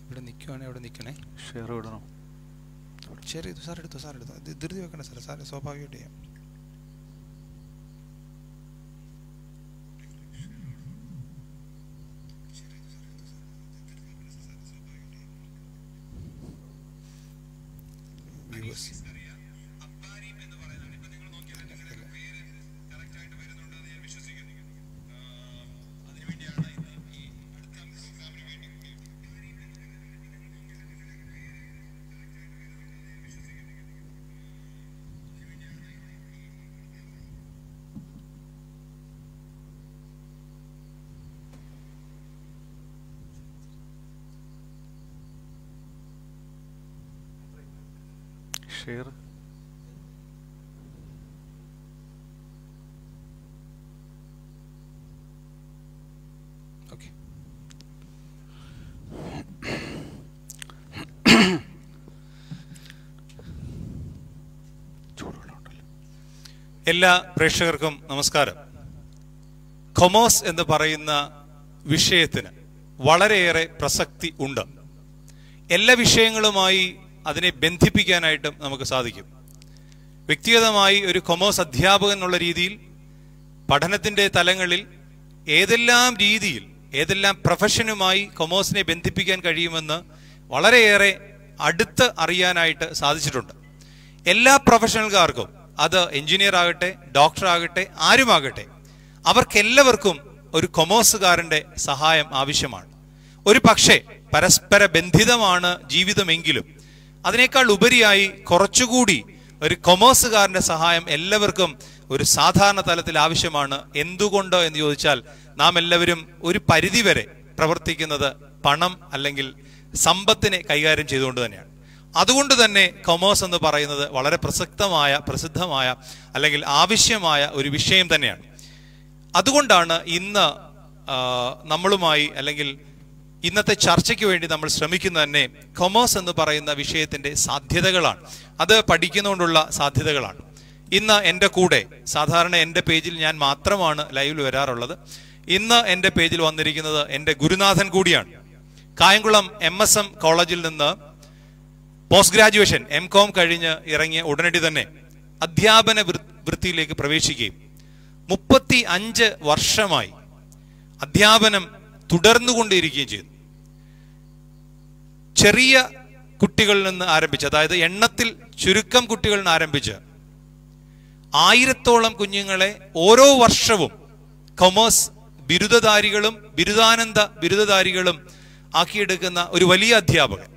ഇവിടെ നിൽക്കുവാണെങ്കിൽ അവിടെ നിൽക്കണേ ഷെയർ വിടണം ശരി ഇത് സാർ എടുത്തോ സാർ എടുത്തോ ഇത് ധൃതി വെക്കണേ സാർ സാർ സ്വാഭാവികമായിട്ട് ചെയ്യാം Viewers. ഷെയർ ഓക്കെ ചൂടുവെള്ളം ഉണ്ടല്ലോ എല്ലാ പ്രേക്ഷകർക്കും നമസ്കാരം കൊമേഴ്സ് എന്ന് പറയുന്ന വിഷയത്തിന് വളരെയേറെ പ്രസക്തി ഉണ്ട് എല്ലാ വിഷയങ്ങളുമായി അതിനെ ബന്ധിപ്പിക്കാനായിട്ടും നമുക്ക് സാധിക്കും വ്യക്തിഗതമായി ഒരു കൊമേഴ്സ് അധ്യാപകൻ എന്നുള്ള രീതിയിൽ പഠനത്തിന്റെ തലങ്ങളിൽ ഏതെല്ലാം രീതിയിൽ ഏതെല്ലാം പ്രൊഫഷനുമായി കൊമേഴ്സിനെ ബന്ധിപ്പിക്കാൻ കഴിയുമെന്ന് വളരെയേറെ അടുത്ത് അറിയാനായിട്ട് സാധിച്ചിട്ടുണ്ട് എല്ലാ പ്രൊഫഷണൽക്കാർക്കും അത് എഞ്ചിനീയർ ആകട്ടെ ഡോക്ടർ ആകട്ടെ ആരുമാകട്ടെ അവർക്കെല്ലാവർക്കും ഒരു കൊമേഴ്സുകാരന്റെ സഹായം ആവശ്യമാണ് ഒരു പക്ഷേ പരസ്പര ബന്ധിതമാണ് ജീവിതമെങ്കിലും അതിനേക്കാൾ ഉപരിയായി കുറച്ചുകൂടി ഒരു കൊമേഴ്സുകാരന്റെ സഹായം എല്ലാവർക്കും ഒരു സാധാരണ തലത്തിൽ ആവശ്യമാണ് എന്തുകൊണ്ട് എന്ന് ചോദിച്ചാൽ നാം എല്ലാവരും ഒരു പരിധിവരെ പ്രവർത്തിക്കുന്നത് പണം അല്ലെങ്കിൽ സമ്പത്തിനെ കൈകാര്യം ചെയ്തുകൊണ്ട് തന്നെയാണ് അതുകൊണ്ട് തന്നെ കൊമേഴ്സ് എന്ന് പറയുന്നത് വളരെ പ്രസക്തമായ പ്രസിദ്ധമായ അല്ലെങ്കിൽ ആവശ്യമായ ഒരു വിഷയം തന്നെയാണ് അതുകൊണ്ടാണ് ഇന്ന് ആ, നമ്മളുമായി അല്ലെങ്കിൽ ഇന്നത്തെ ചർച്ചയ്ക്ക് വേണ്ടി നമ്മൾ ശ്രമിക്കുന്നത് തന്നെ കൊമേഴ്സ് എന്ന് പറയുന്ന വിഷയത്തിന്റെ സാധ്യതകളാണ് അത് പഠിക്കുന്നതുകൊണ്ടുള്ള സാധ്യതകളാണ് ഇന്ന് എൻ്റെ കൂടെ സാധാരണ എൻ്റെ പേജിൽ ഞാൻ മാത്രമാണ് ലൈവിൽ വരാറുള്ളത് ഇന്ന് എൻ്റെ പേജിൽ വന്നിരിക്കുന്നത് എൻ്റെ ഗുരുനാഥൻ കൂടിയാണ് കായംകുളം എം എസ് എം കോളേജിൽ നിന്ന് പോസ്റ്റ് ഗ്രാജുവേഷൻ എം കോം കഴിഞ്ഞ് ഇറങ്ങിയ ഉടനടി തന്നെ അധ്യാപന വൃ- വൃത്തിയിലേക്ക് പ്രവേശിക്കുകയും മുപ്പത്തി അഞ്ച് വർഷമായി അധ്യാപനം തുടർന്നുകൊണ്ടിരിക്കുകയും ചെയ്തു ചെറിയ കുട്ടികളിൽ നിന്ന് ആരംഭിച്ച് അതായത് എണ്ണത്തിൽ ചുരുക്കം കുട്ടികളിൽ നിന്ന് ആരംഭിച്ച് ആയിരത്തോളം കുഞ്ഞുങ്ങളെ ഓരോ വർഷവും കൊമേഴ്സ് ബിരുദധാരികളും ബിരുദാനന്ദ ബിരുദധാരികളും ആക്കിയെടുക്കുന്ന ഒരു വലിയ അധ്യാപകൻ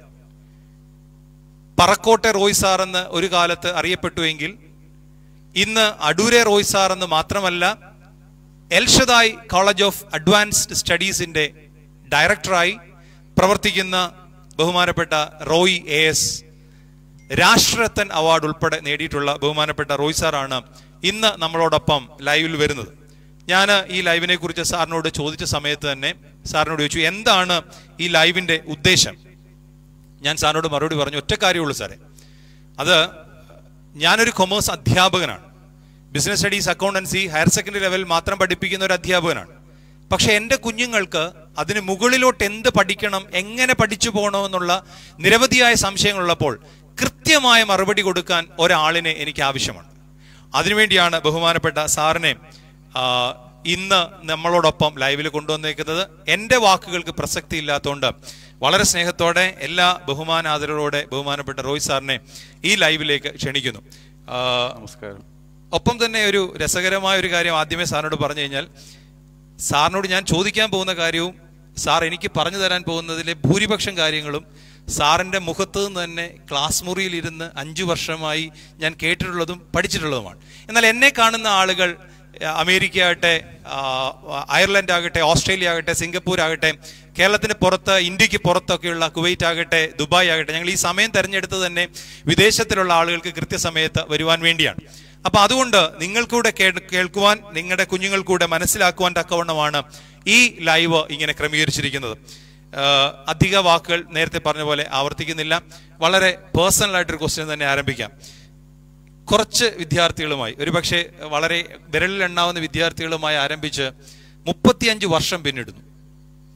പറക്കോട്ടെ റോയ് സാർ എന്ന് ഒരു കാലത്ത് അറിയപ്പെട്ടുവെങ്കിൽ ഇന്ന് അടൂരെ റോയ് സാർ എന്ന് മാത്രമല്ല എൽഷദായ് കോളേജ് ഓഫ് അഡ്വാൻസ്ഡ് സ്റ്റഡീസിന്റെ ഡയറക്ടറായി പ്രവർത്തിക്കുന്ന ബഹുമാനപ്പെട്ട Roy A S Rashtraratan award ഉൾപ്പെടെ നേടിയിട്ടുള്ള ബഹുമാനപ്പെട്ട റോയ് സാറാണ് ഇന്ന് നമ്മളോടൊപ്പം ലൈവിൽ വരുന്നത് ഞാൻ ഈ ലൈവിനെ കുറിച്ച് സാറിനോട് ചോദിച്ച സമയത്ത് തന്നെ സാറിനോട് ചോദിച്ചു എന്താണ് ഈ ലൈവിന്റെ ഉദ്ദേശം ഞാൻ സാറിനോട് മറുപടി പറഞ്ഞു ഒറ്റ കാര്യമുള്ളൂ സാറേ അത് ഞാനൊരു കൊമേഴ്സ് അധ്യാപകനാണ് business studies accountancy higher secondary level മാത്രം പഠിപ്പിക്കുന്ന ഒരു അധ്യാപകനാണ് പക്ഷെ എൻ്റെ കുഞ്ഞുങ്ങൾക്ക് അതിന് മുകളിലോട്ട് എന്ത് പഠിക്കണം എങ്ങനെ പഠിച്ചു പോകണമെന്നുള്ള നിരവധിയായ സംശയങ്ങളുള്ളപ്പോൾ കൃത്യമായ മറുപടി കൊടുക്കാൻ ഒരാളിനെ എനിക്ക് ആവശ്യമാണ് അതിനുവേണ്ടിയാണ് ബഹുമാനപ്പെട്ട സാറിനെ ആ, ഇന്ന് നമ്മളോടൊപ്പം ലൈവിൽ കൊണ്ടുവന്നേക്കുന്നത് എൻ്റെ വാക്കുകൾക്ക് പ്രസക്തി ഇല്ലാത്തതുകൊണ്ട് വളരെ സ്നേഹത്തോടെ എല്ലാ ബഹുമാനാദരവോടെ ബഹുമാനപ്പെട്ട റോയ് സാറിനെ ഈ ലൈവിലേക്ക് ക്ഷണിക്കുന്നു ആ, നമസ്കാരം ഒപ്പം തന്നെ ഒരു രസകരമായ ഒരു കാര്യം ആദ്യമേ സാറിനോട് പറഞ്ഞു കഴിഞ്ഞാൽ സാറിനോട് ഞാൻ ചോദിക്കാൻ പോകുന്ന കാര്യവും സാർ എനിക്ക് പറഞ്ഞു തരാൻ പോകുന്നതിലെ ഭൂരിപക്ഷം കാര്യങ്ങളും സാറിന്റെ മുഖത്ത് നിന്ന് തന്നെ ക്ലാസ് മുറിയിൽ ഇരുന്ന് അഞ്ചു വർഷമായി ഞാൻ കേട്ടിട്ടുള്ളതും പഠിച്ചിട്ടുള്ളതുമാണ് എന്നാൽ എന്നെ കാണുന്ന ആളുകൾ ആ, അമേരിക്ക ആകട്ടെ ആ, അയർലൻഡ് ആകട്ടെ ഓസ്ട്രേലിയ ആകട്ടെ സിംഗപ്പൂർ ആകട്ടെ കേരളത്തിന് പുറത്ത് ഇന്ത്യക്ക് പുറത്തൊക്കെയുള്ള കുവൈറ്റ് ആകട്ടെ ദുബായ് ആകട്ടെ ഞങ്ങൾ ഈ സമയം തെരഞ്ഞെടുത്തത് തന്നെ വിദേശത്തിലുള്ള ആളുകൾക്ക് കൃത്യസമയത്ത് വരുവാൻ വേണ്ടിയാണ് അപ്പൊ അതുകൊണ്ട് നിങ്ങൾക്കൂടെ കേ- കേൾക്കുവാൻ നിങ്ങളുടെ കുഞ്ഞുങ്ങൾക്കൂടെ മനസ്സിലാക്കുവാൻ തക്കവണ്ണമാണ് ഈ ലൈവ് ഇങ്ങനെ ക്രമീകരിച്ചിരിക്കുന്നത് ആഹ് അധിക വാക്കുകൾ നേരത്തെ പറഞ്ഞ പോലെ ആവർത്തിക്കുന്നില്ല വളരെ പേഴ്സണൽ ആയിട്ടൊരു ക്വസ്റ്റ്യൻ തന്നെ ആരംഭിക്കാം കുറച്ച് വിദ്യാർത്ഥികളുമായി ഒരുപക്ഷെ വളരെ വിരലിൽ എണ്ണാവുന്ന വിദ്യാർത്ഥികളുമായി ആരംഭിച്ച് മുപ്പത്തിയഞ്ച് വർഷം പിന്നിടുന്നു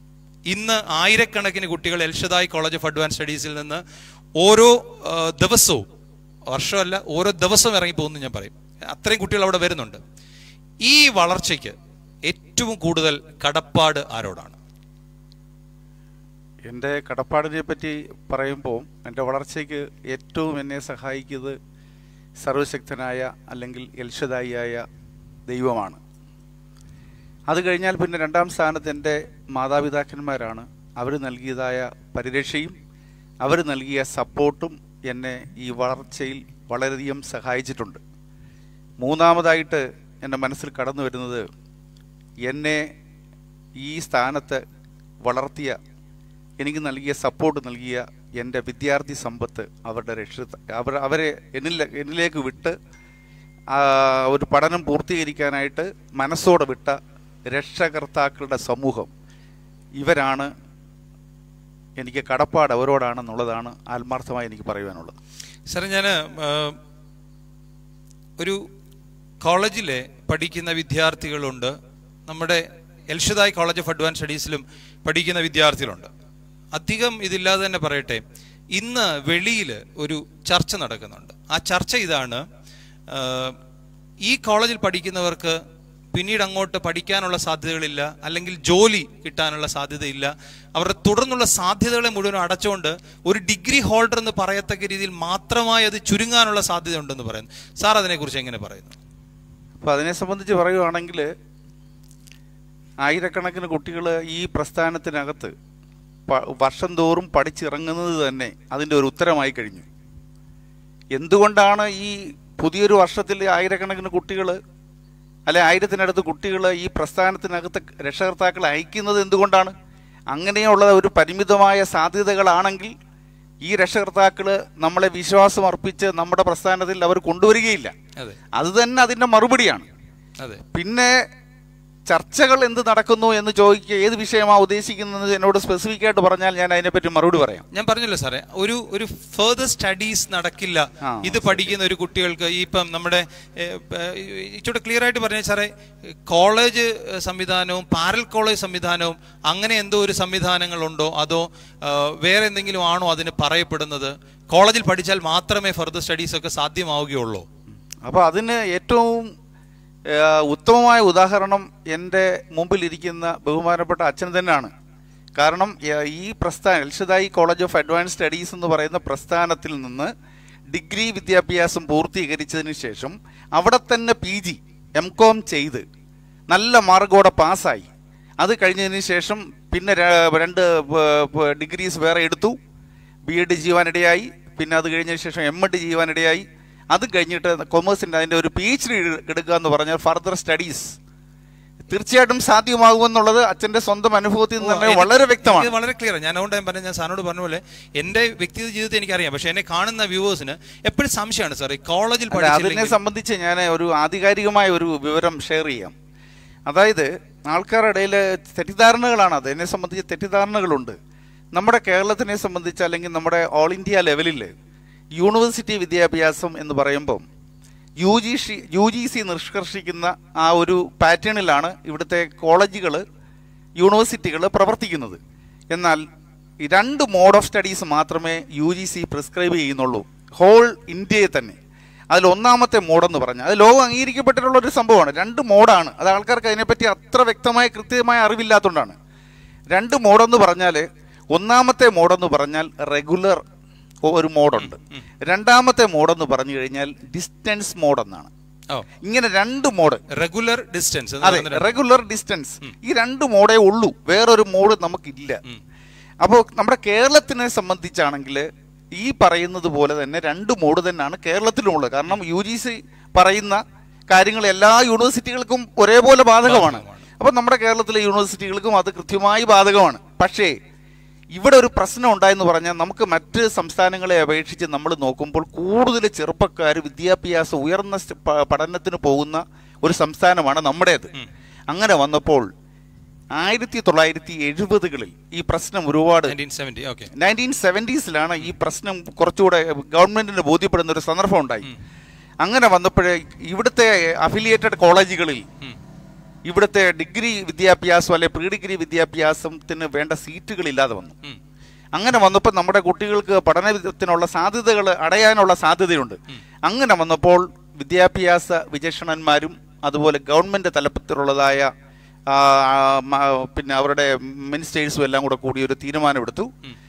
ഇന്ന് ആയിരക്കണക്കിന് കുട്ടികൾ എൽഷദായ് കോളേജ് ഓഫ് അഡ്വാൻസ് സ്റ്റഡീസിൽ നിന്ന് ഓരോ ആ, ദിവസവും വർഷമല്ല ഓരോ ദിവസവും ഇറങ്ങി പോകുന്നു ഞാൻ പറയും അത്രയും കുട്ടികൾ അവിടെ വരുന്നുണ്ട് ഈ വളർച്ചയ്ക്ക് ഏറ്റവും കൂടുതൽ കടപ്പാട് ആരോടാണ് എൻ്റെ കടപ്പാടിനെ പറ്റി പറയുമ്പോൾ എൻ്റെ വളർച്ചയ്ക്ക് ഏറ്റവും എന്നെ സഹായിക്കുന്നത് സർവശക്തനായ അല്ലെങ്കിൽ എൽഷദായിയായ ദൈവമാണ് അത് കഴിഞ്ഞാൽ പിന്നെ രണ്ടാം സ്ഥാനത്ത് എൻ്റെ മാതാപിതാക്കന്മാരാണ് അവർ നൽകിയതായ പരിരക്ഷയും അവർ നൽകിയ സപ്പോർട്ടും എന്നെ ഈ വളർച്ചയിൽ വളരെയധികം സഹായിച്ചിട്ടുണ്ട് മൂന്നാമതായിട്ട് എൻ്റെ മനസ്സിൽ കടന്നു വരുന്നത് എന്നെ ഈ സ്ഥാനത്ത് വളർത്തിയ എനിക്ക് നൽകിയ സപ്പോർട്ട് നൽകിയ എൻ്റെ വിദ്യാർത്ഥി സമ്പത്ത് അവരുടെ രക്ഷിത അവർ അവരെ എന്നിൽ എന്നിലേക്ക് വിട്ട് ആ, ഒരു പഠനം പൂർത്തീകരിക്കാനായിട്ട് മനസ്സോടെ വിട്ട രക്ഷകർത്താക്കളുടെ സമൂഹം ഇവരാണ് എനിക്ക് കടപ്പാട് അവരോടാണെന്നുള്ളതാണ് ആത്മാർത്ഥമായി എനിക്ക് പറയുവാനുള്ളത് സാറേ ഞാൻ ഒരു കോളേജിലെ പഠിക്കുന്ന വിദ്യാർത്ഥികളുണ്ട് നമ്മുടെ എൽഷദായ് കോളേജ് ഓഫ് അഡ്വാൻസ് സ്റ്റഡീസിലും പഠിക്കുന്ന വിദ്യാർത്ഥികളുണ്ട് അധികം ഇതില്ലാതെ തന്നെ പറയട്ടെ ഇന്ന് വെളിയിൽ ഒരു ചർച്ച നടക്കുന്നുണ്ട് ആ ചർച്ച ഇതാണ് ആ, ഈ കോളേജിൽ പഠിക്കുന്നവർക്ക് പിന്നീട് അങ്ങോട്ട് പഠിക്കാനുള്ള സാധ്യതകളില്ല അല്ലെങ്കിൽ ജോലി കിട്ടാനുള്ള സാധ്യതയില്ല അവരുടെ തുടർന്നുള്ള സാധ്യതകളെ മുഴുവൻ അടച്ചുകൊണ്ട് ഒരു ഡിഗ്രി ഹോൾഡർ എന്ന് പറയത്തക്ക രീതിയിൽ മാത്രമായി അത് ചുരുങ്ങാനുള്ള സാധ്യത ഉണ്ടെന്ന് പറയുന്നു സാർ അതിനെക്കുറിച്ച് എങ്ങനെ പറയുന്നു അപ്പോൾ അതിനെ സംബന്ധിച്ച് പറയുവാണെങ്കിൽ ആയിരക്കണക്കിന് കുട്ടികൾ ഈ പ്രസ്ഥാനത്തിനകത്ത് പ- വർഷം തോറും പഠിച്ചിറങ്ങുന്നത് തന്നെ അതിൻ്റെ ഒരു ഉത്തരമായി കഴിഞ്ഞു എന്തുകൊണ്ടാണ് ഈ പുതിയൊരു വർഷത്തിൽ ആയിരക്കണക്കിന് കുട്ടികൾ അല്ലെ ആയിരത്തിനടുത്ത് കുട്ടികൾ ഈ പ്രസ്ഥാനത്തിനകത്ത് രക്ഷകർത്താക്കളെ അയക്കുന്നത് എന്തുകൊണ്ടാണ് അങ്ങനെയുള്ള ഒരു പരിമിതമായ സാധ്യതകളാണെങ്കിൽ ഈ രക്ഷകർത്താക്കൾ നമ്മളെ വിശ്വാസം അർപ്പിച്ച് നമ്മുടെ പ്രസ്ഥാനത്തിൽ അവർ കൊണ്ടുവരികയില്ല അതെ അത് തന്നെ അതിൻ്റെ മറുപടിയാണ് അതെ പിന്നെ ചർച്ചകൾ എന്ത് നടക്കുന്നു എന്ന് ചോദിക്കുക ഏത് വിഷയമാണ് ഉദ്ദേശിക്കുന്നത് എന്നോട് സ്പെസിഫിക് ആയിട്ട് പറഞ്ഞാൽ ഞാൻ അതിനെപ്പറ്റി മറുപടി പറയാം ഞാൻ പറഞ്ഞല്ലോ സാറേ ഒരു ഒരു ഫെർദർ സ്റ്റഡീസ് നടക്കില്ല ആ, ഇത് പഠിക്കുന്ന ഒരു കുട്ടികൾക്ക് ഈ ഇപ്പം നമ്മുടെ ഏഹ്, പ- ഇച്ചിരി ക്ലിയർ ആയിട്ട് പറഞ്ഞ സാറേ കോളേജ് സംവിധാനവും പാരൽ കോളേജ് സംവിധാനവും അങ്ങനെ എന്തോ ഒരു സംവിധാനങ്ങളുണ്ടോ അതോ ആ, വേറെ എന്തെങ്കിലും ആണോ അതിന് പറയപ്പെടുന്നത് കോളേജിൽ പഠിച്ചാൽ മാത്രമേ ഫെർദർ സ്റ്റഡീസ് ഒക്കെ സാധ്യമാവുകയുള്ളൂ അപ്പോൾ അതിന് ഏറ്റവും ആ, ഉത്തമമായ ഉദാഹരണം എൻ്റെ മുമ്പിലിരിക്കുന്ന ബഹുമാനപ്പെട്ട അച്ഛൻ തന്നെയാണ് കാരണം ആ, ഈ പ്രസ്ഥാനം Elshaddai college of advance studies എന്ന് പറയുന്ന പ്രസ്ഥാനത്തിൽ നിന്ന് ഡിഗ്രി വിദ്യാഭ്യാസം പൂർത്തീകരിച്ചതിന് ശേഷം അവിടെ തന്നെ പി ജി എം കോം ചെയ്ത് നല്ല മാർക്കോടെ പാസ്സായി അത് കഴിഞ്ഞതിന് ശേഷം പിന്നെ ര- രണ്ട് ഡിഗ്രീസ് വേറെ എടുത്തു ബി എഡ് ചെയ്യുവാനിടയായി പിന്നെ അത് കഴിഞ്ഞതിന് ശേഷം എം എഡ് ചെയ്യുവാനിടയായി അത് കഴിഞ്ഞിട്ട് കൊമേഴ്സിൻ്റെ അതിൻ്റെ ഒരു പി എച്ച് ഡി എടുക്കുക എന്ന് പറഞ്ഞാൽ ഫർദർ സ്റ്റഡീസ് തീർച്ചയായിട്ടും സാധ്യമാകുമെന്നുള്ളത് അച്ഛൻ്റെ സ്വന്തം അനുഭവത്തിൽ നിന്ന് തന്നെ എനിക്ക് വളരെ വ്യക്തമാണ് ഇത് വളരെ ക്ലിയർ ഞാൻ അതുകൊണ്ട് ഞാൻ പറഞ്ഞ ഞാൻ സാറിനോട് പറഞ്ഞ പോലെ എന്റെ വ്യക്തിഗത ജീവിതത്തെ എനിക്കറിയാം പക്ഷെ എന്നെ കാണുന്ന വ്യൂവേഴ്സിന് എപ്പോഴും സംശയമാണ് സാർ ഈ കോളേജിൽ അല്ല, അതിനെ പഠിച്ചില്ലെങ്കിൽ സംബന്ധിച്ച് ഞാൻ ഒരു ആധികാരികമായ ഒരു വിവരം ഷെയർ ചെയ്യാം അതായത് ആൾക്കാരുടെ ഇടയിൽ തെറ്റിദ്ധാരണകളാണ് അത് എന്നെ സംബന്ധിച്ച് തെറ്റിദ്ധാരണകളുണ്ട് നമ്മുടെ കേരളത്തിനെ സംബന്ധിച്ച് അല്ലെങ്കിൽ നമ്മുടെ ഓൾ ഇന്ത്യ ലെവലിൽ യൂണിവേഴ്സിറ്റി വിദ്യാഭ്യാസം എന്ന് പറയുമ്പം U G C U G C നിഷ്കർഷിക്കുന്ന ആ ഒരു പാറ്റേണിലാണ് ഇവിടുത്തെ കോളേജുകൾ യൂണിവേഴ്സിറ്റികൾ പ്രവർത്തിക്കുന്നത് എന്നാൽ ഈ രണ്ട് മോഡ് ഓഫ് സ്റ്റഡീസ് മാത്രമേ യു ജി സി പ്രിസ്ക്രൈബ് ചെയ്യുന്നുള്ളൂ ഹോൾ ഇന്ത്യയെ തന്നെ അതിൽ ഒന്നാമത്തെ മോഡെന്ന് പറഞ്ഞാൽ അത് ലോകം അംഗീകരിക്കപ്പെട്ടിട്ടുള്ള ഒരു സംഭവമാണ് രണ്ട് മോഡാണ് അത് ആൾക്കാർക്ക് അതിനെപ്പറ്റി അത്ര വ്യക്തമായ കൃത്യമായ അറിവില്ലാത്തതുകൊണ്ടാണ് രണ്ട് മോഡെന്ന് പറഞ്ഞാൽ ഒന്നാമത്തെ മോഡെന്ന് പറഞ്ഞാൽ റെഗുലർ ഒരു മോഡുണ്ട് രണ്ടാമത്തെ മോഡെന്ന് പറഞ്ഞു കഴിഞ്ഞാൽ ഡിസ്റ്റൻസ് മോഡെന്നാണ് ഓ ഇങ്ങനെ രണ്ട് മോഡ് റെഗുലർ ഡിസ്റ്റൻസ് അതെ റെഗുലർ ഡിസ്റ്റൻസ് ഈ രണ്ട് മോഡേ ഉള്ളൂ വേറൊരു മോഡ് നമുക്കില്ല അപ്പോൾ നമ്മുടെ കേരളത്തിനെ സംബന്ധിച്ചാണെങ്കിൽ ഈ പറയുന്നത് പോലെ തന്നെ രണ്ട് മോഡ് തന്നെയാണ് കേരളത്തിലുമുള്ളത് കാരണം യു ജി സി പറയുന്ന കാര്യങ്ങൾ എല്ലാ യൂണിവേഴ്സിറ്റികൾക്കും ഒരേപോലെ ബാധകമാണ് അപ്പോൾ നമ്മുടെ കേരളത്തിലെ യൂണിവേഴ്സിറ്റികൾക്കും അത് കൃത്യമായി ബാധകമാണ് പക്ഷേ ഇവിടെ ഒരു പ്രശ്നം ഉണ്ടായെന്ന് പറഞ്ഞാൽ നമുക്ക് മറ്റ് സംസ്ഥാനങ്ങളെ അപേക്ഷിച്ച് നമ്മൾ നോക്കുമ്പോൾ കൂടുതൽ ചെറുപ്പക്കാർ വിദ്യാഭ്യാസം ഉയർന്ന സ്റ്റ- പ- പഠനത്തിന് പോകുന്ന ഒരു സംസ്ഥാനമാണ് നമ്മുടേത് അങ്ങനെ വന്നപ്പോൾ ആയിരത്തി തൊള്ളായിരത്തി എഴുപതുകളിൽ ഈ പ്രശ്നം ഒരുപാട് നയൻറ്റീൻ സെവൻറ്റി ഓക്കെ നയൻറ്റീൻ സെവൻറ്റീസിലാണ് ഈ പ്രശ്നം കുറച്ചുകൂടെ ഗവൺമെന്റിന് ബോധ്യപ്പെടുന്ന ഒരു സന്ദർഭം ഉണ്ടായി അങ്ങനെ വന്നപ്പോഴേ ഇവിടുത്തെ അഫിലിയേറ്റഡ് കോളേജുകളിൽ ഇവിടുത്തെ ഡിഗ്രി വിദ്യാഭ്യാസം അല്ലെ പ്രീ ഡിഗ്രി വിദ്യാഭ്യാസത്തിന് വേണ്ട സീറ്റുകൾ ഇല്ലാതെ വന്നു ഉം. അങ്ങനെ വന്നപ്പോൾ നമ്മുടെ കുട്ടികൾക്ക് പഠനത്തിനുള്ള സാധ്യതകൾ അടയാനുള്ള സാധ്യതയുണ്ട് അങ്ങനെ വന്നപ്പോൾ വിദ്യാഭ്യാസ വിചക്ഷണന്മാരും അതുപോലെ ഗവൺമെന്റ് തലപ്പത്തിലുള്ളതായ ആ, മ- പിന്നെ അവരുടെ മിനിസ്റ്റേഴ്സും എല്ലാം കൂടെ കൂടി ഒരു തീരുമാനമെടുത്തു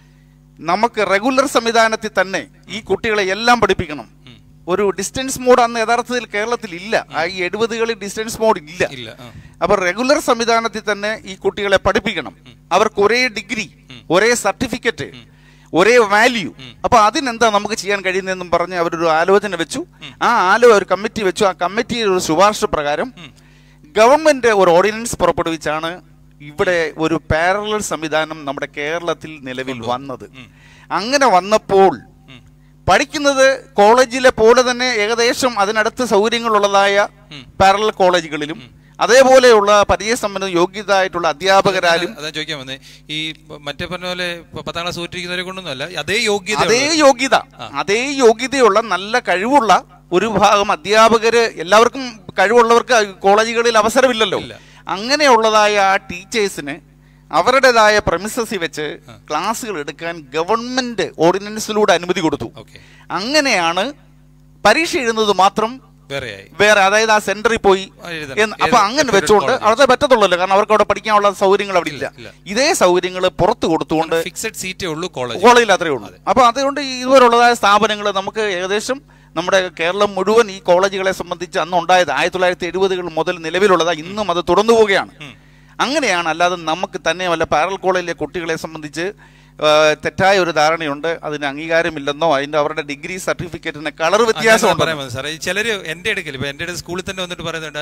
നമുക്ക് റെഗുലർ സംവിധാനത്തിൽ തന്നെ ഈ കുട്ടികളെ എല്ലാം പഠിപ്പിക്കണം ഒരു ഡിസ്റ്റൻസ് മോഡ് അന്ന് യഥാർത്ഥത്തിൽ കേരളത്തിൽ ഇല്ല ആ ഈ എഴുപതുകളിൽ ഡിസ്റ്റൻസ് മോഡ് ഇല്ല ഇല്ല ആ. അപ്പൊ റെഗുലർ സംവിധാനത്തിൽ തന്നെ ഈ കുട്ടികളെ പഠിപ്പിക്കണം അവർക്ക് ഒരേ ഡിഗ്രി ഒരേ സർട്ടിഫിക്കറ്റ് ഒരേ വാല്യൂ അപ്പൊ അതിനെന്താ നമുക്ക് ചെയ്യാൻ കഴിയുന്നതെന്നും പറഞ്ഞ് അവരൊരു ആലോചന വെച്ചു ആ ആലോ ഒരു കമ്മിറ്റി വെച്ചു ആ കമ്മിറ്റിയുടെ ഒരു ശുപാർശ പ്രകാരം ഗവൺമെന്റ് ഒരു ഓർഡിനൻസ് പുറപ്പെടുവിച്ചാണ് ഇവിടെ ഒരു പാരലൽ സംവിധാനം നമ്മുടെ കേരളത്തിൽ നിലവിൽ വന്നത് അങ്ങനെ വന്നപ്പോൾ പഠിക്കുന്നത് കോളേജിലെ പോലെ തന്നെ ഏകദേശം അതിനടുത്ത് സൗകര്യങ്ങളുള്ളതായ പാരലൽ കോളേജുകളിലും അതേപോലെയുള്ള പരിചയസമ്പന്ന യോഗ്യത ആയിട്ടുള്ള അധ്യാപകരാലും അതാ ചോദിക്കാൻ വന്നേ ഈ പ- മറ്റേ പറഞ്ഞ പോലെ പ- പത്താം ക്ലാസ് തോറ്റിരിക്കുന്നവരെ കൊണ്ടൊന്നും അല്ല അതേ യോഗ്യത അതേ യോഗ്യത അതേ യോഗ്യതയുള്ള നല്ല കഴിവുള്ള ഒരു ഭാഗം അധ്യാപകര് എല്ലാവർക്കും കഴിവുള്ളവർക്ക് കോളേജുകളിൽ അവസരമില്ലല്ലോ അങ്ങനെയുള്ളതായ ആ ടീച്ചേഴ്സിന് അവരുടേതായ പ്രമിസസിൽ വെച്ച് ക്ലാസ്സുകൾ എടുക്കാൻ ഗവൺമെന്റ് ഓർഡിനൻസിലൂടെ അനുമതി കൊടുത്തു ഓക്കെ അങ്ങനെയാണ് പരീക്ഷ എഴുതുന്നത് മാത്രം വേറെയായി വേറെ അതായത് ആ സെന്ററിൽ പോയി ആ, എഴുതണം. എന്ന് അപ്പൊ ഏത് അങ്ങനെ separate വെച്ചുകൊണ്ട് college. അവിടെ പറ്റത്തുള്ളല്ലോ കാരണം അവർക്ക് അവിടെ പഠിക്കാനുള്ള സൗകര്യങ്ങൾ അവിടെ ഇല്ല ഇല്ല. ഇതേ സൗകര്യങ്ങൾ പുറത്തു കൊടുത്തുകൊണ്ട് ഫിക്സഡ് സീറ്റേ ഉള്ളൂ കോളേജ് കോളേജിൽ അത്രേ ഉള്ളൂ അപ്പൊ അതുകൊണ്ട് ഇതുപോലുള്ളതായ സ്ഥാപനങ്ങൾ നമുക്ക് ഏകദേശം നമ്മുടെ കേരളം മുഴുവൻ ഈ കോളേജുകളെ സംബന്ധിച്ച് അന്ന് ഉണ്ടായത് ആയിരത്തി തൊള്ളായിരത്തി എഴുപതുകൾ മുതൽ നിലവിലുള്ളതാ ഇന്നും അത് തുടർന്നു പോവുകയാണ് അങ്ങനെയാണ് അല്ലാതെ നമുക്ക് തന്നെയുമല്ല പാരൽ കോളേജിലെ കുട്ടികളെ സംബന്ധിച്ച് ആ, തെറ്റായ ഒരു ധാരണയുണ്ട് അതിന് അംഗീകാരമില്ലെന്നോ അതിന്റെ അവരുടെ ഡിഗ്രി സർട്ടിഫിക്കറ്റിന് കളർ വ്യത്യാസമുണ്ട് പറയാൻ മതി സാറേ ഈ ചിലര് എന്റെ അടുക്കൽ ഇപ്പൊ എന്റെ അടുത്ത് സ്കൂളിൽ തന്നെ വന്നിട്ട് പറയുന്നുണ്ട്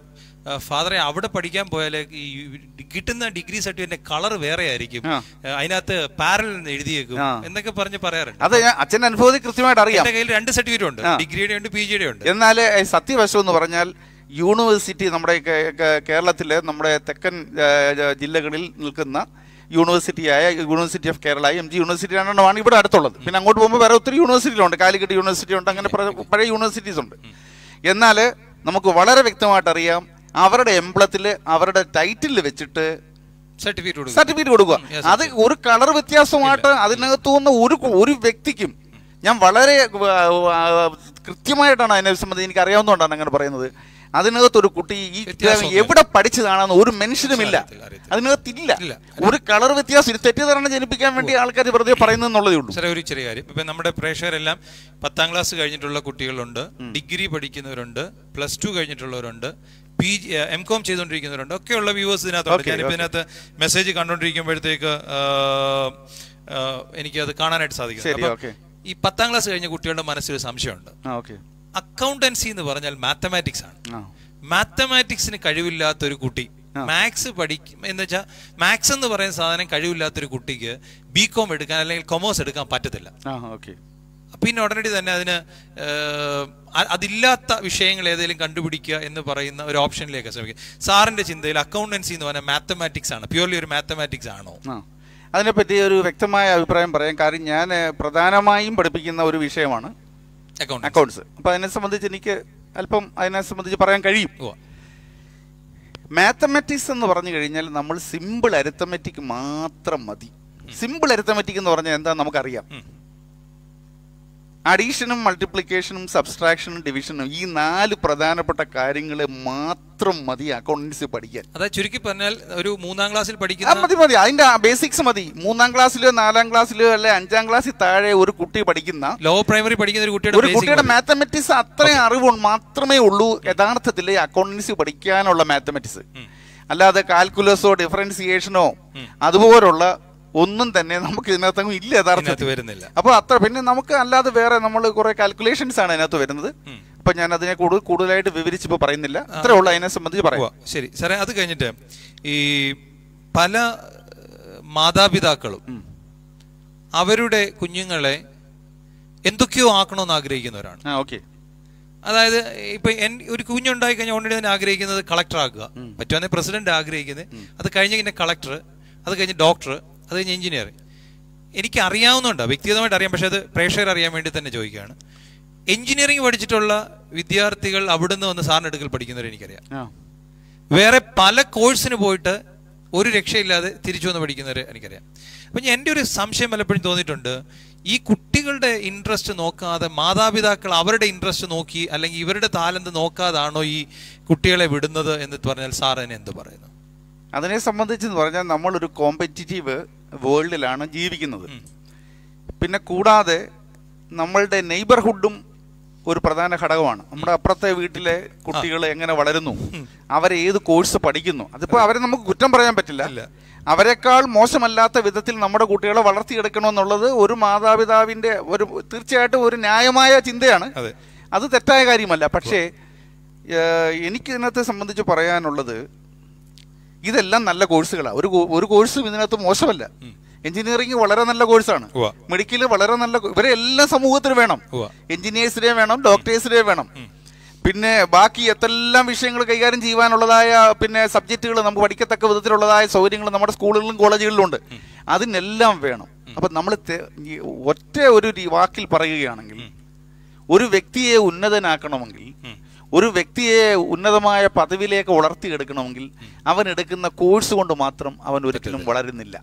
ഫാദറെ അവിടെ പഠിക്കാൻ പോയാൽ ഈ കിട്ടുന്ന ഡിഗ്രി സർട്ടിഫിക്കറ്റിന്റെ കളർ വേറെ ആയിരിക്കും ആ. ഏഹ് അതിനകത്ത് പാരൽ എന്ന് എഴുതിയേക്കും ആ. എന്നൊക്കെ പറഞ്ഞ് പറയാറുണ്ട് അത് ഞാൻ അച്ഛൻ്റെ അനുഭവത്തിൽ കൃത്യമായിട്ട് അറിയാം എന്റെ കയ്യിൽ രണ്ട് സർട്ടിഫിക്കറ്റ് ഉണ്ട് ആ. ഡിഗ്രിയുടെ ഉണ്ട് പി ജിയുടെ ഉണ്ട് എന്നാൽ ഏഹ്, സത്യവശം എന്ന് പറഞ്ഞാൽ യൂണിവേഴ്സിറ്റി നമ്മുടെ കേ- കേ- കേരളത്തിലെ നമ്മുടെ തെക്കൻ ഏഹ്, ജില്ലകളിൽ നിൽക്കുന്ന യൂണിവേഴ്സിറ്റിയായ university of Kerala M G university രണ്ടെണ്ണമാണ് ഇവിടെ അടുത്തുള്ളത് പിന്നെ അങ്ങോട്ട് പോകുമ്പോൾ വേറെ ഒത്തിരി യൂണിവേഴ്സിറ്റികളുണ്ട് കാലിക്കറ്റ് യൂണിവേഴ്സിറ്റി ഉണ്ട് അങ്ങനെ പല- പഴയ യൂണിവേഴ്സിറ്റീസ് ഉണ്ട് എന്നാൽ നമുക്ക് വളരെ വ്യക്തമായിട്ട് അറിയാം അവരുടെ എംബ്ലത്തിൽ അവരുടെ ടൈറ്റിൽ വെച്ചിട്ട് സർട്ടിഫിക്കറ്റ് കൊടുക്കും സർട്ടിഫിക്കറ്റ് കൊടുക്കുക ഉം, yes, അത് ഒരു കളർ വ്യത്യാസമായിട്ട് അതിനകത്ത് നിന്ന് ഒരു ഒരു വ്യക്തിക്കും ഞാൻ വളരെ ആ, ആ, കൃത്യമായിട്ടാണ് അതിനെ സംബന്ധിച്ച് എനിക്ക് അറിയാവുന്നതുകൊണ്ടാണ് അങ്ങനെ പറയുന്നത് അതിനകത്ത് ഒരു കുട്ടി ഈ വ്യത്യാസമൊന്നുമില്ല. എവിടെ പഠിച്ചതാണെന്ന് ഒരു മനുഷ്യനുമില്ല അറിയത്തില്ല, അറിയത്തില്ല. അതിനകത്തില്ല ഇല്ല. ഒരു കളർ വ്യത്യാസം ഇത് തെറ്റിദ്ധാരണ ജനിപ്പിക്കാൻ വേണ്ടി ആൾക്കാർ വെറുതെ പറയുന്നതെന്നുള്ളതേ ഉള്ളൂ സാറേ ഒരു ചെറിയ കാര്യം ഇപ്പൊ നമ്മുടെ പ്രേക്ഷകരെല്ലാം പത്താം ക്ലാസ് കഴിഞ്ഞിട്ടുള്ള കുട്ടികളുണ്ട് ഡിഗ്രി പഠിക്കുന്നവരുണ്ട് പ്ലസ് ടു കഴിഞ്ഞിട്ടുള്ളവരുണ്ട് പി ജി എം കോം ചെയ്തുകൊണ്ടിരിക്കുന്നവരുണ്ട് ഒക്കെയുള്ള വ്യൂവേഴ്സ് ഇതിനകത്തുണ്ട് Okay, ഞാനിപ്പോ okay. ഇതിനകത്ത് മെസ്സേജ് കണ്ടുകൊണ്ടിരിക്കുമ്പോഴത്തേക്ക് ആ, ആ, എനിക്കത് കാണാനായിട്ട് സാധിക്കും ശരി, അപ്പൊ okay. ഈ പത്താം ക്ലാസ് കഴിഞ്ഞ കുട്ടികളുടെ മനസ്സിൽ ഒരു സംശയമുണ്ട് ആ ഓക്കെ അക്കൗണ്ടൻസി എന്ന് പറഞ്ഞാൽ മാത്തമാറ്റിക്സ് ആണ് ആ മാത്തമാറ്റിക്സിന് കഴിവില്ലാത്ത ഒരു കുട്ടി ആ. മാത്സ് പഠിക്കും എന്ന് വെച്ചാൽ മാത്സ് എന്ന് പറയുന്ന സാധനം കഴിവില്ലാത്ത ഒരു കുട്ടിക്ക് ബി കോം എടുക്കാൻ അല്ലെങ്കിൽ കൊമേഴ്സ് എടുക്കാൻ പറ്റത്തില്ല ആ ഓക്കെ പിന്നെ ഉടനടി തന്നെ അതിന് ഏഹ്, അ- അതില്ലാത്ത വിഷയങ്ങൾ ഏതെങ്കിലും കണ്ടുപിടിക്കുക എന്ന് പറയുന്ന ഒരു ഓപ്ഷനിലേക്ക് ശ്രമിക്കുക സാറിന്റെ ചിന്തയിൽ അക്കൗണ്ടൻസി എന്ന് പറഞ്ഞാൽ മാത്തമാറ്റിക്സ് ആണ് പ്യൂർലി ഒരു മാത്തമാറ്റിക്സ് ആണോ ആ അതിനെപ്പറ്റി ഒരു വ്യക്തമായ അഭിപ്രായം പറയാം കാര്യം ഞാൻ ഏഹ്, പ്രധാനമായും പഠിപ്പിക്കുന്ന ഒരു വിഷയമാണ് അക്കൗണ്ട് അക്കൗണ്ട്സ് അപ്പൊ അതിനെ സംബന്ധിച്ച് എനിക്ക് അല്പം അതിനെ സംബന്ധിച്ച് പറയാൻ കഴിയും മാത്തമാറ്റിക്സ് എന്ന് പറഞ്ഞു കഴിഞ്ഞാൽ നമ്മൾ സിമ്പിൾ അരിത്തമെറ്റിക് മാത്രം മതി സിമ്പിൾ അരിത്തമെറ്റിക് എന്ന് പറഞ്ഞാൽ എന്താ നമുക്കറിയാം അഡീഷനും മൾട്ടിപ്ലിക്കേഷനും സബ്സ്ട്രാക്ഷനും ഡിവിഷനും ഈ നാല് പ്രധാനപ്പെട്ട കാര്യങ്ങൾ മാത്രം മതി അക്കൗണ്ടൻസി പഠിക്കാൻ അതായത് ചുരുക്കി പറഞ്ഞാൽ ഒരു മൂന്നാം ക്ലാസ്സിൽ ആ, പഠിക്കുന്ന മതി മതി അതിന്റെ ബേസിക്സ് മതി മൂന്നാം ക്ലാസ്സിലോ നാലാം ക്ലാസ്സിലോ അല്ലെ അഞ്ചാം ക്ലാസ്സിൽ താഴെ ഒരു കുട്ടി പഠിക്കുന്ന ലോ പ്രൈമറി പഠിക്കുന്ന ഒരു കുട്ടിയുടെ ഒരു basic കുട്ടിയുടെ മതി. മാത്തമെറ്റിക്സ് അത്രയും അറിവ് മാത്രമേ ഉള്ളൂ യഥാർത്ഥത്തിൽ അക്കൗണ്ടൻസി പഠിക്കാനുള്ള മാത്തമെറ്റിക്സ് അല്ലാതെ കാൽക്കുലസോ ഡിഫറൻസിയേഷനോ അതുപോലുള്ള ഒന്നും തന്നെ നമുക്ക് ഇതിനകത്തങ്ങ് ഇല്ല ഇതിനകത്ത് യഥാർത്ഥത്തിൽ വരുന്നില്ല അപ്പൊ അത്ര പിന്നെ നമുക്ക് അല്ലാതെ വേറെ നമ്മൾ കുറെ കാൽക്കുലേഷൻസ് ആണ് അതിനകത്ത് വരുന്നത് അപ്പൊ ഞാൻ അതിനെ കൂടുതൽ കൂടുതലായിട്ട് വിവരിച്ച് ഇപ്പൊ പറയുന്നില്ല ഇത്രേ ഉള്ളൂ അതിനെ സംബന്ധിച്ച് പറയാം ഉവ്വ, ശരി സാറേ അത് കഴിഞ്ഞിട്ട് ഈ പല ഏഹ്, മാതാപിതാക്കളും അവരുടെ കുഞ്ഞുങ്ങളെ എന്തൊക്കെയോ ആക്കണമെന്ന് ആഗ്രഹിക്കുന്നവരാണ് ആ ഓക്കെ അതായത് ഇപ്പൊ എൻ- ഒരു കുഞ്ഞുണ്ടായി കഴിഞ്ഞാൽ ഓൾറെഡി തന്നെ ആഗ്രഹിക്കുന്നത് കളക്ടർ ആക്കുക പറ്റുവാണെങ്കിൽ പ്രസിഡന്റ് ആഗ്രഹിക്കുന്നത് അത് കഴിഞ്ഞ് പിന്നെ കളക്ടർ അത് കഴിഞ്ഞ് ഡോക്ടർ അത് കഴിഞ്ഞ് എഞ്ചിനീയർ എനിക്ക് അറിയാവുന്നുണ്ട് വ്യക്തിഗതമായിട്ട് അറിയാം പക്ഷെ അത് പ്രേക്ഷകർ അറിയാൻ വേണ്ടി തന്നെ ചോദിക്കുകയാണ് എഞ്ചിനീയറിംഗ് പഠിച്ചിട്ടുള്ള വിദ്യാർത്ഥികൾ അവിടുന്ന് വന്ന് സാറിന് അടുക്കൽ പഠിക്കുന്നവരെ എനിക്കറിയാം ആ വേറെ പല കോഴ്സിന് പോയിട്ട് ഒരു രക്ഷയില്ലാതെ തിരിച്ചു വന്ന് പഠിക്കുന്നവരെ എനിക്കറിയാം അപ്പം ഞാൻ എൻ്റെ ഒരു സംശയം പലപ്പോഴും തോന്നിയിട്ടുണ്ട് ഈ കുട്ടികളുടെ ഇൻട്രസ്റ്റ് നോക്കാതെ മാതാപിതാക്കൾ അവരുടെ ഇൻട്രസ്റ്റ് നോക്കി അല്ലെങ്കിൽ ഇവരുടെ താലന്ത് നോക്കാതാണോ ഈ കുട്ടികളെ വിടുന്നത് എന്ന് പറഞ്ഞാൽ സാർ എന്നെ എന്ത് പറയുന്നു അതിനെ സംബന്ധിച്ചെന്ന് പറഞ്ഞാൽ നമ്മളൊരു കോമ്പറ്റിറ്റീവ് വേൾഡിലാണ് ജീവിക്കുന്നത് പിന്നെ കൂടാതെ നമ്മളുടെ നെയ്ബർഹുഡും ഒരു പ്രധാന ഘടകമാണ് നമ്മുടെ അപ്പുറത്തെ വീട്ടിലെ കുട്ടികൾ എങ്ങനെ വളരുന്നു അവരെ ഏത് കോഴ്സ് പഠിക്കുന്നു അതിപ്പോ അവരെ നമുക്ക് കുറ്റം പറയാൻ പറ്റില്ല ഇല്ല. അവരെക്കാൾ മോശമല്ലാത്ത വിധത്തിൽ നമ്മുടെ കുട്ടികളെ വളർത്തിയെടുക്കണമെന്നുള്ളത് ഒരു മാതാപിതാവിന്റെ ഒരു തീർച്ചയായിട്ടും ഒരു ന്യായമായ ചിന്തയാണ് അതെ. അത് തെറ്റായ കാര്യമല്ല പക്ഷേ ഏഹ്, എനിക്ക് ഇതിനകത്ത് സംബന്ധിച്ച് പറയാനുള്ളത് ഇതെല്ലാം നല്ല കോഴ്സുകളാണ് ഒരു കോ- ഒരു കോഴ്സും ഇതിനകത്ത് മോശമല്ല എഞ്ചിനീയറിംഗ് വളരെ നല്ല കോഴ്സാണ് ഉവ്വ. മെഡിക്കൽ വളരെ നല്ല കോ- ഇവരെ എല്ലാം സമൂഹത്തിന് വേണം ഉവ്വ. എഞ്ചിനീയേഴ്സിനെ വേണം ഡോക്ടേഴ്സിനെ വേണം പിന്നെ ബാക്കി എത്തെല്ലാം വിഷയങ്ങൾ കൈകാര്യം ചെയ്യുവാനുള്ളതായ പിന്നെ സബ്ജക്റ്റുകൾ നമുക്ക് പഠിക്കത്തക്ക വിധത്തിലുള്ളതായ സൗകര്യങ്ങൾ നമ്മുടെ സ്കൂളുകളിലും കോളേജുകളിലും ഉണ്ട് അതിനെല്ലാം വേണം അപ്പൊ നമ്മൾ ഒറ്റ ഒരു രീ- വാക്കിൽ പറയുകയാണെങ്കിൽ ഒരു വ്യക്തിയെ ഉന്നതനാക്കണമെങ്കിൽ ഒരു വ്യക്തിയെ ഉന്നതമായ പദവിയിലേക്ക് വളർത്തിയെടുക്കണമെങ്കിൽ അവൻ എടുക്കുന്ന കോഴ്സ് കൊണ്ട് മാത്രം അവൻ ഒരിക്കലും വളരുന്നില്ല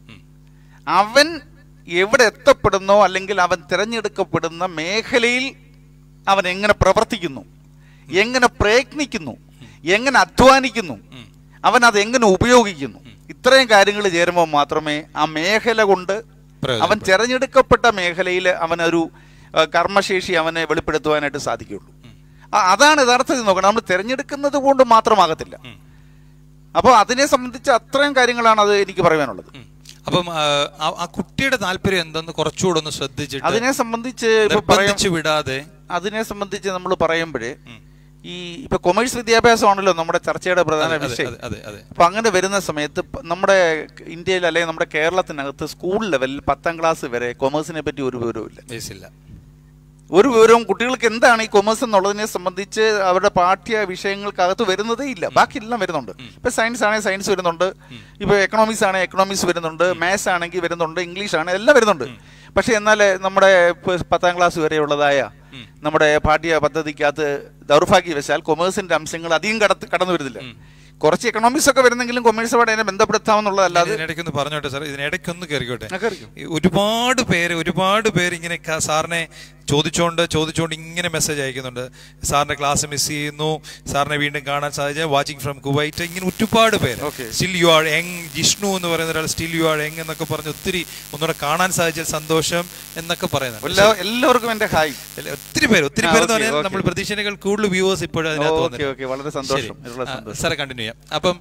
അവൻ എവിടെ എത്തപ്പെടുന്നോ അല്ലെങ്കിൽ അവൻ തിരഞ്ഞെടുക്കപ്പെടുന്ന മേഖലയിൽ അവൻ എങ്ങനെ പ്രവർത്തിക്കുന്നു എങ്ങനെ പ്രയത്നിക്കുന്നു എങ്ങനെ അധ്വാനിക്കുന്നു അവൻ അത് എങ്ങനെ ഉപയോഗിക്കുന്നു ഇത്രയും കാര്യങ്ങൾ ചേരുമ്പോൾ മാത്രമേ ആ മേഖല കൊണ്ട് പ്രയോജനപ്പെടും. അവൻ തിരഞ്ഞെടുക്കപ്പെട്ട മേഖലയിൽ അവനൊരു ആ, കർമ്മശേഷി അവനെ വെളിപ്പെടുത്തുവാനായിട്ട് സാധിക്കുകയുള്ളൂ ആ, അതാണ് യഥാർത്ഥത്തിൽ നോക്കണം നമ്മൾ തിരഞ്ഞെടുക്കുന്നത് കൊണ്ട് മാത്രമാകത്തില്ല അപ്പോൾ അതിനെ സംബന്ധിച്ച് അത്രയും കാര്യങ്ങളാണ് അത് എനിക്ക് പറയാനുള്ളത് ഉം. അപ്പം ആ, ആ- ആ കുട്ടിയുടെ താല്പര്യം എന്തെന്ന് കുറച്ചുകൂടെ ഒന്ന് ശ്രദ്ധിച്ചിട്ട് അതിനെ സംബന്ധിച്ച് ഇപ്പൊ പറയാം നിർബന്ധിച്ച് വിടാതെ അതിനെ സംബന്ധിച്ച് നമ്മൾ പറയുമ്പോഴേ ഈ ഇപ്പൊ കൊമേഴ്സ് വിദ്യാഭ്യാസമാണല്ലോ നമ്മുടെ ചർച്ചയുടെ പ്രധാന അതെ, വിഷയം അതെ അതെ അതെ അപ്പൊ അങ്ങനെ വരുന്ന സമയത്ത് പ- നമ്മുടെ ഇന്ത്യയിൽ അല്ലെങ്കിൽ നമ്മുടെ കേരളത്തിനകത്ത് സ്കൂൾ ലെവലിൽ പത്താം ക്ലാസ് വരെ കൊമേഴ്സിനെ പറ്റി ഒരു വിവരവും ഇല്ല ബേസില്ല ഒരു വിവരവും കുട്ടികൾക്ക് എന്താണ് ഈ കൊമേഴ്സ് എന്നുള്ളതിനെ സംബന്ധിച്ച് അവരുടെ പാഠ്യ വിഷയങ്ങൾക്കകത്ത് വരുന്നതേ ഇല്ല ബാക്കിയെല്ലാം വരുന്നുണ്ട് ഇപ്പൊ സയൻസ് ആണെങ്കിൽ സയൻസ് വരുന്നുണ്ട് ഇപ്പൊ എക്കണോമിക്സ് ആണെങ്കിൽ എക്കണോമിക്സ് വരുന്നുണ്ട് മാത്സ് ആണെങ്കിൽ വരുന്നുണ്ട് ഇംഗ്ലീഷ് ആണ് എല്ലാം വരുന്നുണ്ട് പക്ഷെ എന്നാൽ നമ്മുടെ ഇപ്പൊ പത്താം ക്ലാസ് വരെയുള്ളതായ നമ്മുടെ പാഠ്യ പദ്ധതിക്കകത്ത് ദൗർഭാഗ്യവശാൽ കൊമേഴ്സിന്റെ അംശങ്ങൾ അധികം കടത്ത് കടന്നു വരുന്നില്ല കുറച്ച് എക്കണോമിക്സ് ഒക്കെ വരുന്നെങ്കിലും കൊമേഴ്സുമായിട്ട് അതിനെ ബന്ധപ്പെടുത്താമെന്നുള്ളതല്ലാതെ ഇതിനിടയ്ക്കൊന്ന് പറഞ്ഞോട്ടെ സാർ ഇതിനിടയ്ക്കൊന്ന് കയറിക്കോട്ടെ ആ, കയറിക്കോ. ഈ ഒരുപാട് പേര് ഒരുപാട് പേര് ഇങ്ങനെ ക- സാറിനെ ചോദിച്ചോണ്ട് ചോദിച്ചോണ്ട് ഇങ്ങനെ മെസ്സേജ് അയക്കുന്നുണ്ട് സാറിന്റെ ക്ലാസ് മിസ് ചെയ്യുന്നു സാറിനെ വീണ്ടും കാണാൻ സാധിച്ച വാച്ചിങ് ഫ്രം കുവൈറ്റ് ഇങ്ങനെ ഒരുപാട് പേര് Okay. Still you are young Jishnu എന്ന് പറയുന്ന ഒരാൾ സ്റ്റിൽ യു ആർ യങ് എന്നൊക്കെ പറഞ്ഞ് ഒത്തിരി ഒന്നുകൂടെ കാണാൻ സാധിച്ച സന്തോഷം എന്നൊക്കെ പറയുന്നുണ്ട് എല്ലാ- എല്ലാവർക്കും എന്റെ ഹായ് അല്ല, ഒത്തിരി പേര് ഒത്തിരി ആ, പേര് എന്ന് okay, പറഞ്ഞാൽ okay. നമ്മൾ പ്രതീക്ഷനേക്കാൾ കൂടുതൽ വ്യൂവേഴ്സ് ഇപ്പോഴും അതിനകത്ത് ഓക്കെ വന്നിട്ടുണ്ട്. ഓക്കെ വളരെ സന്തോഷം ശരി. വളരെ ആ, സന്തോഷം സാറെ കണ്ടിന്യൂ ചെയ്യാം അപ്പം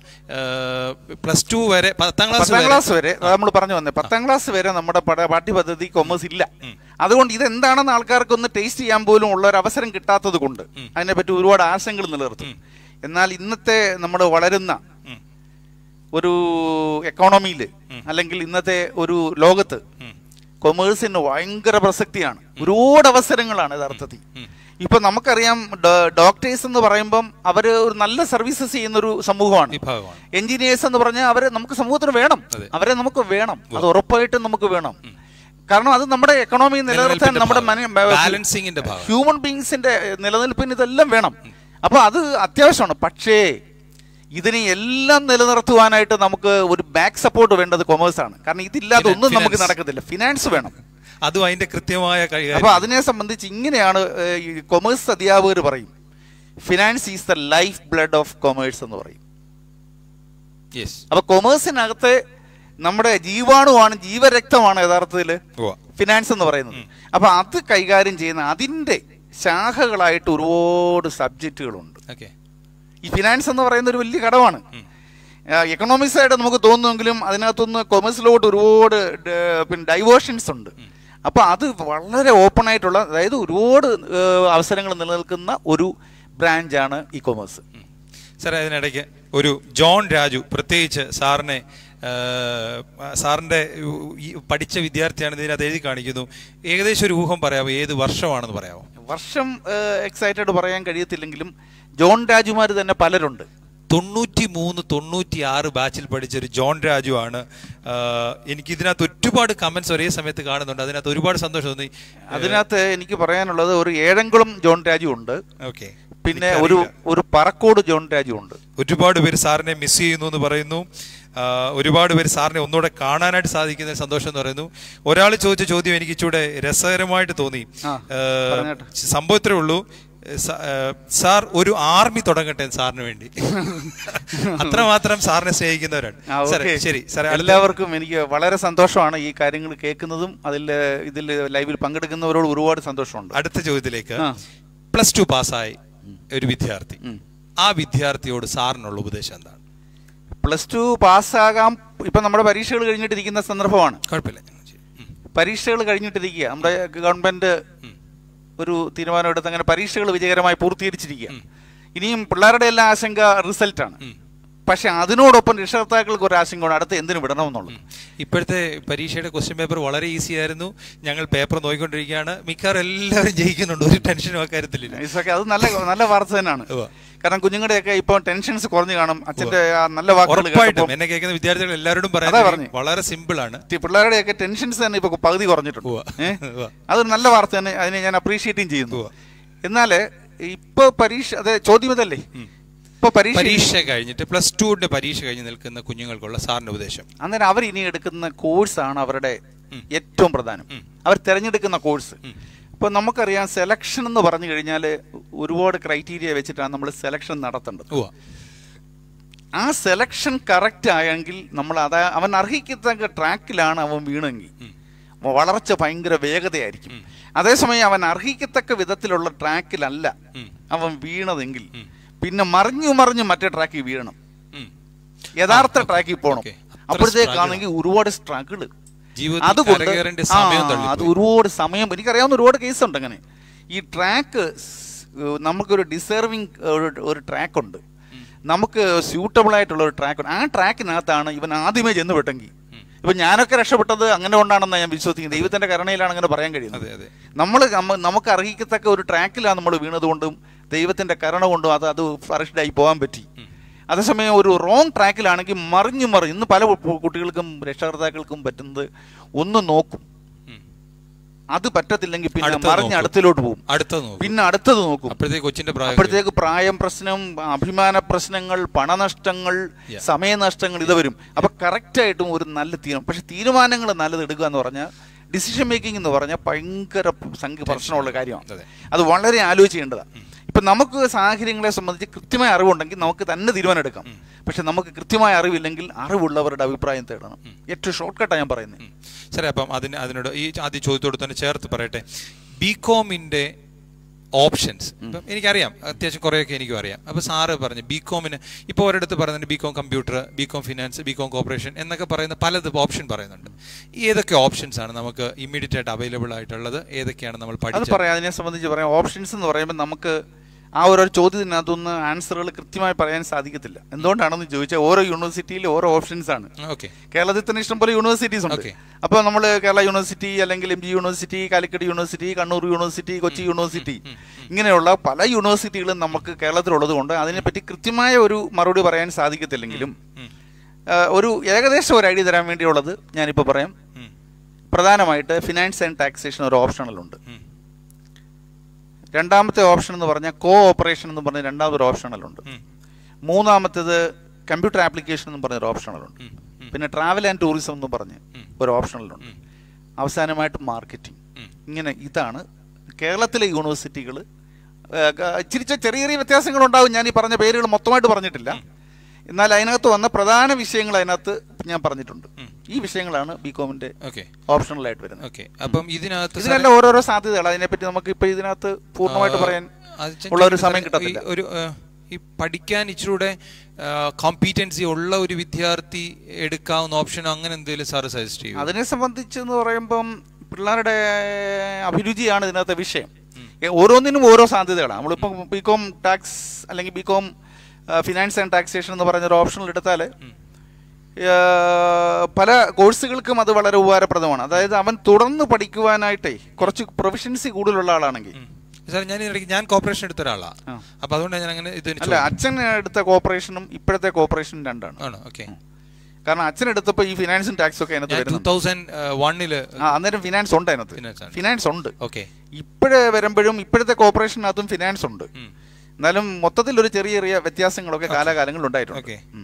പ്ലസ് ടു വരെ പത്താം ക്ലാസ് പത്താം വരെ ക്ലാസ് വരെ നമ്മൾ പറഞ്ഞു വന്നേ പത്താം ക്ലാസ് വരെ നമ്മുടെ പഠ- പാഠ്യപദ്ധതി കൊമേഴ്സ് ഇല്ല അതുകൊണ്ട് ഇത് എന്താണെന്ന് ആൾക്കാർക്ക് ഒന്ന് ടേസ്റ്റ് ചെയ്യാൻ പോലും ഉള്ള ഒരു അവസരം കിട്ടാത്തത് കൊണ്ട് അതിനെപ്പറ്റി ഒരുപാട് ആശങ്കകൾ നിലനിർത്തും എന്നാൽ ഇന്നത്തെ നമ്മൾ വളരുന്ന ഉം. ഒരു എക്കോണമിയിൽ അല്ലെങ്കിൽ ഇന്നത്തെ ഒരു ലോകത്ത് കൊമേഴ്സിന് ഭയങ്കര പ്രസക്തിയാണ് ഒരുപാട് അവസരങ്ങളാണ് യഥാർത്ഥത്തിൽ ഇപ്പൊ നമുക്കറിയാം ഡോക്ടേഴ്സ് എന്ന് പറയുമ്പം അവര് ഒരു നല്ല സർവീസസ് ചെയ്യുന്ന ഒരു സമൂഹമാണ് വിഭാഗമാണ് എഞ്ചിനീയേഴ്സ് എന്ന് പറഞ്ഞാൽ അവരെ നമുക്ക് സമൂഹത്തിന് വേണം അതെ. അവരെ നമുക്ക് വേണം അത് ഉറപ്പായിട്ടും നമുക്ക് വേണം കാരണം അത് നമ്മുടെ എക്കണോമി നിലനിർത്താൻ നമ്മുടെ ബാലൻസിങ്ങിന്റെ ഭാഗം ഹ്യൂമൻ ബീങ്സിന്റെ നിലനിൽപ്പിന് ഇതെല്ലാം വേണം അപ്പൊ അത് അത്യാവശ്യമാണ് പക്ഷേ ഇതിനെ എല്ലാം നിലനിർത്തുവാനായിട്ട് നമുക്ക് ഒരു ബാക്ക് സപ്പോർട്ട് വേണ്ടത് കൊമേഴ്സ് ആണ് കാരണം ഇതില്ലാതെ Finan- ഒന്നും നമുക്ക് finance. നടക്കത്തില്ല ഫിനാൻസ് വേണം അതും അതിന്റെ കൃത്യമായ കൈകാര്യം അപ്പൊ അതിനെ സംബന്ധിച്ച് ഇങ്ങനെയാണ് ഏഹ്, ഈ കൊമേഴ്സ് അധ്യാപകർ പറയും finance is the life blood of commerce എന്ന് പറയും യെസ് അപ്പൊ കൊമേഴ്സിനകത്ത് നമ്മുടെ ജീവാണുവാണ് ജീവരക്തമാണ് യഥാർത്ഥത്തിൽ ഫിനാൻസ് എന്ന് പറയുന്നത് അപ്പൊ അത് കൈകാര്യം ചെയ്യുന്ന അതിന്റെ ശാഖകളായിട്ട് ഒരുപാട് സബ്ജക്റ്റുകളുണ്ട് ഓക്കെ ഈ ഫിനാൻസ് എന്ന് പറയുന്ന ഒരു വലിയ ഘടകമാണ് എക്കണോമിക്സ് ആയിട്ട് നമുക്ക് തോന്നുമെങ്കിലും അതിനകത്തുനിന്ന് കൊമേഴ്സിലോട്ട് ഒരുപാട് ഡ- പിന്നെ ഡൈവേർഷൻസ് ഉണ്ട് അപ്പൊ അത് വളരെ ഓപ്പൺ ആയിട്ടുള്ള അതായത് ഒരുപാട് ഏഹ്, അവസരങ്ങൾ നിലനിൽക്കുന്ന ഒരു ബ്രാഞ്ചാണ് ഈ കൊമേഴ്സ് സാറേ അതിനിടയ്ക്ക് ഒരു ജോൺ രാജു പ്രത്യേകിച്ച് സാറിനെ ആ, സാറിന്റെ ഈ പഠിച്ച വിദ്യാർത്ഥിയാണ് ഇതിനകത്ത് എഴുതി കാണിക്കുന്നു ഏകദേശം ഒരു ഊഹം പറയാമോ ഏത് വർഷമാണെന്ന് പറയാമോ വർഷം എക്സൈറ്റഡ് പറയാൻ കഴിയത്തില്ലെങ്കിലും ജോൺ രാജുമാർ തന്നെ പലരുണ്ട് തൊണ്ണൂറ്റി മൂന്ന് തൊണ്ണൂറ്റി ആറ് ബാച്ചിൽ പഠിച്ച ഒരു ജോൺ രാജു ആണ് ആ, എനിക്ക് ഇതിനകത്ത് ഒരുപാട് കമന്റ്സ് ഒരേ സമയത്ത് കാണുന്നുണ്ട് അതിനകത്ത് ഒരുപാട് സന്തോഷം തോന്നി അതിനകത്ത് എനിക്ക് പറയാനുള്ളത് ഒരു ഏഴംകുളം ജോൺ രാജു ഉണ്ട് ഓക്കെ പിന്നെ ഒരു ഒരു പറക്കോട് ജോൺ രാജു ഉണ്ട് ഒരുപാട് പേര് സാറിനെ മിസ് ചെയ്യുന്നു എന്ന് പറയുന്നു ആ, ഒരുപാട് പേര് സാറിനെ ഒന്നുകൂടെ കാണാനായിട്ട് സാധിക്കുന്ന സന്തോഷം എന്ന് പറയുന്നു ഒരാൾ ചോദിച്ച ചോദ്യം എനിക്ക് ഇച്ചിരി രസകരമായിട്ട് തോന്നി ആ, ആ, പറഞ്ഞോട്ടെ. സംഭവം ഇത്രേ ഉള്ളൂ സ- ആ, സാർ ഒരു ആർമി തുടങ്ങട്ടെ സാറിന് വേണ്ടി അത്രമാത്രം സാറിനെ സ്നേഹിക്കുന്നവരാണ് ആ, സാറേ, ഓക്കേ. ശരി സാറേ അടുത്ത- എല്ലാവർക്കും എനിക്ക് വളരെ സന്തോഷമാണ് ഈ കാര്യങ്ങൾ കേൾക്കുന്നതും അതിൽ ഇതിൽ ലൈവിൽ പങ്കെടുക്കുന്നവരോട് ഒരുപാട് സന്തോഷമുണ്ട് അടുത്ത ചോദ്യത്തിലേക്ക് ആ. പ്ലസ് ടു പാസ്സായി ഒരു വിദ്യാർത്ഥി ഉം. ആ വിദ്യാർത്ഥിയോട് സാറിനുള്ള ഉപദേശം എന്താണ് പ്ലസ് ടു പാസ്സാകാം ഇപ്പം നമ്മുടെ പരീക്ഷകൾ കഴിഞ്ഞിട്ടിരിക്കുന്ന സന്ദർഭമാണ് കുഴപ്പമില്ല ഞങ്ങൾ ചെയ്യും. ഉം. പരീക്ഷകൾ കഴിഞ്ഞിട്ടിരിക്കുക നമ്മുടെ ഗവൺമെന്റ് ഒരു തീരുമാനം എടുത്ത് അങ്ങനെ പരീക്ഷകൾ വിജയകരമായി പൂർത്തീകരിച്ചിരിക്കുക ഇനിയും പിള്ളേരുടെ എല്ലാ ആശങ്ക റിസൾട്ടാണ് ഉം. പക്ഷെ അതിനോടൊപ്പം രക്ഷകർത്താക്കൾക്ക് ഒരു ആശങ്കയാണ് അടുത്ത് എന്തിനു വിടണമെന്നുള്ളത് ഇപ്പോഴത്തെ പരീക്ഷയുടെ ക്വസ്റ്റ്യൻ പേപ്പർ വളരെ ഈസി ആയിരുന്നു ഞങ്ങൾ പേപ്പർ നോക്കിക്കൊണ്ടിരിക്കുകയാണ് മിക്കവാറും എല്ലാവരും ജയിക്കുന്നുണ്ട് ഒരു ടെൻഷനും അക്കാര്യത്തിലില്ല ഇതൊക്കെ അത് നല്ല നല്ല വാർത്ത തന്നെയാണ് ഉവ്വ. കാരണം കുഞ്ഞുങ്ങളുടെയൊക്കെ ഇപ്പൊ ടെൻഷൻസ് കുറഞ്ഞു കാണും അച്ഛന്റെ ആ നല്ല വാക്കുകൾ ഉറപ്പായിട്ടും കേട്ടപ്പോൾ എന്നെ കേൾക്കുന്ന വിദ്യാർത്ഥികൾ എല്ലാവരോടും അതാ പറയാൻ പറഞ്ഞെ. വളരെ സിമ്പിൾ ആണ് ഈ പിള്ളേരുടെയൊക്കെ ടെൻഷൻസ് തന്നെ ഇപ്പൊ പകുതി കുറഞ്ഞിട്ടുണ്ട് ഉവ്വ. ഏ? ഉവ്വ. അതൊരു നല്ല വാർത്ത തന്നെ അതിനെ ഞാൻ അപ്രീഷിയേറ്റും ചെയ്യുന്നു ഉവ്വ. എന്നാല് ഇപ്പൊ പരീക്ഷ അതെ ചോദ്യം ഇതല്ലേ ഇപ്പൊ പരീക്ഷ പരീക്ഷ കഴിഞ്ഞിട്ട് പ്ലസ് ടുവിന്റെ പരീക്ഷ കഴിഞ്ഞ് നിൽക്കുന്ന കുഞ്ഞുങ്ങൾക്കുള്ള സാറിന്റെ ഉപദേശം അന്നേരം അവർ ഇനി എടുക്കുന്ന കോഴ്സാണ് അവരുടെ ഏറ്റവും പ്രധാനം അവർ തിരഞ്ഞെടുക്കുന്ന കോഴ്സ് ഇപ്പൊ നമുക്കറിയാം സെലക്ഷൻ എന്ന് പറഞ്ഞു കഴിഞ്ഞാൽ ഒരുപാട് ക്രൈറ്റീരിയ വെച്ചിട്ടാണ് നമ്മൾ സെലക്ഷൻ നടത്തേണ്ടത് ഉവ്വ. ആ സെലക്ഷൻ കറക്റ്റ് ആയെങ്കിൽ നമ്മൾ അതാ അവൻ അർഹിക്കത്തക്ക ട്രാക്കിലാണ് അവൻ വീണെങ്കിൽ വളർച്ച ഭയങ്കര വേഗതയായിരിക്കും അതേസമയം അവൻ അർഹിക്കത്തക്ക വിധത്തിലുള്ള ട്രാക്കിലല്ല അവൻ വീണതെങ്കിൽ പിന്നെ മറിഞ്ഞു മറിഞ്ഞു മറ്റേ ട്രാക്കിൽ വീഴണം ഉം. യഥാർത്ഥ ട്രാക്കിൽ പോകണം ഓക്കേ. അത്ര അപ്പോഴത്തേക്കാണെങ്കിൽ ഒരുപാട് സ്ട്രഗിള് ജീവിതത്തിൽ കരകയറേണ്ട ആ, സമയം അത് തള്ളി ഒരുപാട് സമയം എനിക്കറിയാവുന്ന ഒരുപാട് കേസ് ഉണ്ട് അങ്ങനെ ഈ ട്രാക്ക് നമുക്കൊരു ഡിസേർവിങ് ഒരു ട്രാക്ക് ഉണ്ട് നമുക്ക് സ്യൂട്ടബിൾ ആയിട്ടുള്ള ഒരു ട്രാക്ക് ഉണ്ട് ആ ട്രാക്കിനകത്താണ് ഇവൻ ആദ്യമേ ചെന്ന് വിട്ടെങ്കിൽ ഇപ്പൊ ഞാനൊക്കെ രക്ഷപ്പെട്ടത് അങ്ങനെ കൊണ്ടാണെന്ന് ഞാൻ വിശ്വസിക്കുന്നത് ദൈവത്തിന്റെ കരുണയിലാണ് അങ്ങനെ പറയാൻ കഴിയുന്നത് അതെ അതെ നമ്മൾ നമുക്ക് അർഹിക്കത്തക്ക ഒരു ട്രാക്കിലാണ് നമ്മൾ വീണതുകൊണ്ടും ദൈവത്തിന്റെ കരുണ കൊണ്ടും അത് അത് ഫ്ലറിഷ്ഡായി പോകാൻ പറ്റി അതേസമയം ഒരു റോങ് ട്രാക്കിലാണെങ്കിൽ മറിഞ്ഞു മറിഞ്ഞ് ഇന്ന് പല കു- കുട്ടികൾക്കും രക്ഷകർത്താക്കൾക്കും പറ്റുന്നത് ഒന്ന് നോക്കും ഉം. അത് പറ്റത്തില്ലെങ്കിൽ പിന്നെ അടുത്തത് മറിഞ്ഞ് നോക്കും. അടുത്തിലോട്ട് പോകും അടുത്ത നോക്കും പിന്നെ അടുത്തത് നോക്കും അപ്പോഴത്തേക്ക് കൊച്ചിന്റെ പ്രായം അപ്പോഴത്തേക്ക് പ്രായം പ്രശ്നം അഭിമാന പ്രശ്നങ്ങൾ പണനഷ്ടങ്ങൾ Yeah. സമയനഷ്ടങ്ങൾ ഇത് വരും അപ്പൊ കറക്റ്റ് ആയിട്ടും ഒരു നല്ല തീരുമാനം പക്ഷെ തീരുമാനങ്ങൾ നല്ലത് എടുക്കുക എന്ന് പറഞ്ഞാൽ ഡിസിഷൻ മേക്കിംഗ് എന്ന് പറഞ്ഞാൽ ഭയങ്കര സംഖ്യ പ്രശ്നമുള്ള കാര്യമാണ് അതെ. അത് വളരെ ആലോചിക്കേണ്ടതാണ് ഇപ്പൊ നമുക്ക് സാഹചര്യങ്ങളെ സംബന്ധിച്ച് കൃത്യമായ അറിവുണ്ടെങ്കിൽ നമുക്ക് തന്നെ തീരുമാനം എടുക്കാം പക്ഷെ നമുക്ക് കൃത്യമായ അറിവില്ലെങ്കിൽ അറിവുള്ളവരുടെ അഭിപ്രായം തേടണം ഏറ്റവും ഷോർട്ട് കട്ടാണ് ഞാൻ പറയുന്നത് ഉം. ശരി അപ്പം അതിന് അതിനോട് ഈ ആദ്യ ചോദ്യത്തോട് തന്നെ ചേർത്ത് പറയട്ടെ ബി കോമിന്റെ ഓപ്ഷൻസ് ഇപ്പം എനിക്കറിയാം അത്യാവശ്യം കുറേയൊക്കെ എനിക്കും അറിയാം അപ്പോൾ സാറ് പറഞ്ഞു ബി കോമിന് ഇപ്പോൾ ഒരിടത്ത് പറയുന്നുണ്ട് B com computer B com finance B com corporation എന്നൊക്കെ പറയുന്ന പലത് ഓപ്ഷൻ പറയുന്നുണ്ട് ഏതൊക്കെ ഓപ്ഷൻസ് ആണ് നമുക്ക് ഇമ്മീഡിയറ്റ് ആയിട്ട് അവൈലബിൾ ആയിട്ടുള്ളത് ഏതൊക്കെയാണ് നമ്മൾ അത് പഠിച്ചത് പറയാം അതിനെ സംബന്ധിച്ച് പറയാം ഓപ്ഷൻസ് എന്ന് പറയുമ്പോൾ നമുക്ക് ആ ഓരോ ചോദ്യത്തിനകത്തൊന്ന് ആൻസറുകൾ കൃത്യമായി പറയാൻ സാധിക്കത്തില്ല എന്തുകൊണ്ടാണെന്ന് ചോദിച്ചാൽ ഓരോ യൂണിവേഴ്സിറ്റിയിൽ ഓരോ ഓപ്ഷൻസ് ആണ് ഓക്കെ കേരളത്തിൽ തന്നെ ഇഷ്ടംപോലെ യൂണിവേഴ്സിറ്റീസ് ഉണ്ട് Okay. അപ്പോൾ നമ്മൾ കേരള യൂണിവേഴ്സിറ്റി അല്ലെങ്കിൽ M G university Calicut university Kannur university Kochi university ഇങ്ങനെയുള്ള പല യൂണിവേഴ്സിറ്റികളും നമുക്ക് കേരളത്തിലുള്ളത് കൊണ്ട് അതിനെപ്പറ്റി കൃത്യമായ ഒരു മറുപടി പറയാൻ സാധിക്കത്തില്ലെങ്കിലും ആ, ഒരു ഏകദേശം ഒരു ഐഡിയ തരാൻ വേണ്ടിയുള്ളത് ഞാനിപ്പോൾ പറയാം പ്രധാനമായിട്ട് ഫിനാൻസ് ആൻഡ് ടാക്സേഷൻ ഒരു ഓപ്ഷണലുണ്ട് രണ്ടാമത്തെ ഓപ്ഷൻ എന്ന് പറഞ്ഞാൽ കോ ഓപ്പറേഷൻ എന്ന് പറഞ്ഞ രണ്ടാമതൊരു ഓപ്ഷണലുണ്ട് മൂന്നാമത്തേത് കമ്പ്യൂട്ടർ ആപ്ലിക്കേഷൻ എന്ന് പറഞ്ഞ ഒരു ഓപ്ഷണലുണ്ട് പിന്നെ ട്രാവൽ ആൻഡ് ടൂറിസം എന്ന് പറഞ്ഞ് ഒരു ഓപ്ഷണലുണ്ട് അവസാനമായിട്ട് മാർക്കറ്റിംഗ് ഇങ്ങനെ ഇതാണ് കേരളത്തിലെ യൂണിവേഴ്സിറ്റികൾ ഇച്ചിരി ചെ- ചെറിയ ചെറിയ വ്യത്യാസങ്ങളുണ്ടാവും ഞാൻ ഈ പറഞ്ഞ പേരുകൾ മൊത്തമായിട്ട് പറഞ്ഞിട്ടില്ല എന്നാൽ അതിനകത്ത് വന്ന പ്രധാന വിഷയങ്ങൾ അതിനകത്ത് ഞാൻ പറഞ്ഞിട്ടുണ്ട് ഈ വിഷയങ്ങളാണ് ബി കോമിന്റെ ഓക്കെ ഓപ്ഷണലായിട്ട് വരുന്നത് ഓക്കെ അപ്പം ഇതിനകത്ത് ഇതിനെല്ലാം ഓരോരോ സാധ്യതകൾ അതിനെപ്പറ്റി നമുക്ക് ഇപ്പൊ ഇതിനകത്ത് പൂർണ്ണമായിട്ട് പറയാൻ അത് ചെ- ഉള്ള ഒരു സാറേ, സമയം കിട്ടത്തില്ല ഈ ഒരു ആ, ഈ പഠിക്കാൻ ഇച്ചിരൂടെ കോമ്പീറ്റൻസി ഉള്ള ഒരു വിദ്യാർത്ഥി എടുക്കാവുന്ന ഓപ്ഷൻ അങ്ങനെ എന്തെങ്കിലും സാറ് സജസ്റ്റ് ചെയ്യും അതിനെ സംബന്ധിച്ചെന്ന് പറയുമ്പം പിള്ളേരുടെ അഭിരുചിയാണ് ഇതിനകത്തെ വിഷയം ഏ, ഓരോന്നിനും ഓരോ സാധ്യതകളാണ് നമ്മളിപ്പം ബി കോം ടാക്സ് അല്ലെങ്കിൽ B com finance and taxation എന്ന് പറഞ്ഞൊരു ഓപ്ഷനിൽ എടുത്താൽ പല കോഴ്സുകൾക്കും അത് വളരെ ഉപകാരപ്രദമാണ് അതായത് അവൻ തുടർന്ന് പഠിക്കുവാനായിട്ടേ കുറച്ച് പ്രൊഫഷൻസി കൂടുതലുള്ള ആളാണെങ്കിൽ സാർ ഞാൻ ഇതിനിടയ്ക്ക് ഞാൻ കോപ്പറേഷൻ എടുത്ത ഒരാളാ ആ. അപ്പൊ അതുകൊണ്ടാണ് ഞാൻ അങ്ങനെ ഇതിന് അല്ല അച്ഛൻ എടുത്ത കോപ്പറേഷനും ഇപ്പോഴത്തെ കോപ്പറേഷനും രണ്ടാണ് ആണ് ഓക്കെ കാരണം അച്ഛൻ എടുത്തപ്പോൾ ഈ ഫിനാൻസും ടാക്സും ഒക്കെ അതിനകത്ത് ഞാൻ ടൂ വരുന്നുണ്ട് തൗസൻഡ് വണ്ണില് ആ അന്നേരം ഫിനാൻസ് ഉണ്ട് അതിനകത്ത് Finance ആണ്. ഫിനാൻസ് ഉണ്ട് ഓക്കെ ഇപ്പോഴേ വരുമ്പോഴും ഇപ്പോഴത്തെ കോർപ്പറേഷനകത്തും ഫിനാൻസ് ഉണ്ട് എന്നാലും മൊത്തത്തിൽ ഒരു ചെറിയ ചെറിയ വ്യത്യാസങ്ങളൊക്കെ കാലാകാലങ്ങളിൽ ഉണ്ടായിട്ടുണ്ട് ഓക്കെ ഉം.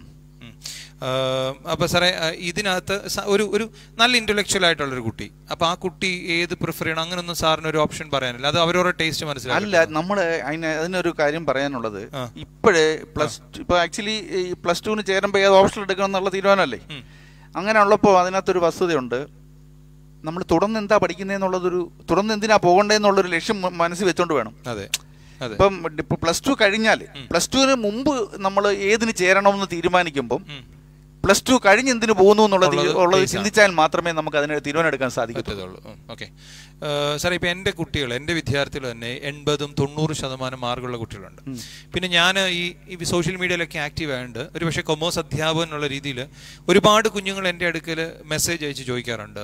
അപ്പൊ സാറേ ആ, ഇതിനകത്ത് സ- ഒരു ഒരു നല്ല ഇന്റലക്ച്വൽ ആയിട്ടുള്ള ഒരു കുട്ടി അപ്പൊ ആ കുട്ടി ഏത് പ്രിഫർ ചെയ്യണം അങ്ങനൊന്നും സാറിന് ഒരു ഓപ്ഷൻ പറയാനില്ല അത് അവരവരുടെ ടേസ്റ്റ് മനസ്സിലാക്കി അല്ല നമ്മൾ അതിന് അതിനൊരു കാര്യം പറയാനുള്ളത് ആ. ഇപ്പോഴേ പ്ലസ് ഇപ്പൊ ആക്ച്വലി ഈ പ്ലസ് ടുവിന് ചേരുമ്പോൾ ഏത് ഓപ്ഷൻ എടുക്കണം എന്നുള്ള തീരുമാനമല്ലേ ഉം. അങ്ങനെ ഉള്ളപ്പോൾ അതിനകത്തൊരു വസ്തുതയുണ്ട് നമ്മൾ തുടർന്ന് എന്താ പഠിക്കുന്നതെന്നുള്ളതൊരു തുടർന്ന് എന്തിനാ പോകണ്ടേന്നുള്ളൊരു ലക്ഷ്യം മ- മനസ്സിൽ വെച്ചോണ്ട് വേണം അതെ അതെ ഇപ്പം ഇപ്പൊ പ്ലസ് ടു കഴിഞ്ഞാൽ പ്ലസ് ടുവിന് മുമ്പ് നമ്മൾ ഏതിന് ചേരണമെന്ന് തീരുമാനിക്കുമ്പം ഉം. പ്ലസ് ടു കഴിഞ്ഞ് എന്തിനു പോകുന്നു എന്നുള്ളത് ഉള്ളത് ഉള്ളത് case ആണ്. ചിന്തിച്ചാൽ മാത്രമേ നമുക്ക് അതിന് തീരുമാനം എടുക്കാൻ സാധിക്കത്തുള്ളൂ പറ്റത്തുള്ളൂ ഓക്കെ സാറേ ഇപ്പൊ എന്റെ കുട്ടികൾ എന്റെ വിദ്യാർത്ഥികൾ തന്നെ എൺപതും തൊണ്ണൂറ് ശതമാനം മാർക്കുള്ള കുട്ടികളുണ്ട് പിന്നെ ഞാൻ ഈ ഈ സോഷ്യൽ മീഡിയയിലൊക്കെ ആക്റ്റീവ് ആയതുകൊണ്ട് ഒരു പക്ഷേ കൊമേഴ്സ് അധ്യാപകൻ എന്നുള്ള രീതിയിൽ ഒരുപാട് കുഞ്ഞുങ്ങൾ എൻ്റെ അടുക്കൽ മെസ്സേജ് അയച്ച് ചോദിക്കാറുണ്ട്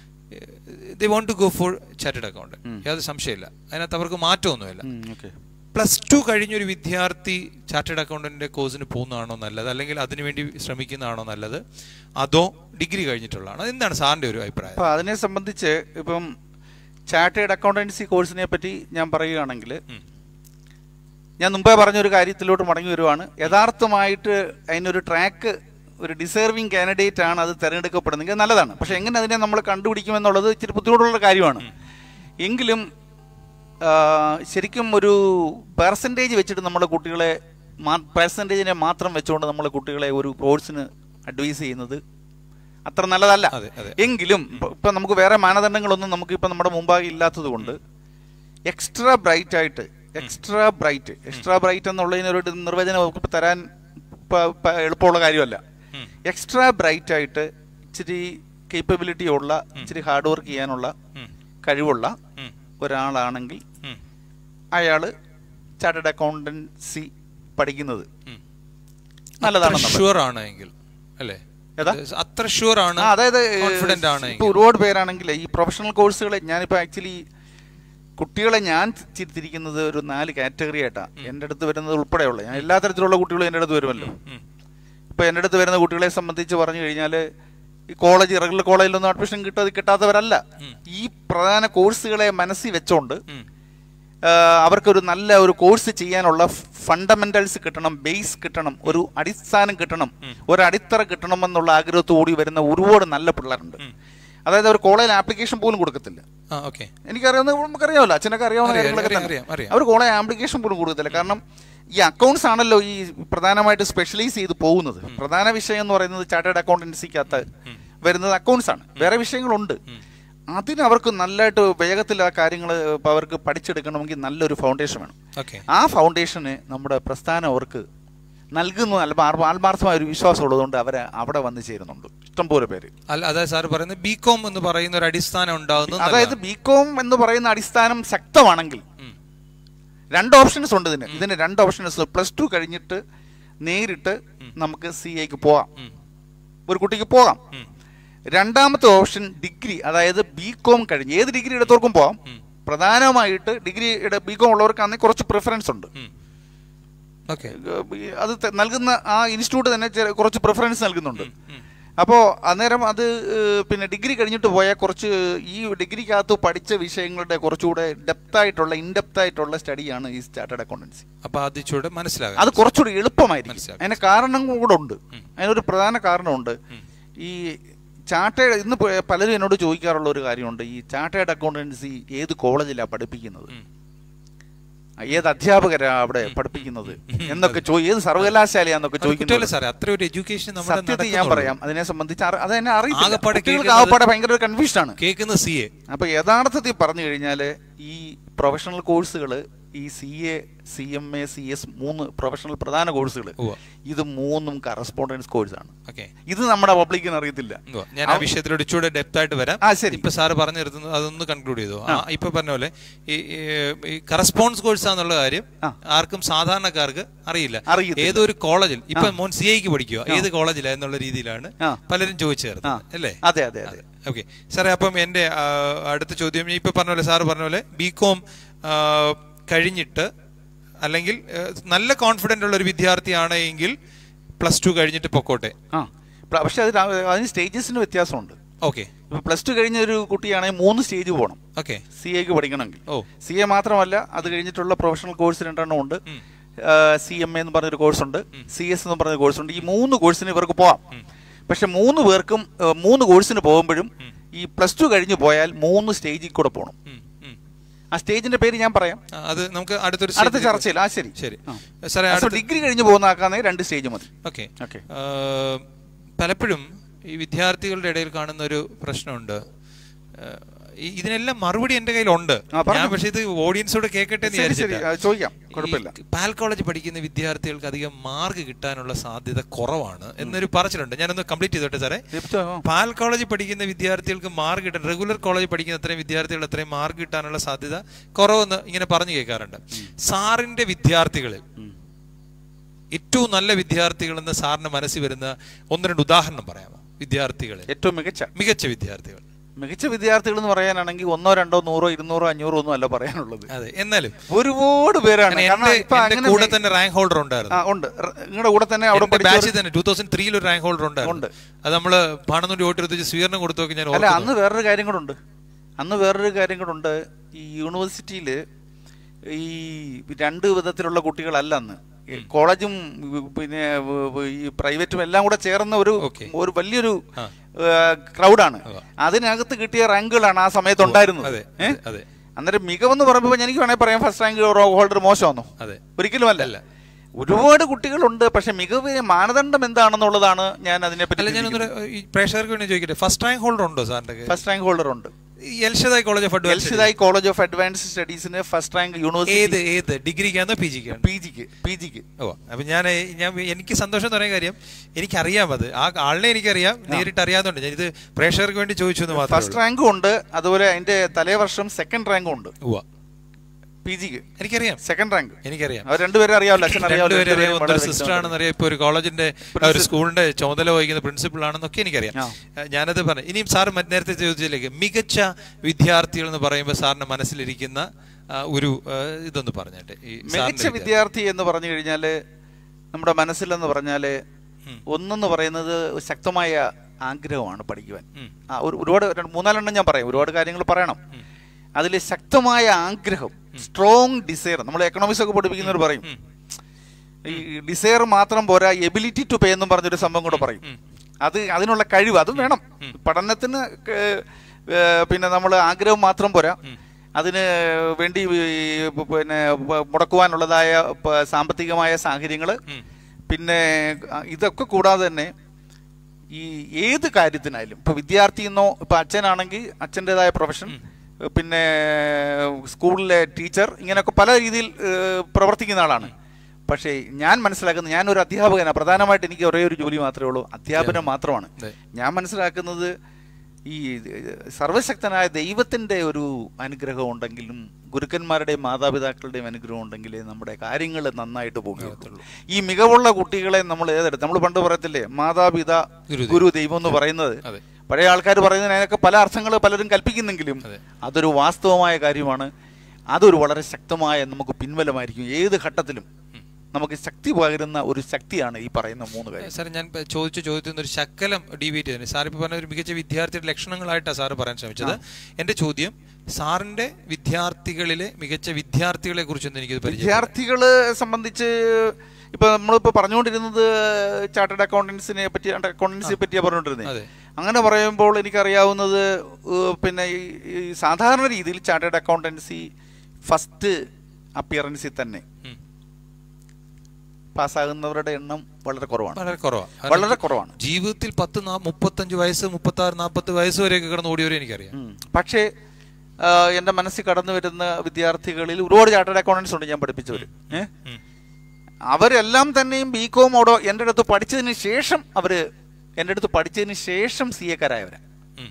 they want to go for ചാറ്റഡ് അക്കൗണ്ട് യാതൊരു സംശയമില്ല അതിനകത്ത് അവർക്ക് മാറ്റമൊന്നുമില്ല ഓക്കെ പ്ലസ് ടു കഴിഞ്ഞൊരു വിദ്യാർത്ഥി ചാർട്ടേഡ് അക്കൗണ്ടന്റിന്റെ കോഴ്സിന് പോകുന്നതാണോ നല്ലത് അല്ലെങ്കിൽ അതിനുവേണ്ടി ശ്രമിക്കുന്നതാണോ നല്ലത് അതോ ഡിഗ്രി കഴിഞ്ഞിട്ടുള്ളതാണോ എന്താണ് സാറിന്റെ ഒരു അഭിപ്രായം അപ്പൊ അതിനെ സംബന്ധിച്ച് ഇപ്പം ചാർട്ടേഡ് അക്കൗണ്ടൻസി കോഴ്സിനെ പറ്റി ഞാൻ പറയുകയാണെങ്കിൽ ഉം. ഞാൻ മുമ്പേ പറഞ്ഞൊരു കാര്യത്തിലോട്ട് മടങ്ങി വരുവാണ് യഥാർത്ഥമായിട്ട് അതിനൊരു ട്രാക്ക് ഒരു ഡിസേർവിങ് കാൻഡിഡേറ്റ് ആണ് അത് തിരഞ്ഞെടുക്കപ്പെടുന്നെങ്കിൽ നല്ലതാണ് പക്ഷെ എങ്ങനെ അതിനെ നമ്മൾ കണ്ടുപിടിക്കുമെന്നുള്ളത് ഇച്ചിരി ബുദ്ധിമുട്ടുള്ള കാര്യമാണ് എങ്കിലും ആ, ശരിക്കും ഒരു പെർസെൻറ്റേജ് വെച്ചിട്ട് നമ്മുടെ കുട്ടികളെ പെർസെൻറ്റേജിനെ മാത്രം വെച്ചുകൊണ്ട് നമ്മളെ കുട്ടികളെ ഒരു കോഴ്സിന് അഡ്വൈസ് ചെയ്യുന്നത് അത്ര നല്ലതല്ല അതെ, അതെ. എങ്കിലും ഇപ്പൊ- ഇപ്പൊ നമുക്ക് വേറെ മാനദണ്ഡങ്ങളൊന്നും നമുക്ക് ഇപ്പൊ നമ്മുടെ മുമ്പാകെ ഇല്ലാത്തത് കൊണ്ട് എക്സ്ട്രാ ബ്രൈറ്റ് ആയിട്ട് എക്സ്ട്രാ ബ്രൈറ്റ് എക്സ്ട്രാ ബ്രൈറ്റ് എന്നുള്ളതിനൊരു നിർവചനം നമുക്ക് ഇപ്പൊ തരാൻ ഇപ്പൊ- ഇപ്പൊ എളുപ്പമുള്ള കാര്യമല്ല ഉം. എക്സ്ട്രാ ബ്രൈറ്റ് ആയിട്ട് ഇച്ചിരി കേപ്പബിലിറ്റി ഉള്ള ഇച്ചിരി ഹാർഡ് വർക്ക് ചെയ്യാനുള്ള ഉം. കഴിവുള്ള ഉം. ഒരാളാണെങ്കിൽ ഉം. അയാള് ചാർട്ടേഡ് അക്കൗണ്ടൻസി പഠിക്കുന്നത് ഉം. നല്ലതാണെന്നുള്ളത് ഷുവർ ആണ് എങ്കിൽ അല്ലേ ഏതാ? അത്ര ഷുവർ ആണ് ആ, അതായത് കോൺഫിഡന്റ് ആണ് ഇപ്പൊ എങ്കിൽ. ഒരുപാട് പേരാണെങ്കിൽ ഈ പ്രൊഫഷണൽ കോഴ്സുകൾ ഞാനിപ്പോ ആക്ച്വലി കുട്ടികളെ ഞാൻ ചിരിത്തിരിക്കുന്നത് ഒരു നാല് കാറ്റഗറി ആയിട്ടാ എൻ്റെ അടുത്ത് വരുന്നത് ഉൾപ്പെടെയുള്ള ഞാൻ എല്ലാ തരത്തിലുള്ള കുട്ടികളും എൻ്റെ അടുത്ത് വരുമല്ലോ ഉം. ഇപ്പൊ എൻ്റെ അടുത്ത് വരുന്ന കുട്ടികളെ സംബന്ധിച്ച് പറഞ്ഞു കഴിഞ്ഞാൽ ഈ കോളേജ് റെഗുലർ കോളേജിലൊന്നും അഡ്മിഷൻ കിട്ടാതെ കിട്ടാത്തവരല്ല ഉം. ഈ പ്രധാന കോഴ്സുകളെ മനസ്സിൽ വെച്ചോണ്ട് ഉം. ആ, അവർക്കൊരു നല്ല ഒരു കോഴ്സ് ചെയ്യാനുള്ള ഫണ്ടമെന്റൽസ് കിട്ടണം ബേസ് കിട്ടണം ഒരു അടിസ്ഥാനം കിട്ടണം ഒരു അടിത്തറ കിട്ടണമെന്നുള്ള ആഗ്രഹത്തോടി വരുന്ന ഒരുപാട് നല്ല പിള്ളേരുണ്ട് അതായത് അവർ കോളേജിൽ ആപ്ലിക്കേഷൻ പോലും കൊടുക്കത്തില്ല ആ ഓക്കെ എനിക്കറിയാവുന്ന നമുക്കറിയാമല്ലോ അച്ഛനൊക്കെ അറിയാവുന്ന അറിയാം, കാര്യങ്ങളൊക്കെ അറിയാം, തന്നെ അറിയാം, അറിയാം. അവർ കോളേജ് ആപ്ലിക്കേഷൻ പോലും കൊടുക്കത്തില്ല കാരണം ഈ അക്കൗണ്ട്സ് ആണല്ലോ ഈ പ്രധാനമായിട്ട് സ്പെഷ്യലൈസ് ചെയ്ത് പോകുന്നത് പ്രധാന വിഷയം എന്ന് പറയുന്നത് ചാർട്ടേഡ് അക്കൗണ്ടൻസിക്കകത്ത് വരുന്നത് അക്കൗണ്ട്സ് ആണ് വേറെ വിഷയങ്ങളുണ്ട് അതിന് അവർക്ക് നല്ലതായിട്ട് വേഗത്തിൽ ആ കാര്യങ്ങൾ അവർക്ക് പഠിച്ചെടുക്കണമെങ്കിൽ നല്ലൊരു ഫൗണ്ടേഷൻ വേണം ഓക്കെ ആ ഫൗണ്ടേഷന് നമ്മുടെ പ്രസ്ഥാനം അവർക്ക് നൽകുന്നു നല്ല ആത്മ- ആത്മാർത്ഥമായ ഒരു വിശ്വാസം ഉള്ളതുകൊണ്ട് അവരെ അവിടെ വന്ന് ചേരുന്നുണ്ട് ഇഷ്ടംപോലെ പേര് അല്ല അതായത് സാർ പറയുന്നത് ബി കോം എന്ന് പറയുന്ന ഒരു അടിസ്ഥാനം ഉണ്ടാകുന്നു അതായത് ബികോം എന്ന് പറയുന്ന അടിസ്ഥാനം ശക്തമാണെങ്കിൽ ഉം. രണ്ട് ഓപ്ഷൻസ് ഉണ്ട് ഇതിന് ഇതിന് രണ്ട് ഓപ്ഷൻസ് പ്ലസ് ടു കഴിഞ്ഞിട്ട് നേരിട്ട് നമുക്ക് സി എക്ക് പോകാം ഉം. ഒരു കുട്ടിക്ക് പോകാം ഉം. രണ്ടാമത്തെ ഓപ്ഷൻ ഡിഗ്രി അതായത് ബി കോം കഴിഞ്ഞ് ഏത് ഡിഗ്രി എടുത്തവർക്കും പോകാം പ്രധാനമായിട്ട് ഡിഗ്രി ബി കോം ഉള്ളവർക്ക് അന്നേ കുറച്ച് പ്രിഫറൻസ് ഉണ്ട് ഉം. ഓക്കെ ഏഹ് അത് ത- നൽകുന്ന ആ ഇൻസ്റ്റിറ്റ്യൂട്ട് തന്നെ ചെ- കുറച്ച് പ്രിഫറൻസ് നൽകുന്നുണ്ട് അപ്പോൾ അന്നേരം അത് ഏഹ് പിന്നെ ഡിഗ്രി കഴിഞ്ഞിട്ട് പോയാൽ കുറച്ച് ഈ ഡിഗ്രിക്കകത്ത് പഠിച്ച വിഷയങ്ങളുടെ കുറച്ചുകൂടെ ഡെപ്ത് ആയിട്ടുള്ള ഇൻഡെപ്ത് ആയിട്ടുള്ള സ്റ്റഡിയാണ് ഈ സ്റ്റാർട്ടേഡ് അക്കൗണ്ടൻസി അപ്പൊ അത് ചൂടെ മനസ്സിലാകാം അത് കുറച്ചുകൂടി എളുപ്പമായിരിക്കും മനസ്സിലാക്കി. അതിന് കാരണം കൂടെ ഉണ്ട് അതിനൊരു പ്രധാന കാരണമുണ്ട് ഈ ചാർട്ടേഡ് ഇന്ന് പ- പലരും എന്നോട് ചോദിക്കാറുള്ള ഒരു കാര്യമുണ്ട് ഈ ചാർട്ടേഡ് അക്കൗണ്ടൻസി ഏത് കോളേജിലാണ് പഠിപ്പിക്കുന്നത് ഉം. ഏത് അധ്യാപകരാ അവിടെ പഠിപ്പിക്കുന്നത് എന്നൊക്കെ ചോദി ഏത് സർവകലാശാലയാന്നൊക്കെ കുറ്റമല്ല ചോദിക്കുന്നത് സാറേ അത്ര ഒരു എഡ്യൂക്കേഷൻ നമ്മുടെ സത്യത്തിൽ ഞാൻ പറയാം അതിനെ സംബന്ധിച്ച് അറി- അതെന്നെ അറിയില്ല ആകപ്പാടെ കുട്ടികൾക്ക് കേൾക്കുന്നത് ആകപ്പാടെ ഭയങ്കര കൺഫ്യൂഷൻ ആണ് കേൾക്കുന്ന സി എ അപ്പൊ യഥാർത്ഥത്തിൽ പറഞ്ഞു കഴിഞ്ഞാൽ ഈ പ്രൊഫഷണൽ കോഴ്സുകൾ ഈ C A C M A C S മൂന്ന് പ്രൊഫഷണൽ പ്രധാന കോഴ്സുകൾ ഉവ്വ. ഇത് മൂന്നും കറസ്പോണ്ടൻസ് കോഴ്സാണ് ഓക്കെ ഇത് നമ്മുടെ പബ്ലിക്കിന് അറിയത്തില്ല ഞാൻ ആ വിഷയത്തിലൂടെ ഇച്ചൂടെ ഡെപ്ത് ആയിട്ട് വരാം ആ, ശരി. ഇപ്പൊ സാറ് പറഞ്ഞു നിർത്തുന്നത് അതൊന്ന് കൺക്ലൂഡ് ചെയ്തു ആ, ഇപ്പൊ പറഞ്ഞ പോലെ ഈ ഈ കറസ്പോൺസ് കോഴ്സ് എന്നുള്ള കാര്യം ആ. ആർക്കും സാധാരണക്കാർക്ക് അറിയില്ല അറിയത്തില്ല. ഏതൊരു കോളേജിൽ ഇപ്പൊ മോൻ സി ഐക്ക് പഠിക്കുക ഏത് കോളേജിലാ എന്നുള്ള രീതിയിലാണ് ആ. പലരും ചോദിച്ചു ആ. ചേർന്നത് അല്ലേ അതെ അതെ അതെ ഓക്കെ സാറേ അപ്പം എൻ്റെ ആ, അടുത്ത ചോദ്യം ഇപ്പൊ പറഞ്ഞ പോലെ സാറ് പറഞ്ഞ പോലെ ബി കോം കഴിഞ്ഞിട്ട് അല്ലെങ്കിൽ ആ, നല്ല കോൺഫിഡന്റ് ഉള്ള ഒരു വിദ്യാർത്ഥിയാണ് എങ്കിൽ പ്ലസ് ടു കഴിഞ്ഞിട്ട് പൊക്കോട്ടെ ആ പ്ല- പക്ഷെ അതിന് ആ- അതിന് സ്റ്റേജസിന് വ്യത്യാസമുണ്ട് ഓക്കെ ഇപ്പൊ പ്ലസ് ടു കഴിഞ്ഞ ഒരു കുട്ടിയാണെങ്കിൽ മൂന്ന് സ്റ്റേജ് പോകണം ഓക്കെ സി എക്ക് പഠിക്കണമെങ്കിൽ ഓ സി എ മാത്രമല്ല അത് കഴിഞ്ഞിട്ടുള്ള പ്രൊഫഷണൽ കോഴ്സ് രണ്ടെണ്ണം ഉണ്ട് ഉം. സി എം എ എന്ന് പറഞ്ഞൊരു കോഴ്സുണ്ട് സി എസ് എന്ന് പറഞ്ഞൊരു കോഴ്സുണ്ട് ഈ മൂന്ന് കോഴ്സിന് ഇവർക്ക് പോവാം പക്ഷെ മൂന്ന് പേർക്കും ഏഹ്, മൂന്ന് കോഴ്സിന് പോകുമ്പോഴും ഈ പ്ലസ് ടു കഴിഞ്ഞ് പോയാൽ മൂന്ന് സ്റ്റേജിൽ കൂടെ പോകണം ഉം, ഉം. ആ സ്റ്റേജിന്റെ പേര് ഞാൻ പറയാം ആ, അത് നമുക്ക് അടുത്തൊരു അടുത്ത സ്റ്റേജിലേക്ക് ചർച്ചയിൽ ആ ശരി ശരി ആ. സാറേ അപ്പൊ അടുത്ത ഡിഗ്രി കഴിഞ്ഞ് പോകുന്ന ആക്കാന്നെ രണ്ട് സ്റ്റേജ് മതി ഓക്കെ ഓക്കെ പലപ്പോഴും ഈ വിദ്യാർത്ഥികളുടെ ഇടയിൽ കാണുന്ന ഒരു പ്രശ്നമുണ്ട് ആ, ഈ- ഇതിനെല്ലാം മറുപടി എന്റെ കയ്യിലുണ്ട് ആ, പറഞ്ഞോ. ഞാൻ പക്ഷേ ഇത് ഓഡിയൻസോട് കേൾക്കട്ടെ എന്ന് ശരി ശരി വിചാരിച്ചിട്ടാ. ആ, ചോദിക്കാം കുഴപ്പമില്ല ഈ പാൽ കോളേജ് പഠിക്കുന്ന വിദ്യാർത്ഥികൾക്ക് അധികം മാർക്ക് കിട്ടാനുള്ള സാധ്യത കുറവാണ് എന്നൊരു പറച്ചിലുണ്ട് ഞാനൊന്ന് കംപ്ലീറ്റ് ചെയ്തോട്ടെ സാറേ ദീപ്ത, ആ. പാൽ കോളേജ് പഠിക്കുന്ന വിദ്യാർത്ഥികൾക്ക് മാർക്ക് കിട്ടാൻ റെഗുലർ കോളേജ് പഠിക്കുന്ന അത്രയും വിദ്യാർത്ഥികൾ അത്രയും മാർക്ക് കിട്ടാനുള്ള സാധ്യത കുറവെന്ന് ഇങ്ങനെ പറഞ്ഞു കേൾക്കാറുണ്ട് സാറിന്റെ വിദ്യാർത്ഥികളിൽ ഏറ്റവും നല്ല വിദ്യാർത്ഥികൾ എന്ന് സാറിന് മനസ്സിൽ വരുന്ന ഒന്ന് രണ്ട് ഉദാഹരണം പറയാമോ വിദ്യാർത്ഥികളിൽ ഏറ്റവും മികച്ച മികച്ച വിദ്യാർത്ഥികൾ മികച്ച വിദ്യാർത്ഥികൾ എന്ന് പറയാനാണെങ്കിൽ ഒന്നോ രണ്ടോ നൂറോ ഇരുന്നൂറോ അഞ്ഞൂറോ ഒന്നും അല്ല പറയാനുള്ളത് അതെ എന്നാലും ഒരുപാട് പേരാണ് കാരണം കാരണം എന്റെ ഇപ്പൊ എന്റെ അങ്ങനെ കൂടെ മി- തന്നെ റാങ്ക് ഹോൾഡർ ആ ഉണ്ടായിരുന്നു ഉണ്ട് നിങ്ങളുടെ കൂടെ തന്നെ അവിടെ എന്റെ ബാച്ചിൽ പഠിച്ച തന്നെ ടൂ തൗസൻഡ് ത്രീയിൽ ഒരു റാങ്ക് ഹോൾഡർ ഉണ്ടായിരുന്നു ഉണ്ട്. അത് നമ്മള് പണമെന്നൂറ്റി വോട്ടെടുത്ത് സ്വീകരണം കൊടുത്തൊക്കെ ഞാൻ അല്ല ഓർക്കുന്നു. അന്ന് വേറൊരു കാര്യം കൂടെ അന്ന് വേറൊരു കാര്യം കൂടെ ഉണ്ട് ഈ യൂണിവേഴ്സിറ്റിയിൽ ഈ രണ്ട് വിധത്തിലുള്ള കുട്ടികളല്ല അന്ന് ഈ കോളേജും ഉം, പിന്നെ ഉം, ഉം, ഈ പ്രൈവറ്റും എല്ലാം കൂടെ ചേർന്ന ഒരു Okay. ഒരു വലിയൊരു ആ. ക്രൗഡാണ് ഉവ്വ. അതിനകത്ത് കിട്ടിയ റാങ്കുകളാണ് ആ സമയത്ത് ഉണ്ടായിരുന്നത് അതെ ഏ? അതെ, അതെ അന്നേരം മികവെന്ന് പറയുമ്പോൾ എനിക്ക് വേണമെങ്കിൽ പറയാം ഫസ്റ്റ് റാങ്ക് ഹോൾഡർ മോശമാണോ അതെ ഒരിക്കലും അല്ല ഒരുപാട് കുട്ടികളുണ്ട് പക്ഷെ മികവ് മാനദണ്ഡം എന്താണെന്നുള്ളതാണ് ഞാൻ അല്ല അതിനെപ്പറ്റി ഞാനൊന്നൊരു ഈ പ്രേക്ഷകർക്ക് വേണ്ടി ചോദിക്കട്ടെ ഫസ്റ്റ് റാങ്ക് ഹോൾഡർ ഉണ്ടോ സാറിന്റെ ഫസ്റ്റ് റാങ്ക് ഹോൾഡർ ഉണ്ട് ഈ Elshaddai college of advance Elshaddai college of advanced സ്റ്റഡീസിന് ഫസ്റ്റ് റാങ്ക് ഏത് യൂണിവേഴ്സിറ്റി ഏത് ഡിഗ്രിക്കാണോ പി ജിക്കാണോ പി ജിക്ക് പി ജിക്ക് ഓ അപ്പൊ ഞാൻ ഞാൻ എനിക്ക് സന്തോഷം എന്ന് പറയാൻ കാര്യം എനിക്കറിയാം അത് ആ ആളിനെ എനിക്കറിയാം നേരിട്ട് അറിയാതുണ്ട് ഞാൻ ഇത് പ്രേക്ഷകർക്ക് വേണ്ടി ചോദിച്ചു എന്ന് ഫസ്റ്റ് മാത്രമേ റാങ്കും ഉണ്ട് അതുപോലെ അതിന്റെ തലേ വർഷം സെക്കൻഡ് റാങ്കും ഉണ്ട് ഉവ്വ. പി ജിക്ക് എനിക്കറിയാം സെക്കൻഡ് റാങ്ക് എനിക്കറിയാം അവർ രണ്ടുപേരും അറിയാമല്ലോ അച്ഛൻ അറിയാമല്ലോ രണ്ടുപേരും അറിയാം രണ്ടുപേരും ഒരു വളരെ സിസ്റ്റർ വ്യക്തമായിട്ട് ആണെന്ന് അറിയാം ഇപ്പൊ ഒരു കോളേജിന്റെ ആ, ഒരു സ്കൂളിന്റെ ചുമതല വഹിക്കുന്ന പ്രിൻസിപ്പൾ ആണെന്നൊക്കെ എനിക്കറിയാം ആ. ആ, ഞാനത് പറഞ്ഞു ഇനിയും സാർ മറ്റ് നേരത്തെ ചോദിച്ചതിലേക്ക് മികച്ച വിദ്യാർത്ഥികൾ എന്ന് പറയുമ്പോൾ സാറിന് മനസ്സിലിരിക്കുന്ന ആ, ഒരു ആ, ഇതൊന്ന് പറഞ്ഞിട്ട് ഈ സാറിന്റെ മികച്ച വിദ്യാർത്ഥി. വിദ്യാർത്ഥി എന്ന് പറഞ്ഞു കഴിഞ്ഞാല് നമ്മുടെ മനസ്സിലെന്ന് പറഞ്ഞാല് ഒന്നെന്ന് പറയുന്നത് ശക്തമായ ആഗ്രഹമാണ് പഠിക്കുവാൻ ഉം. ആ ഒരു ഒരുപാട് രണ്ട് മൂന്നാലെണ്ണം ഞാൻ പറയാം ഒരുപാട് കാര്യങ്ങൾ പറയണം അതിൽ ശക്തമായ ആഗ്രഹം സ്ട്രോങ് ഡിസയർ നമ്മൾ എക്കണോമിക്സ് ഒക്കെ പഠിപ്പിക്കുന്നവർ പറയും ഉം. ഈ ഡിസയർ മാത്രം പോരാ എബിലിറ്റി ടു പേ എന്നും പറഞ്ഞൊരു സംഭവം കൂടെ പറയും അത് അതിനുള്ള കഴിവ് അതും വേണം പഠനത്തിന് ക- ഏ, പിന്നെ നമ്മൾ ആഗ്രഹം മാത്രം പോരാ അതിന് വേണ്ടി ഈ പിന്നെ മുടക്കുവാനുള്ളതായ പ- സാമ്പത്തികമായ സാഹചര്യങ്ങൾ പിന്നെ ഇതൊക്കെ കൂടാതെ തന്നെ ഈ ഏത് കാര്യത്തിനായാലും ഇപ്പൊ വിദ്യാർത്ഥി എന്നോ ഇപ്പൊ അച്ഛനാണെങ്കിൽ അച്ഛൻ്റെതായ പ്രൊഫഷൻ പിന്നെ സ്കൂളിലെ ടീച്ചർ ഇങ്ങനെയൊക്കെ പല രീതിയിൽ ഏഹ്, പ്രവർത്തിക്കുന്ന ആളാണ് പക്ഷേ ഞാൻ മനസ്സിലാക്കുന്നത് ഞാൻ ഒരു അധ്യാപകനാണ് പ്രധാനമായിട്ട് എനിക്ക് ഒരേ ഒരു ജോലി മാത്രമേ ഉള്ളൂ അധ്യാപനം മാത്രമാണ് അതെ. ഞാൻ മനസ്സിലാക്കുന്നത് ഈ സർവശക്തനായ ദൈവത്തിൻ്റെ ഒരു അനുഗ്രഹം ഉണ്ടെങ്കിലും ഗുരുക്കന്മാരുടെയും മാതാപിതാക്കളുടെയും അനുഗ്രഹം ഉണ്ടെങ്കിലേ നമ്മുടെ കാര്യങ്ങൾ നന്നായിട്ട് പോകുകയുള്ളൂ ഈ മികവുള്ള കുട്ടികളെ നമ്മൾ ഏതെടുത്ത് നമ്മൾ പണ്ട് പറയത്തില്ലേ മാതാപിതാ ഗുരുദൈവം. ഗുരു ദൈവം എന്ന് പറയുന്നത് അതെ. പഴയ ആൾക്കാർ പറയുന്നതിന് അതിനൊക്കെ പല അർത്ഥങ്ങൾ പലരും കൽപ്പിക്കുന്നെങ്കിലും അതെ. അതൊരു വാസ്തവമായ കാര്യമാണ് അതൊരു വളരെ ശക്തമായ നമുക്ക് പിൻബലമായിരിക്കും ഏത് ഘട്ടത്തിലും നമുക്ക് ശക്തി പകരുന്ന ഒരു ശക്തിയാണ് ഈ പറയുന്ന മൂന്ന് കാര്യം സാർ ഞാൻ ഇപ്പൊ ചോദിച്ച ചോദ്യത്തിൽ നിന്ന് ഒരു ശക്കലം ഡീവിയേറ്റ് ചെയ്തു സാർ ഇപ്പൊ പറഞ്ഞ ഒരു മികച്ച വിദ്യാർത്ഥിയുടെ ലക്ഷണങ്ങളായിട്ടാണ് സാറ് പറയാൻ ശ്രമിച്ചത് എന്റെ ചോദ്യം സാറിന്റെ വിദ്യാർത്ഥികളിലെ മികച്ച വിദ്യാർത്ഥികളെ കുറിച്ചൊന്നും എനിക്ക് പരിചയം വിദ്യാർത്ഥികളെ സംബന്ധിച്ച് ഇപ്പൊ നമ്മളിപ്പോ പറഞ്ഞുകൊണ്ടിരുന്നത് ചാർട്ടേഡ് അക്കൗണ്ടൻസിനെ പറ്റി അക്കൗണ്ടൻസിനെ പറ്റിയാ പറഞ്ഞുകൊണ്ടിരുന്നത് അതെ. അങ്ങനെ പറയുമ്പോൾ എനിക്കറിയാവുന്നത് ഏഹ്, പിന്നെ ഈ ഈ സാധാരണ രീതിയിൽ ചാർട്ടേഡ് അക്കൗണ്ടൻസി ഫസ്റ്റ് അപ്പിയറൻസിൽ തന്നെ ഉം. പാസ്സാകുന്നവരുടെ എണ്ണം വളരെ കുറവാണ് വളരെ കുറവാണ് വളരെ കുറവാണ് ജീവിതത്തിൽ പത്ത് നാ- മുപ്പത്തഞ്ച് വയസ്സ് മുപ്പത്തി ആറ് നാൽപ്പത്തി വയസ്സ് വരെയൊക്കെ കിടന്ന് ഓടിയവരെ എനിക്കറിയാം ഉം. പക്ഷേ ആ, എൻ്റെ മനസ്സിൽ കടന്നു വരുന്ന വിദ്യാർത്ഥികളിൽ ഒരുപാട് ചാർട്ടേഡ് അക്കൗണ്ടൻസ് ഉണ്ട് ഞാൻ പഠിപ്പിച്ചവർ ഏഹ് ഉം. അവരെല്ലാം തന്നെയും ബി കോമോടോ എൻ്റെ അടുത്ത് പഠിച്ചതിന് ശേഷം അവര് എൻ്റെ അടുത്ത് പഠിച്ചതിന് ശേഷം സി എക്കാരായവരാ ഉം.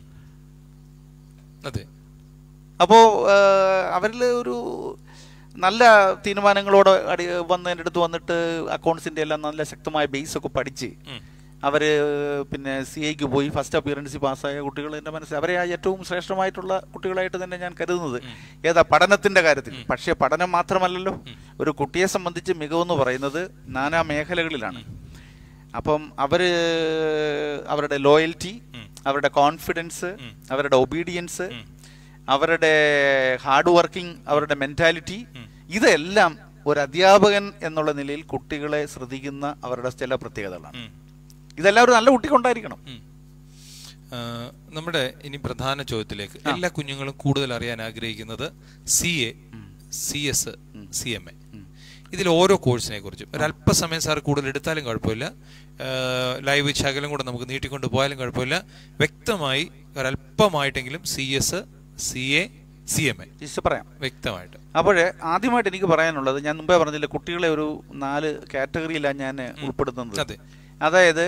അതെ അപ്പോൾ അവരിൽ ഒരു നല്ല തീരുമാനങ്ങളോട് അടി വന്ന് എൻ്റെ അടുത്ത് വന്നിട്ട് അക്കൗണ്ട്സിൻ്റെ എല്ലാം നല്ല ശക്തമായ ബേസ് ഒക്കെ പഠിച്ച് ഉം. അവർ പിന്നെ സി ഐക്ക് പോയി ഫസ്റ്റ് അപ്പിയറൻസി പാസ്സായ കുട്ടികൾ എൻ്റെ മനസ്സിൽ അവരെ ആ ഏറ്റവും ശ്രേഷ്ഠമായിട്ടുള്ള കുട്ടികളായിട്ട് തന്നെ ഞാൻ കരുതുന്നത് ഏതാ പഠനത്തിൻ്റെ കാര്യത്തിൽ പക്ഷേ പഠനം മാത്രമല്ലല്ലോ ഒരു കുട്ടിയെ സംബന്ധിച്ച് മികവെന്ന് പറയുന്നത് നാനാ മേഖലകളിലാണ് അപ്പം അവർ അവരുടെ ലോയൽറ്റി അവരുടെ കോൺഫിഡൻസ് അവരുടെ ഒബീഡിയൻസ് അവരുടെ ഹാർഡ് വർക്കിംഗ് അവരുടെ മെൻറ്റാലിറ്റി ഇതെല്ലാം ഒരു അധ്യാപകൻ എന്നുള്ള നിലയിൽ കുട്ടികളെ ശ്രദ്ധിക്കുന്ന അവരുടെ ചില പ്രത്യേകതകളാണ് ഉം. ഇതെല്ലാം ഒരു നല്ല കുട്ടിക്കുണ്ടായിരിക്കണം ഉം. ആ, നമ്മുടെ ഇനി പ്രധാന ചോദ്യത്തിലേക്ക് എല്ലാ കുഞ്ഞുങ്ങളും കൂടുതൽ അറിയാൻ ആഗ്രഹിക്കുന്നത് C A C S C M A ഇതിൽ ഓരോ കോഴ്സിനെ കുറിച്ചും ഒരു അല്പസമയം സാർ കൂടുതൽ എടുത്താലും കുഴപ്പമില്ല ആ, ലൈവ് ശകലം കൂടെ നമുക്ക് നീട്ടിക്കൊണ്ട് പോയാലും കുഴപ്പമില്ല വ്യക്തമായി ഒരല്പമായിട്ടെങ്കിലും C S C A C M A teacher പറയാം വ്യക്തമായിട്ട് അപ്പോഴേ ആദ്യമായിട്ട് എനിക്ക് പറയാനുള്ളത് ഞാൻ മുമ്പേ പറഞ്ഞില്ല കുട്ടികളെ ഒരു നാല് കാറ്റഗറിയിലാണ് ഞാൻ ഉൾപ്പെടുത്തുന്നത് അതെ. അതായത്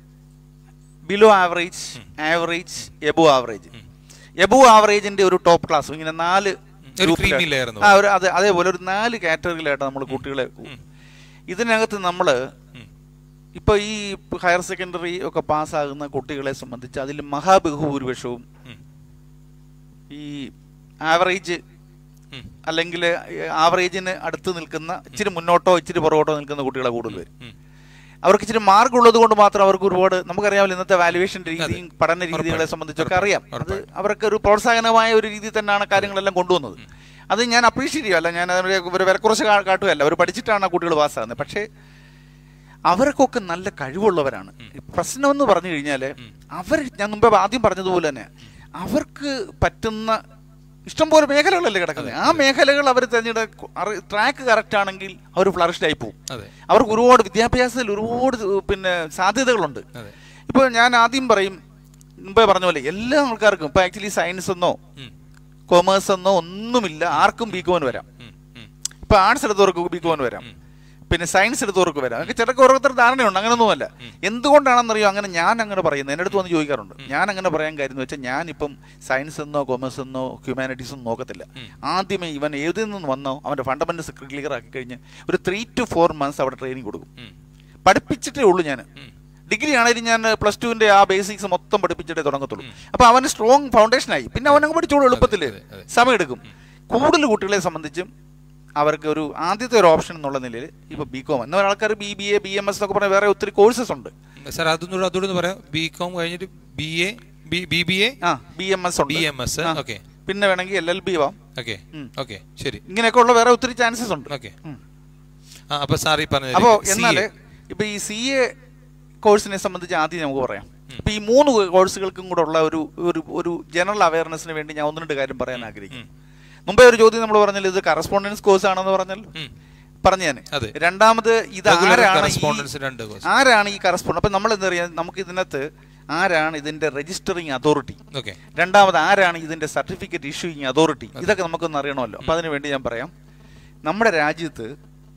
below average average above average above ആവറേജിന്റെ ഒരു ടോപ്പ് ക്ലാസ് ഇങ്ങനെ നാല് ഒരു ഗ്രൂപ്പിലാ- creamy layer എന്ന് ആ, ഒരു അതെ അതേപോലെ ഒരു നാല് കാറ്റഗറിയിലായിട്ട് നമ്മൾ കുട്ടികളെ ഇതിനകത്ത് നമ്മൾ ഇപ്പൊ ഈ ഹയർ സെക്കൻഡറി ഒക്കെ പാസ്സാകുന്ന കുട്ടികളെ സംബന്ധിച്ച് അതിൽ മഹാബഹുഭൂരിപക്ഷവും ഉം. ഈ ആവറേജ് ഉം. അല്ലെങ്കിൽ ആവറേജിന് അടുത്ത് നിൽക്കുന്ന ഇച്ചിരി മുന്നോട്ടോ ഇച്ചിരി പുറകോട്ടോ നിൽക്കുന്ന കുട്ടികളെ കൂടുതൽ വരും ഉം. അവർക്ക് ഇച്ചിരി മാർക്ക് ഉള്ളത് കൊണ്ട് മാത്രം അവർക്ക് ഒരുപാട് നമുക്കറിയാമല്ലോ ഇന്നത്തെ വാലുവേഷൻ രീതിയും പഠന രീതികളെ ഉറപ്പായും. സംബന്ധിച്ചൊക്കെ അറിയാം അത് ഉറപ്പായും. അവർക്ക് ഒരു പ്രോത്സാഹനമായ ഒരു രീതി തന്നെയാണ് കാര്യങ്ങളെല്ലാം കൊണ്ടുവന്നത് അത് ഞാൻ അപ്രീഷിയേറ്റ് ചെയ്യും അല്ല ഞാൻ അതിന് ഒരു വിലക്കുറച്ച് കാ- കാട്ടുകയല്ല അവർ പഠിച്ചിട്ടാണ് ആ കുട്ടികൾ പാസ്സാകുന്നത് പക്ഷേ അവർക്കൊക്കെ നല്ല കഴിവുള്ളവരാണ് പ്രശ്നം എന്ന് പറഞ്ഞു കഴിഞ്ഞാൽ അവർ ഞാൻ മുമ്പേ ആദ്യം പറഞ്ഞതുപോലെ തന്നെ അവർക്ക് പറ്റുന്ന ഇഷ്ടംപോലെ മേഖലകളല്ലേ കിടക്കുന്നത് ആ മേഖലകൾ അവർ തിരഞ്ഞെടുക്ക ട്രാക്ക് കറക്റ്റ് ആണെങ്കിൽ അവർ ഫ്ലറിഷ്ഡ് ആയി പോകും അതെ അവർക്ക് ഒരുപാട് വിദ്യാഭ്യാസത്തിൽ ഒരുപാട് പിന്നെ സാധ്യതകളുണ്ട് അതെ ഇപ്പോൾ ഞാൻ ആദ്യം പറയും മുമ്പേ പറഞ്ഞ പോലെ എല്ലാ ആൾക്കാർക്കും ഇപ്പോൾ ആക്ച്വലി സയൻസ് എന്നോ ഉം. കൊമേഴ്സ് എന്നോ ഒന്നുമില്ല ആർക്കും ബി കോന് വരാം ഉം. ഉം. ഇപ്പൊ ആർട്സ് എടുത്തവർക്ക് ബി കോന് വരാം പിന്നെ സയൻസ് എടുത്തവർക്ക് വരാം അതൊക്കെ ചിലർക്ക് ഓരോരുത്തർ ധാരണയുണ്ട് അങ്ങനെയൊന്നുമല്ല എന്തുകൊണ്ടാണെന്നറിയോ അങ്ങനെ ഞാൻ അങ്ങനെ പറയുന്നത് എൻ്റെ അടുത്ത് വന്ന് ചോദിക്കാറുണ്ട് ഞാൻ അങ്ങനെ പറയാൻ കാര്യം എന്ന് വെച്ചാൽ ഞാനിപ്പം സയൻസ് എന്നോ കൊമേഴ്സ് എന്നോ ഹ്യൂമാനിറ്റീസ് ഒന്നും നോക്കത്തില്ല ആദ്യമേ ഇവൻ ഏതിൽ നിന്ന് വന്നോ അവൻ്റെ ഫണ്ടമെന്റൽസ് ക്ലിയർ ആക്കി കഴിഞ്ഞ് ഒരു ത്രീ ടു ഫോർ മന്ത്സ് അവിടെ ട്രെയിനിങ് കൊടുക്കും ഉം. പഠിപ്പിച്ചിട്ടേ ഉള്ളൂ ഞാൻ ഡിഗ്രി ആണെങ്കിലും ഞാൻ പ്ലസ് ടുവിന്റെ ആ ബേസിക്സ് മൊത്തം പഠിപ്പിച്ചിട്ടേ തുടങ്ങത്തുള്ളൂ അപ്പൊ അവന് സ്ട്രോങ് ഫൗണ്ടേഷൻ ആയി പിന്നെ അവനങ്ങ് പഠിച്ചോളൂ എളുപ്പത്തിൽ അതെ, അതെ. സമയമെടുക്കും കൂടുതൽ കുട്ടികളെ സംബന്ധിച്ചും അവർക്ക് ഒരു ആദ്യത്തെ ഒരു ഓപ്ഷൻ എന്നുള്ള നിലയിൽ ഇപ്പൊ ബി കോം എന്ന ആൾക്കാർ B B A B M S എന്നൊക്കെ പറഞ്ഞ വേറെ ഒത്തിരി കോഴ്സസ് ഉണ്ട് സാർ അതൊന്നും അതുകൂടെ ഒന്ന് പറയാം ബി കോം കഴിഞ്ഞിട്ട് B A B B A ആ ബി എം എസ് ഉണ്ട് ബി എം എസ് ആ. ഓക്കെ പിന്നെ വേണമെങ്കിൽ എൽ എൽ ബി ആവാം ഓക്കെ ഉം. ഓക്കെ ശരി ഇങ്ങനെയൊക്കെ ഉള്ള വേറെ ഒത്തിരി ചാൻസസ് ഉണ്ട് ഓക്കെ ഉം. ആ അപ്പൊ സാർ ഈ പറഞ്ഞ അപ്പോ എന്നാല് ഇപ്പൊ ഈ സി എ കോഴ്സിനെ സംബന്ധിച്ച് ആദ്യം നമുക്ക് പറയാം ഇപ്പൊ ഈ മൂന്ന് കോഴ്സുകൾക്കും കൂടെ ഉള്ള ഒരു ഒരു ഒരു ജനറൽ അവയർനെസ്സിന് വേണ്ടി ഞാൻ ഒന്ന് രണ്ട് കാര്യം പറയാൻ ആഗ്രഹിക്കും മുമ്പേ ഒരു ചോദ്യം നമ്മൾ പറഞ്ഞല്ലോ ഇത് കറസ്പോണ്ടൻസ് കോഴ്സ് ആണെന്ന് പറഞ്ഞാൽ പറഞ്ഞു ഞാൻ അതെ. രണ്ടാമത് ഇത് Regular ആരാണ് correspondence ഈ- രണ്ട് course. ആരാണ് ഈ കറസ്പോണ്ട് അപ്പൊ നമ്മൾ എന്താ പറയാ നമുക്ക് ഇതിനകത്ത് ആരാണ് ഇതിന്റെ രജിസ്റ്ററിങ് അതോറിറ്റി ഓക്കെ രണ്ടാമത് ആരാണ് ഇതിന്റെ സർട്ടിഫിക്കറ്റ് ഇഷ്യൂയിങ് അതോറിറ്റി ഇതൊക്കെ നമുക്കൊന്ന് അറിയണമല്ലോ അപ്പൊ അതിനു വേണ്ടി ഞാൻ പറയാം നമ്മുടെ രാജ്യത്ത്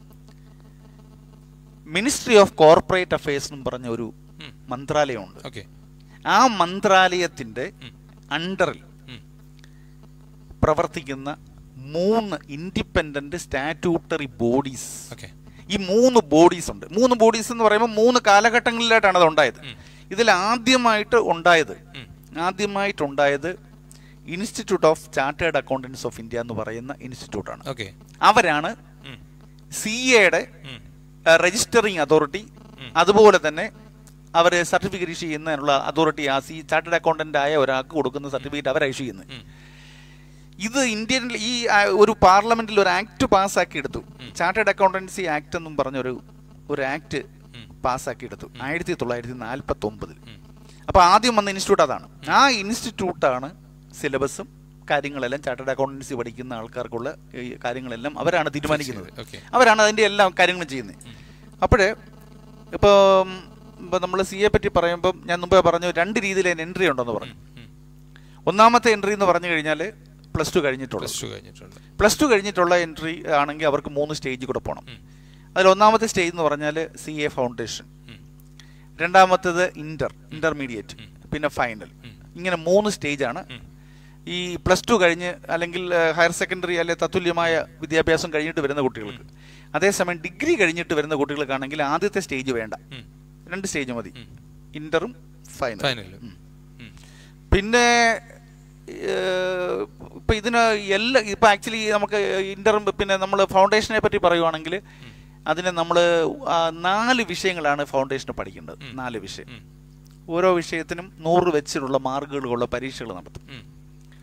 മിനിസ്ട്രി ഓഫ് കോർപ്പറേറ്റ് അഫയേഴ്സ് എന്നും പറഞ്ഞ ഒരു ഉം. മന്ത്രാലയമുണ്ട് ഓക്കെ ആ മന്ത്രാലയത്തിന്റെ അണ്ടറിൽ പ്രവർത്തിക്കുന്ന മൂന്ന് ഇൻഡിപെൻഡന്റ് സ്റ്റാറ്റ്യൂട്ടറി ബോഡീസ് ഓക്കെ ഈ മൂന്ന് ബോഡീസ് ഉണ്ട് മൂന്ന് ബോഡീസ് എന്ന് പറയുമ്പോൾ മൂന്ന് കാലഘട്ടങ്ങളിലായിട്ടാണ് അത് ഉണ്ടായത് ഇതിൽ ആദ്യമായിട്ട് ഉണ്ടായത് ആദ്യമായിട്ടുണ്ടായത് institute of chartered accountants of India എന്ന് പറയുന്ന ഇൻസ്റ്റിറ്റ്യൂട്ടാണ് ഓക്കെ അവരാണ് സി എയുടെ രജിസ്റ്ററിങ് അതോറിറ്റി അതുപോലെ തന്നെ അവർ സർട്ടിഫിക്കറ്റ് ഇഷ്യൂ ചെയ്യുന്നതിനുള്ള അതോറിറ്റി ആ സി ചാർട്ടേഡ് അക്കൗണ്ടന്റ് ആയ ഒരാൾക്ക് കൊടുക്കുന്ന സർട്ടിഫിക്കറ്റ് അവർ ഇഷ്യൂ ചെയ്യുന്നത് ഇത് ഇന്ത്യൻ ഈ ആ, ഒരു പാർലമെന്റിൽ ഒരു ആക്ട് പാസ്സാക്കി എടുത്തു ചാർട്ടേഡ് അക്കൗണ്ടൻസി ആക്ട് എന്നും പറഞ്ഞൊരു ഒരു ആക്ട് പാസ്സാക്കി എടുത്തു ആയിരത്തി തൊള്ളായിരത്തി നാൽപ്പത്തി ഒമ്പതിൽ അപ്പൊ ആദ്യം വന്ന ഇൻസ്റ്റിറ്റ്യൂട്ട് അതാണ് ആ ഇൻസ്റ്റിറ്റ്യൂട്ടാണ് സിലബസും കാര്യങ്ങളെല്ലാം ചാർട്ടേഡ് അക്കൗണ്ടൻസി പഠിക്കുന്ന ആൾക്കാർക്കുള്ള ഈ കാര്യങ്ങളെല്ലാം അവരാണ് തീരുമാനിക്കുന്നത് ഓക്കെ അവരാണ് അതിന്റെ എല്ലാ കാര്യങ്ങളും ചെയ്യുന്നത് അപ്പോഴേ ഇപ്പോൾ നമ്മൾ സി എ പറ്റി പറയുമ്പം ഞാൻ മുമ്പേ പറഞ്ഞു രണ്ട് രീതിയിൽ എൻട്രി ഉണ്ടെന്ന് പറഞ്ഞു ഒന്നാമത്തെ എൻട്രി എന്ന് പറഞ്ഞു കഴിഞ്ഞാൽ പ്ലസ് ടു കഴിഞ്ഞിട്ടുള്ളത് പ്ലസ് ടു കഴിഞ്ഞിട്ടുണ്ട് പ്ലസ് ടു കഴിഞ്ഞിട്ടുള്ള എൻട്രി ആണെങ്കിൽ അവർക്ക് മൂന്ന് സ്റ്റേജ് കൂടെ പോകണം അതിൽ ഒന്നാമത്തെ സ്റ്റേജ് എന്ന് പറഞ്ഞാൽ സി എ ഫൗണ്ടേഷൻ രണ്ടാമത്തേത് ഇന്റർ ഇന്റർമീഡിയറ്റ് പിന്നെ ഫൈനൽ ഇങ്ങനെ മൂന്ന് സ്റ്റേജാണ് ഈ പ്ലസ് ടു കഴിഞ്ഞ് അല്ലെങ്കിൽ ഹയർ സെക്കൻഡറി അല്ലെ തത്തുല്യമായ വിദ്യാഭ്യാസം കഴിഞ്ഞിട്ട് വരുന്ന കുട്ടികൾക്ക് അതേസമയം ഡിഗ്രി കഴിഞ്ഞിട്ട് വരുന്ന കുട്ടികൾക്കാണെങ്കിൽ ആദ്യത്തെ സ്റ്റേജ് വേണ്ട രണ്ട് സ്റ്റേജ് മതി ഇന്ററും ഫൈനൽ ഫൈനൽ പിന്നെ ഏഹ്, ഇപ്പൊ ഇതിന് എല്ലാ ഇപ്പൊ ആക്ച്വലി നമുക്ക് ഇന്ററും പിന്നെ നമ്മൾ ഫൗണ്ടേഷനെ പറ്റി പറയുവാണെങ്കിൽ അതിന് നമ്മൾ നാല് വിഷയങ്ങളാണ് ഫൗണ്ടേഷന് പഠിക്കേണ്ടത് നാല് വിഷയം ഓരോ വിഷയത്തിനും നൂറ് വെച്ചിട്ടുള്ള മാർക്കുകളുള്ള പരീക്ഷകൾ നടത്തും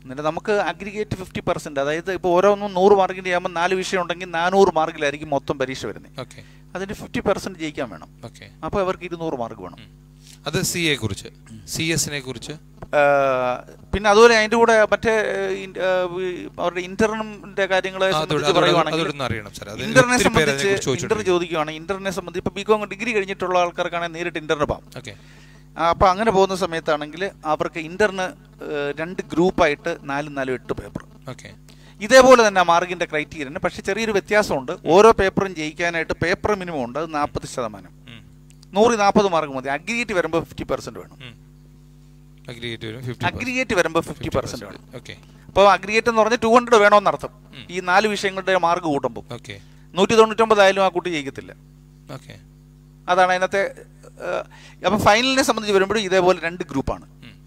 എന്നിട്ട് നമുക്ക് അഗ്രിഗേറ്റ് ഫിഫ്റ്റി പെർസെന്റ് അതായത് ഇപ്പോൾ ഓരോന്നും നൂറ് മാർക്കിന്റെ ചെയ്യുമ്പോൾ നാല് വിഷയം ഉണ്ടെങ്കിൽ നാനൂറ് മാർക്കിലായിരിക്കും മൊത്തം പരീക്ഷ വരുന്നത് ഓക്കെ അതിന് ഫിഫ്റ്റി പെർസെന്റ് ജയിക്കാൻ വേണം ഓക്കെ അപ്പോൾ അവർക്ക് ഇരുന്നൂറ് മാർക്ക് വേണം അത് സി എ കുറിച്ച് സി എസിനെ കുറിച്ച് ആ, പിന്നെ അതുപോലെ അതിന്റെ കൂടെ മറ്റേ ഏഹ്, ഇൻ- ഏഹ്, ഈ അവരുടെ ഇന്റർണിന്റെ കാര്യങ്ങളെ ആ, അതോട്- സംബന്ധിച്ച് അതോട് പറയുവാണെങ്കിൽ അതൊന്ന് അറിയണം സാർ അത് ഇന്റർനെ ഒത്തിരി പേര് സംബന്ധിച്ച് അതിനെക്കുറിച്ച് ഇന്റർ ചോദിച്ചിട്ടുണ്ട് ചോദിക്കുകയാണ് ഇന്റർനെ സംബന്ധിച്ച് ഇപ്പൊ ബികോം ഡിഗ്രി കഴിഞ്ഞിട്ടുള്ള ആൾക്കാർക്കാണെങ്കിൽ നേരിട്ട് ഇന്റർന് പോകാം ഓക്കെ ആ, അപ്പൊ അങ്ങനെ പോകുന്ന സമയത്താണെങ്കിൽ അവർക്ക് ഇന്റർന് ഏഹ്, രണ്ട് ഗ്രൂപ്പായിട്ട് നാലും നാലും എട്ട് പേപ്പർ ഓക്കെ ഇതേപോലെ തന്നെ മാർക്കിന്റെ ക്രൈറ്റീരിയന് പക്ഷെ ചെറിയൊരു വ്യത്യാസമുണ്ട് ഓരോ പേപ്പറും ജയിക്കാനായിട്ട് പേപ്പർ മിനിമം ഉണ്ട് അത് നാൽപ്പത് ശതമാനം നൂറ് നാൽപ്പത് മാർക്ക് മതി അഗ്രിഗേറ്റ് വരുമ്പോൾ ഫിഫ്റ്റി പെർസെന്റ് വേണം അഗ്രിഗേറ്റ് വരും ഫിഫ്റ്റി അഗ്രിഗേറ്റ് വരുമ്പോൾ ഫിഫ്റ്റി പെർസെന്റ് വേണം ഓക്കെ അപ്പോൾ അഗ്രിഗേറ്റ് എന്ന് പറഞ്ഞാൽ ടു ഹൺഡ്രഡ് വേണമെന്നർത്ഥം ഈ നാല് വിഷയങ്ങളുടെ മാർക്ക് കൂട്ടുമ്പോൾ ഓക്കെ നൂറ്റി തൊണ്ണൂറ്റൊമ്പത് ആയാലും ആ കുട്ടി ജയിക്കത്തില്ല ഓക്കെ അതാണ് അതിനകത്തെ അപ്പം ഫൈനലിനെ സംബന്ധിച്ച് വരുമ്പോഴും ഇതേപോലെ രണ്ട് ഗ്രൂപ്പാണ്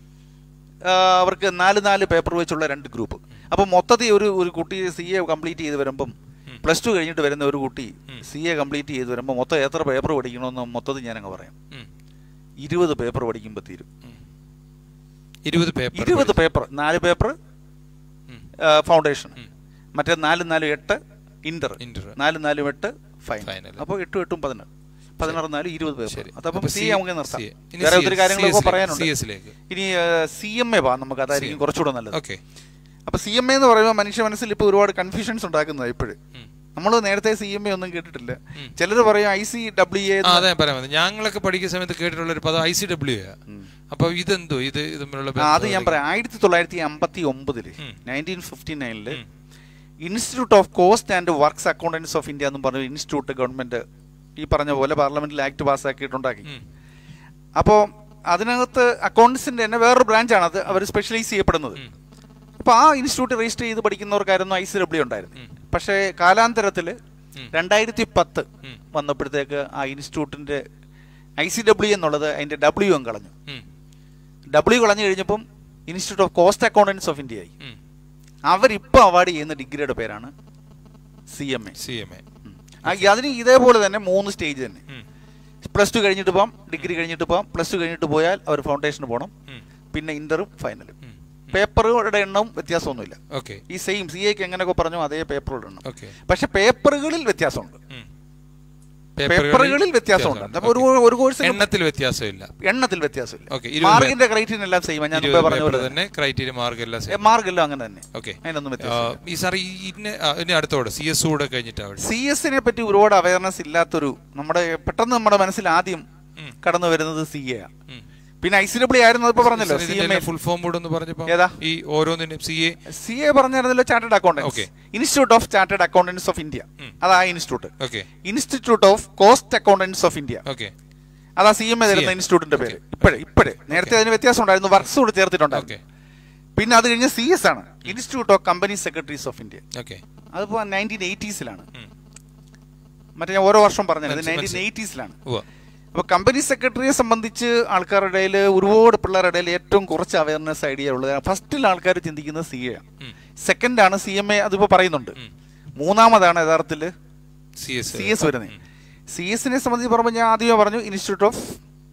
അവർക്ക് നാല് നാല് പേപ്പർ വെച്ചുള്ള രണ്ട് ഗ്രൂപ്പ് അപ്പോൾ മൊത്തത്തിൽ ഒരു ഒരു കുട്ടി സി എ കംപ്ലീറ്റ് ചെയ്ത് വരുമ്പം പ്ലസ് ടു കഴിഞ്ഞിട്ട് വരുന്ന ഒരു കുട്ടി സി എ കംപ്ലീറ്റ് ചെയ്ത് വരുമ്പോൾ മൊത്തം എത്ര പേപ്പർ പഠിക്കണമെന്ന് മൊത്തത്തിൽ ഞാനങ്ങ് പറയാം ഇരുപത് പേപ്പർ പഠിക്കുമ്പോൾ തീരും ഇരുപത് പേപ്പർ ഇരുപത് പേപ്പർ നാല് പേപ്പർ ഫൗണ്ടേഷൻ മറ്റേ നാല് നാല് എട്ട് ഇന്റർ Inter. നാല് നാലും എട്ട് ഫൈനൽ Final. അപ്പോൾ എട്ടും എട്ടും പതിനാറ് പതിനാറ് നാല് ഇരുപത് പേപ്പർ ശരി അതപ്പം അപ്പൊ സി C- നമുക്ക് നിർത്താം CA. ഇനി വേറെ CS ഒത്തിരി കാര്യങ്ങളൊക്കെ ലേക്ക്, പറയാനുണ്ട് CS ലേക്ക്. ഇനി സി എം എ വാ നമുക്ക് അതായിരിക്കും കുറച്ചുകൂടെ നല്ലത് ഓക്കെ അപ്പൊ സി എം എ എന്ന് പറയുമ്പോൾ മനുഷ്യ മനസ്സിൽ ഇപ്പോൾ ഒരുപാട് കൺഫ്യൂഷൻസ് ഉണ്ടാക്കുന്നത് ഇപ്പോഴും നമ്മൾ നേരത്തെ സി എം എ ഒന്നും കേട്ടിട്ടില്ല ചിലർ പറയും ഐ സി ഡബ്ല്യു എ ആ അതെ പറയാൻ വന്നത് ഞങ്ങളൊക്കെ പഠിക്കുന്ന സമയത്ത് കേട്ടിട്ടുള്ള ഒരു പദം ഐ സി ഡബ്ല്യു അപ്പൊ ഇതെന്തോ ഇത് ഇത് തമ്മിലുള്ള ആ, അത് ബന്ധം ഞാൻ പറയാം ആയിരത്തി തൊള്ളായിരത്തി അമ്പത്തി ഒമ്പതില് ഉം. നയൻറ്റീൻ ഫിഫ്റ്റി നയനില് institute of cost and works accountants of India എന്ന് പറഞ്ഞ ഇൻസ്റ്റിറ്റ്യൂട്ട് ഗവൺമെന്റ് ഈ പറഞ്ഞ പോലെ പാർലമെന്റിൽ ആക്ട് പാസ്സാക്കിയിട്ടുണ്ടാക്കി ഉം. അപ്പോൾ അതിനകത്ത് അക്കൗണ്ട്സിന്റെ തന്നെ വേറൊരു ബ്രാഞ്ചാണ് അത് അവർ സ്പെഷ്യലൈസ് ചെയ്യപ്പെടുന്നത് അപ്പോൾ ആ ഇൻസ്റ്റിറ്റ്യൂട്ട് രജിസ്റ്റർ ചെയ്ത് പഠിക്കുന്നവർക്കായിരുന്നു ഐ സി ഡബ്ല്യു ഉണ്ടായിരുന്നു പക്ഷേ കാലാന്തരത്തിൽ രണ്ടായിരത്തി പത്ത് ഉം. വന്നപ്പോഴത്തേക്ക് ആ ഇൻസ്റ്റിറ്റ്യൂട്ടിന്റെ ഐ സി ഡബ്ല്യു എന്നുള്ളത് അതിന്റെ ഡബ്ല്യു അങ്ങ് കളഞ്ഞു ഉം. ഡബ്ല്യു കളഞ്ഞു കഴിഞ്ഞപ്പം institute of cost accountants of India ആയി ഉം. അവരിപ്പോൾ അവാർഡ് ചെയ്യുന്ന ഡിഗ്രിയുടെ പേരാണ് C M A C M A അതിന് ഇതേപോലെ തന്നെ മൂന്ന് സ്റ്റേജ് തന്നെ ഉം. പ്ലസ് ടു കഴിഞ്ഞിട്ട് പോകാം ഡിഗ്രി കഴിഞ്ഞിട്ട് പോകാം പ്ലസ് ടു കഴിഞ്ഞിട്ട് പോയാൽ അവർ ഫൗണ്ടേഷന് പോകണം ഉം. പിന്നെ ഇന്ററും ഫൈനലും ഉം. പേപ്പറുകളുടെ എണ്ണവും വ്യത്യാസമൊന്നുമില്ല ഓക്കെ ഈ സെയിം സി എക്ക് എങ്ങനെയൊക്കെ പറഞ്ഞു അതേ പേപ്പറുകളുടെ എണ്ണം ഓക്കെ പക്ഷെ പേപ്പറുകളിൽ വ്യത്യാസമുണ്ട് ഉം. പേപ്പറുകളിൽ വ്യത്യാസമുണ്ട് അപ്പൊ ഒരു ഒരു കോഴ്സ് എണ്ണത്തിൽ വ്യത്യാസമില്ല എണ്ണത്തിൽ വ്യത്യാസമില്ല ഓക്കെ, ഇരുപത് മാർക്കിന്റെ ക്രൈറ്റീരിയൻ എല്ലാം സെയിം ഞാൻ മുമ്പേ ഇരുപത് പറഞ്ഞ പേപ്പർ പോലെ തന്നെ ക്രൈറ്റീരിയ മാർക്ക് എല്ലാം same. മാർക്കെല്ലാം അങ്ങനെ തന്നെ ഓക്കെ അതിനൊന്നും ആ, വ്യത്യാസം ഈ സാർ ഈ ഇന്ന ആ, ഇനി അടുത്തോടെ സി എസ് കൂടെ കഴിഞ്ഞിട്ടാണ് സി എസിനെ പറ്റി ഒരുപാട് അവയർനെസ് ഇല്ലാത്തൊരു നമ്മുടെ പെട്ടെന്ന് നമ്മുടെ മനസ്സിൽ ആദ്യം ഉം. കടന്നു വരുന്നത് സി എ പിന്നെ ഐ സി ഡബ്ല്യു ആയിരുന്നു ഇപ്പൊ പറഞ്ഞല്ലോ C M A full form കൂടെ ഒന്ന് പറഞ്ഞപ്പോ ഏതാ? ഈ ഓരോന്നിനും സി എ സി എ പറഞ്ഞായിരുന്നല്ലോ chartered accountants Okay. Institute of chartered accountants of India ഉം. അതാ institute okay institute of cost accountants of India okay അതാ സി എം എ തരുന്ന CA. ഇൻസ്റ്റിറ്റ്യൂട്ടിന്റെ പേര് Okay. ഇപ്പോഴേ ഇപ്പോഴേ നേരത്തെ അതിന് വ്യത്യാസം ഉണ്ടായിരുന്നു വർക്ക്സ് കൂടെ ചേർത്തിട്ടുണ്ടായിരുന്നു ഓക്കെ പിന്നെ അത് കഴിഞ്ഞ് സി എസ് ആണ് institute of company secretaries of India okay അതിപ്പോ നയൻറ്റീൻ എയ്റ്റീസിലാണ് ഉം. മറ്റേ ഞാൻ ഓരോ വർഷം പറഞ്ഞത് മനസ്സി- നയൻറ്റീൻ മനസ്സിലായി. എയ്റ്റീസിലാണ് ഉവ്വ. അപ്പൊ കമ്പനി സെക്രട്ടറിയെ സംബന്ധിച്ച് ആൾക്കാരുടെ ഇടയിൽ ഒരുപാട് പിള്ളേരുടെ ഇടയിൽ ഏറ്റവും കുറച്ച് അവയർനെസ് ഐഡിയ ഉള്ളത് ഫസ്റ്റിൽ ആൾക്കാർ ചിന്തിക്കുന്നത് സി എ ആണ് ഉം. സെക്കൻഡ് ആണ് സി എം എ അതിപ്പോ പറയുന്നുണ്ട് ഉം. മൂന്നാമതാണ് യഥാർത്ഥത്തിൽ സി എസ് സി എസ് വരുന്നത് സി എസിനെ സംബന്ധിച്ച് പറയുമ്പോൾ ഞാൻ ആദ്യമേ പറഞ്ഞു institute of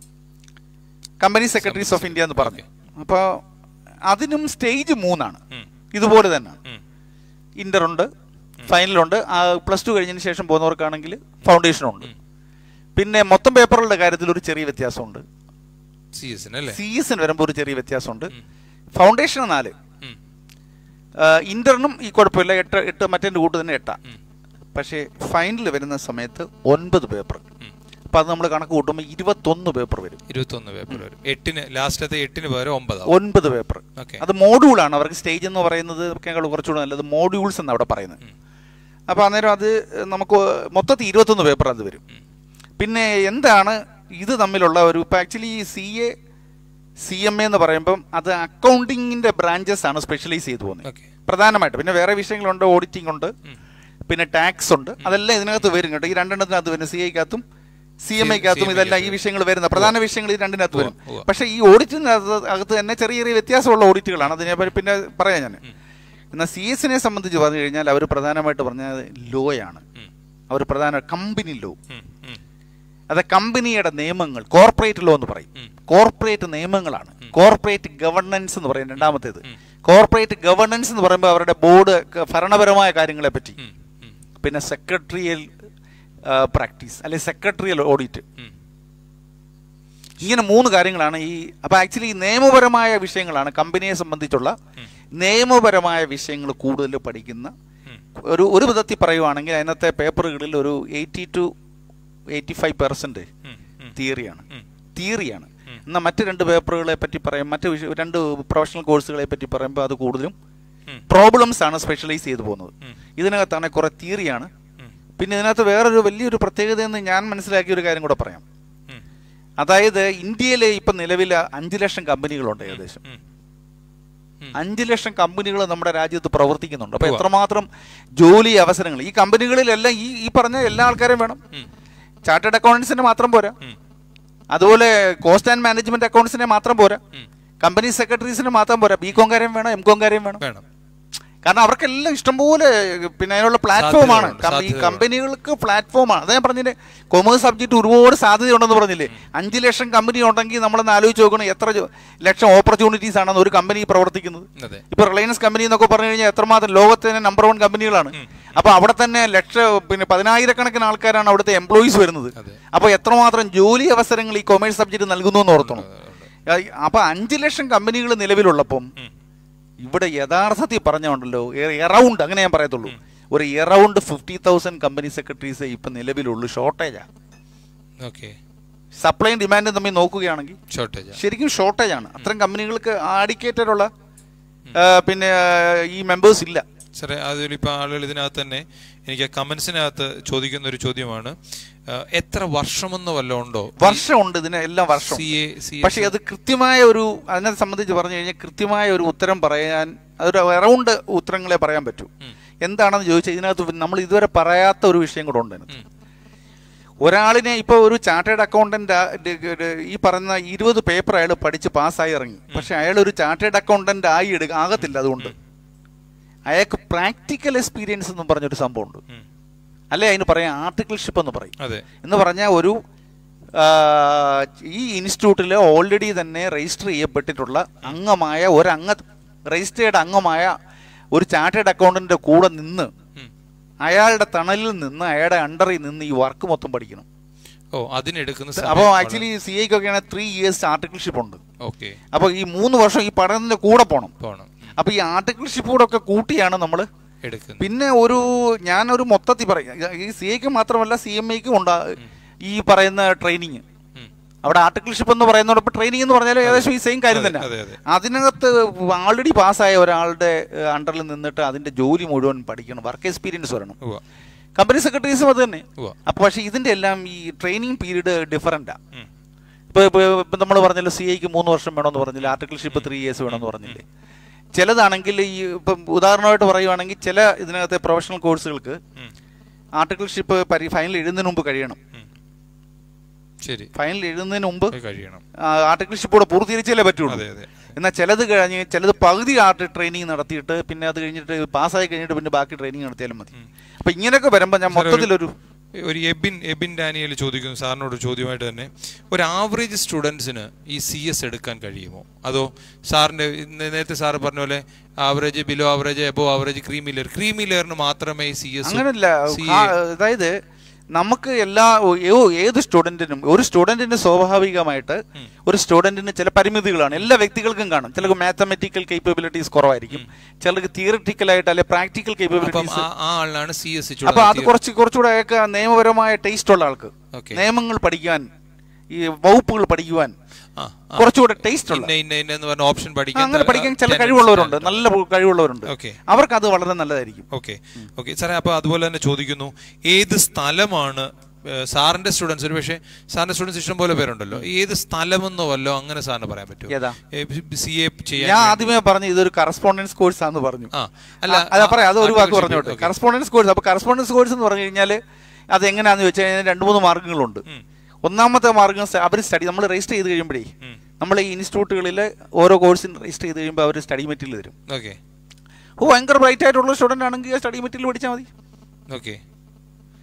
company secretaries of India എന്ന് പറഞ്ഞു അപ്പോൾ അതിനും സ്റ്റേജ് മൂന്നാണ് ഉം. ഇതുപോലെ തന്നെ ഉം. ഇന്റർ ഉണ്ട് ഫൈനലുണ്ട് പ്ലസ് ടു കഴിഞ്ഞതിന് ശേഷം പോകുന്നവർക്കാണെങ്കിൽ ഫൗണ്ടേഷനുണ്ട് പിന്നെ മൊത്തം പേപ്പറുകളുടെ കാര്യത്തിൽ ഒരു ചെറിയ വ്യത്യാസമുണ്ട് സി എസ് അല്ലേ സി എസിന് വരുമ്പോൾ ഒരു ചെറിയ വ്യത്യാസമുണ്ട് ഫൗണ്ടേഷൻ നാല് ഉം. ഇന്ററിനും ഈ കുഴപ്പമില്ല എട്ട് എട്ട് മറ്റേ കൂട്ട് തന്നെ എട്ടാ ഉം. പക്ഷേ ഫൈനൽ വരുന്ന സമയത്ത് ഒൻപത് പേപ്പർ ഉം. അപ്പൊ അത് നമ്മൾ കണക്ക് കൂട്ടുമ്പോൾ ഇരുപത്തൊന്ന് പേപ്പർ വരും ഇരുപത്തൊന്ന് പേപ്പർ വരും എട്ടിന് ലാസ്റ്റത്തെ എട്ടിന് പകരം ഒമ്പതാവും ഒൻപത് പേപ്പർ ഓക്കെ അത് മോഡ്യൂളാണ് അവർക്ക് സ്റ്റേജ് എന്ന് പറയുന്നത് ഞങ്ങൾ കുറച്ചുകൂടെ നല്ലത് മോഡ്യൂൾസ് എന്ന് അവിടെ പറയുന്നത് അപ്പോൾ അന്നേരം അത് നമുക്ക് മൊത്തത്തിൽ ഇരുപത്തൊന്ന് പേപ്പർ അത് വരും പിന്നെ എന്താണ് ഇത് തമ്മിലുള്ള ഒരു ഇപ്പം actually C A C M A എന്ന് പറയുമ്പം അത് അക്കൗണ്ടിങ്ങിന്റെ ബ്രാഞ്ചസ് ആണ് സ്പെഷ്യലൈസ് ചെയ്തു പോകുന്നത് ഓക്കെ പ്രധാനമായിട്ട് പിന്നെ വേറെ വിഷയങ്ങളുണ്ട് ഓഡിറ്റിംഗ് ഉണ്ട് പിന്നെ ടാക്സ് ഉണ്ട് അതെല്ലാം ഇതിനകത്ത് വരും കേട്ടോ ഈ രണ്ടെണ്ണത്തിനകത്ത് വരും സി ഐക്കകത്തും സി എം ഐക്കകത്തും CMA ഇതെല്ലാം ഈ ക്കകത്ത് വിഷയങ്ങൾ വരുന്ന പ്രധാന വിഷയങ്ങൾ ഈ രണ്ടിനകത്ത് വരും ഉവ്വ, ഉവ്വ. പക്ഷേ ഈ ഓഡിറ്റിനകത്ത് അകത്ത് തന്നെ ചെറിയ ചെറിയ വ്യത്യാസമുള്ള ഓഡിറ്റുകളാണ് അതിനെ പറ്റി പിന്നെ പറയാം ഞാൻ എന്നാൽ സി എസിനെ സംബന്ധിച്ച് പറഞ്ഞു കഴിഞ്ഞാൽ അവർ പ്രധാനമായിട്ട് പറഞ്ഞത് ലോയാണ് ഉം. അവർ പ്രധാന കമ്പനി ലോ ഉം. ഉം. അത് കമ്പനിയുടെ നിയമങ്ങൾ കോർപ്പറേറ്റ് ലോ എന്ന് പറയും ഉം. കോർപ്പറേറ്റ് നിയമങ്ങളാണ് ഉം. കോർപ്പറേറ്റ് ഗവർണൻസ് എന്ന് പറയും രണ്ടാമത്തേത് കോർപ്പറേറ്റ് ഗവർണൻസ് എന്ന് പറയുമ്പോൾ അവരുടെ ബോർഡ് ഭരണപരമായ കാര്യങ്ങളെ പറ്റി ഉം, ഉം, പിന്നെ സെക്രട്ടറിയൽ പ്രാക്ടീസ് അല്ലെങ്കിൽ സെക്രട്ടറിയൽ ഓഡിറ്റ് ഉം. ഇങ്ങനെ മൂന്ന് കാര്യങ്ങളാണ് ഈ അപ്പൊ ആക്ച്വലി നിയമപരമായ വിഷയങ്ങളാണ് കമ്പനിയെ സംബന്ധിച്ചുള്ള നിയമപരമായ വിഷയങ്ങൾ കൂടുതൽ പഠിക്കുന്ന ഉം. ഒരു ഒരു വിധത്തിൽ പറയുവാണെങ്കിൽ അതിനകത്തെ പേപ്പറുകളിൽ ഒരു eighty two eighty five percent ഉം, ഉം. തിയറിയാണ് ഉം. തിയറിയാണ് എന്നാൽ മറ്റ് രണ്ട് പേപ്പറുകളെ പറ്റി പറയും മറ്റ് വിഷയ രണ്ട് പ്രൊഫഷണൽ കോഴ്സുകളെ പറ്റി പറയുമ്പോൾ അത് കൂടുതലും ഉം. പ്രോബ്ലംസ് ആണ് സ്പെഷ്യലൈസ് ചെയ്തു പോകുന്നത് ഉം. ഇതിനകത്താണ് കുറെ തിയറിയാണ് ഉം. പിന്നെ ഇതിനകത്ത് വേറൊരു വലിയൊരു പ്രത്യേകതയെന്ന് ഞാൻ മനസ്സിലാക്കിയ ഒരു കാര്യം കൂടെ പറയാം ഉം. അതായത് ഇന്ത്യയിലെ ഇപ്പം നിലവിൽ അഞ്ച് ലക്ഷം കമ്പനികളുണ്ട് ഏകദേശം ഉം. അഞ്ച് ലക്ഷം കമ്പനികൾ നമ്മുടെ രാജ്യത്ത് പ്രവർത്തിക്കുന്നുണ്ട് അപ്പൊ ഉവ്വ. എത്രമാത്രം ജോലി അവസരങ്ങൾ ഈ കമ്പനികളിലെല്ലാം ഈ ഈ പറഞ്ഞ എല്ലാ ആൾക്കാരും വേണം ഉം. ചാർട്ടേഡ് അക്കൗണ്ടൻസിന് മാത്രം പോരാ ഉം. അതുപോലെ കോസ്റ്റ് ആൻഡ് മാനേജ്മെന്റ് അക്കൗണ്ട്സിനെ മാത്രം പോരാ ഉം. കമ്പനി സെക്രട്ടറീസിന് മാത്രം പോരാ ബി കോംകാരെയും വേണം എം കോംകാരെയും വേണം വേണം കാരണം അവർക്കെല്ലാം ഇഷ്ടംപോലെ പിന്നെ അതിനുള്ള പ്ലാറ്റ്ഫോമാണ് സാധ്യതകളുണ്ട്, ഈ സാധ്യതകളുണ്ട്. കമ്പനികൾക്ക് പ്ലാറ്റ്ഫോമാണ് അതാ ഞാൻ പറഞ്ഞില്ലേ കൊമേഴ്സ് സബ്ജക്റ്റ് ഒരുപാട് സാധ്യതയുണ്ടെന്ന് പറഞ്ഞില്ലേ അഞ്ച് ലക്ഷം കമ്പനി ഉണ്ടെങ്കിൽ നമ്മളൊന്ന് ആലോചിച്ച് നോക്കണം എത്ര ജോ- ലക്ഷം ഓപ്പർച്യൂണിറ്റീസ് ആണെന്ന് ഒരു കമ്പനി പ്രവർത്തിക്കുന്നത് അതെ ഇപ്പൊ റിലയൻസ് കമ്പനി എന്നൊക്കെ പറഞ്ഞു കഴിഞ്ഞാൽ എത്രമാത്രം ലോകത്തിലെ നമ്പർ വൺ കമ്പനികളാണ് അപ്പൊ അവിടെ തന്നെ ലക്ഷ പിന്നെ പതിനായിരക്കണക്കിന് ആൾക്കാരാണ് അവിടുത്തെ എംപ്ലോയീസ് വരുന്നത് അതെ. അപ്പൊ എത്രമാത്രം ജോലി അവസരങ്ങൾ ഈ കൊമേഴ്സ് സബ്ജക്റ്റ് നൽകുന്നു എന്ന് ഓർത്തണം അപ്പൊ അഞ്ച് ലക്ഷം കമ്പനികൾ നിലവിലുള്ളപ്പം ഉം. ഇവിടെ യഥാർത്ഥത്തിൽ പറഞ്ഞുണ്ടല്ലോ എറൗണ്ട് അങ്ങനെ ഞാൻ പറയത്തുള്ളൂ ഒരു around fifty thousand company secretaries ഇപ്പൊ നിലവിലുള്ളൂ ഷോർട്ടേജാ ഓക്കെ സപ്ലൈയും ഡിമാൻഡും തമ്മിൽ നോക്കുകയാണെങ്കിൽ ഷോർട്ടേജ് ശരിക്കും ഷോർട്ടേജ് ആണ് അത്തരം കമ്പനികൾക്ക് ആഡിക്കേറ്റഡ് ഉള്ള ആ, പിന്നെ ആ, ഈ മെമ്പേഴ്സ് ഇല്ല സാറേ അതിലിപ്പോൾ ആളുകൾ ഇതിനകത്ത് തന്നെ എനിക്ക് കമന്റ്സിനകത്ത് ചോദിക്കുന്ന ഒരു ചോദ്യമാണ് ആ, എത്ര വർഷമെന്ന് വല്ലതും ഉണ്ടോ വർഷമുണ്ട് ഇതിന് എല്ലാം വർഷം സി എ സി പക്ഷെ അത് കൃത്യമായ ഒരു അതിനെ സംബന്ധിച്ച് പറഞ്ഞു കഴിഞ്ഞാൽ കൃത്യമായ ഒരു ഉത്തരം പറയാൻ അതൊരു അറൗണ്ട് ഉത്തരങ്ങളെ പറയാൻ പറ്റൂ എന്താണെന്ന് ചോദിച്ചാൽ ഇതിനകത്ത് നമ്മൾ ഇതുവരെ പറയാത്ത ഒരു വിഷയം കൂടെ ഉണ്ട് അതിനകത്ത്. ഒരാളിനെ ഇപ്പോൾ ഒരു ചാർട്ടേഡ് അക്കൗണ്ടന്റ് ഈ പറയുന്ന ഇരുപത് പേപ്പർ അയാൾ പഠിച്ച് പാസ്സായി ഇറങ്ങി പക്ഷെ അയാൾ ഒരു ചാർട്ടേഡ് അക്കൗണ്ടന്റ് ആയി എടുക്ക ആകത്തില്ല അതുകൊണ്ട് അയാൾക്ക് പ്രാക്ടിക്കൽ എക്സ്പീരിയൻസ് എന്നും പറഞ്ഞൊരു സംഭവമുണ്ട് ഉം. അല്ലെ അതിന് പറയാം ആർട്ടിക്കിൾഷിപ്പ് എന്ന് പറയും അതെ എന്ന് പറഞ്ഞാൽ ഒരു ആ, ഈ ഇൻസ്റ്റിറ്റ്യൂട്ടിൽ ഓൾറെഡി തന്നെ രജിസ്റ്റർ ചെയ്യപ്പെട്ടിട്ടുള്ള അംഗമായ ഒരു അംഗ രജിസ്റ്റേർഡ് അംഗമായ ഒരു ചാർട്ടേഡ് അക്കൗണ്ടന്റിന്റെ കൂടെ നിന്ന് ഉം. അയാളുടെ തണലിൽ നിന്ന് അയാളുടെ അണ്ടറിൽ നിന്ന് ഈ വർക്ക് മൊത്തം പഠിക്കണം ഓ അതിനെടുക്കുന്ന അപ്പോൾ ആക്ച്വലി സി ഐക്കൊക്കെയാണ് ത്രീ ഇയേഴ്സ് ആർട്ടിക്കിൾഷിപ്പ് ഉണ്ട് ഓക്കെ അപ്പോൾ ഈ മൂന്ന് വർഷം ഈ പഠനത്തിന്റെ കൂടെ പോകണം പോണം ഉം. അപ്പോൾ ഈ ആർട്ടിക്കിൾഷിപ്പ് കൂടെ ഒക്കെ കൂട്ടിയാണ് നമ്മൾ എടുക്കുന്നു പിന്നെ ഒരു ഞാനൊരു മൊത്തത്തിൽ പറയാം ഈ സി ഐക്ക് മാത്രമല്ല സി എം ഐക്കും ഉണ്ടാ ഈ പറയുന്ന ട്രെയിനിങ് ഉം. അവിടെ ആർട്ടിക്കിൾഷിപ്പ് എന്ന് പറയുന്നതോടൊപ്പം ട്രെയിനിങ് എന്ന് പറഞ്ഞാൽ ഏകദേശം ഈ സെയിം കാര്യം അതെ, തന്നെ അതെ, അതെ. അതിനകത്ത് ആൾറെഡി പാസ്സായ ഒരാളുടെ അണ്ടറിൽ നിന്നിട്ട് അതിന്റെ ജോലി മുഴുവൻ പഠിക്കണം വർക്ക് എക്സ്പീരിയൻസ് വരണം ഉവ്വ. കമ്പനി സെക്രട്ടറീസും അത് തന്നെ ഉവ്വ. അപ്പൊ പക്ഷെ ഇതിന്റെ എല്ലാം ഈ ട്രെയിനിങ് പീരീഡ് ഡിഫറൻറ്റാ ഉം. ഇപ്പൊ ഇപ്പൊ നമ്മൾ പറഞ്ഞല്ലോ സി ഐക്ക് മൂന്ന് വർഷം വേണമെന്ന് പറഞ്ഞില്ലേ ആർട്ടിക്കിൾഷിപ്പ് ത്രീ ഇയേഴ്സ് വേണമെന്ന് പറഞ്ഞില്ലേ ചിലതാണെങ്കിൽ ഈ ഇപ്പം ഉദാഹരണമായിട്ട് പറയുവാണെങ്കിൽ ചില ഇതിനകത്തെ പ്രൊഫഷണൽ കോഴ്സുകൾക്ക് ഉം. ആർട്ടിക്കിൾഷിപ്പ് പരി ഫൈനൽ എഴുതുന്നതിന് മുമ്പ് കഴിയണം ഉം. ശരി ഫൈനൽ എഴുതുന്നതിന് മുമ്പ് അത് കഴിയണം ആർട്ടിക്കിൾഷിപ്പ് കൂടെ പൂർത്തീകരിച്ചാലേ പറ്റുള്ളൂ അതെ അതെ എന്നാൽ ചിലത് കഴിഞ്ഞ് ചിലത് പകുതി ആർട്ട് ട്രെയിനിങ് നടത്തിയിട്ട് പിന്നെ അത് കഴിഞ്ഞിട്ട് പാസ്സായി കഴിഞ്ഞിട്ട് പിന്നെ ബാക്കി ട്രെയിനിങ് നടത്തിയാലും മതി അപ്പൊ ഇങ്ങനെയൊക്കെ വരുമ്പോൾ ഞാൻ സാറേ, ഒരു- മൊത്തത്തിലൊരു ഒരു എബിൻ എബിൻ ഡാനിയൽ ചോദിക്കുന്നു സാറിനോട് ഒരു ചോദ്യമായിട്ട് തന്നെ ഒരു ആവറേജ് സ്റ്റുഡൻസിന് ഈ സി എസ് എടുക്കാൻ കഴിയുമോ അതോ സാറിന്റെ ഇന്ന് നേരത്തെ സാറ് പറഞ്ഞ പോലെ average below average above average creamy layer creamy ലെയറിന് മാത്രമേ സി എസ് അങ്ങനല്ല ആ, അതായത് നമുക്ക് എല്ലാ ഏ- ഏത് സ്റ്റുഡന്റിനും ഒരു സ്റ്റുഡന്റിന് സ്വാഭാവികമായിട്ട് ഒരു സ്റ്റുഡന്റിന് ചില പരിമിതികളാണ് എല്ലാ വ്യക്തികൾക്കും കാണും ചിലർക്ക് മാത്തമെറ്റിക്കൽ കേപ്പബിലിറ്റീസ് കുറവായിരിക്കും ചിലർക്ക് തിയറിറ്റിക്കൽ ആയിട്ട് അല്ലെ പ്രാക്ടിക്കൽ അപ്പം കേപ്പബിലിറ്റീസ് ആ ആ ആളിനാണ് സി എസ് അപ്പൊ അത് കുറച്ച് കുറച്ചുകൂടെ അയാൾക്ക് നിയമപരമായ ടേസ്റ്റ് ഉള്ള ആൾക്ക് Okay. നിയമങ്ങൾ പഠിക്കുവാൻ ഈ വകുപ്പുകൾ പഠിക്കുവാൻ ആ, ആ. കുറച്ചുകൂടെ ടേസ്റ്റ് ഉള്ള ഇന്ന ഇന്ന ഇന്ന എന്ന് പറഞ്ഞ ഓപ്ഷൻ പഠിക്കാൻ അങ്ങനെ പഠിക്കാൻ ചില കഴിവുള്ളവരുണ്ട് നല്ല കഴിവുള്ളവരുണ്ട് Okay. അവർക്ക് അത് വളരെ നല്ലതായിരിക്കും ഓക്കെ ഓക്കെ സാറേ അപ്പോൾ അതുപോലെ തന്നെ ചോദിക്കുന്നു ഏത് സ്ഥലമാണ് ഏഹ്, സാറിന്റെ സ്റ്റുഡൻസ് ഒരു പക്ഷേ സാറിന്റെ സ്റ്റുഡൻസ് ഇഷ്ടം പോലെ പേരുണ്ടല്ലോ ഏത് സ്ഥലമെന്നോ വല്ലോ അങ്ങനെ സാറിന് പറയാൻ ഏതാ? പറ്റുമോ സി എ ചെയ്യാൻ ഞാൻ വേണ്ടി- ആദ്യമേ പറഞ്ഞു ഇതൊരു കറസ്പോണ്ടൻസ് കോഴ്സ് ആണെന്ന് പറഞ്ഞു ആ അല്ല ആ, അതാ പറയാം അത് ഒരു വാക്ക് ആർട്ടിഫിഷ്യൽ പറഞ്ഞോട്ടെ ഓക്കെ. കറസ്പോണ്ടൻസ് കോഴ്സ് അപ്പൊ കറസ്പോണ്ടൻസ് കോഴ്സ് എന്ന് പറഞ്ഞു കഴിഞ്ഞാൽ അത് എങ്ങനെയാന്ന് വെച്ച് കഴിഞ്ഞാൽ രണ്ട് മൂന്ന് മാർഗങ്ങളുണ്ട് ഒന്നാമത്തെ മാർഗം അവർ സ്റ്റഡി നമ്മൾ രജിസ്റ്റർ ചെയ്ത് കഴിയുമ്പോഴേ ഉം. നമ്മൾ ഈ ഇൻസ്റ്റിറ്റ്യൂട്ടുകളിൽ ഓരോ കോഴ്സിന് രജിസ്റ്റർ ചെയ്ത് കഴിയുമ്പോൾ അവർ സ്റ്റഡി മെറ്റീരിയൽ തരും ഓക്കെ ഓ ഭയങ്കര ബ്രൈറ്റ് ആയിട്ടുള്ള സ്റ്റുഡന്റ് ആണെങ്കിൽ സ്റ്റഡി മെറ്റീരിയൽ പഠിച്ചാൽ മതി ഓക്കെ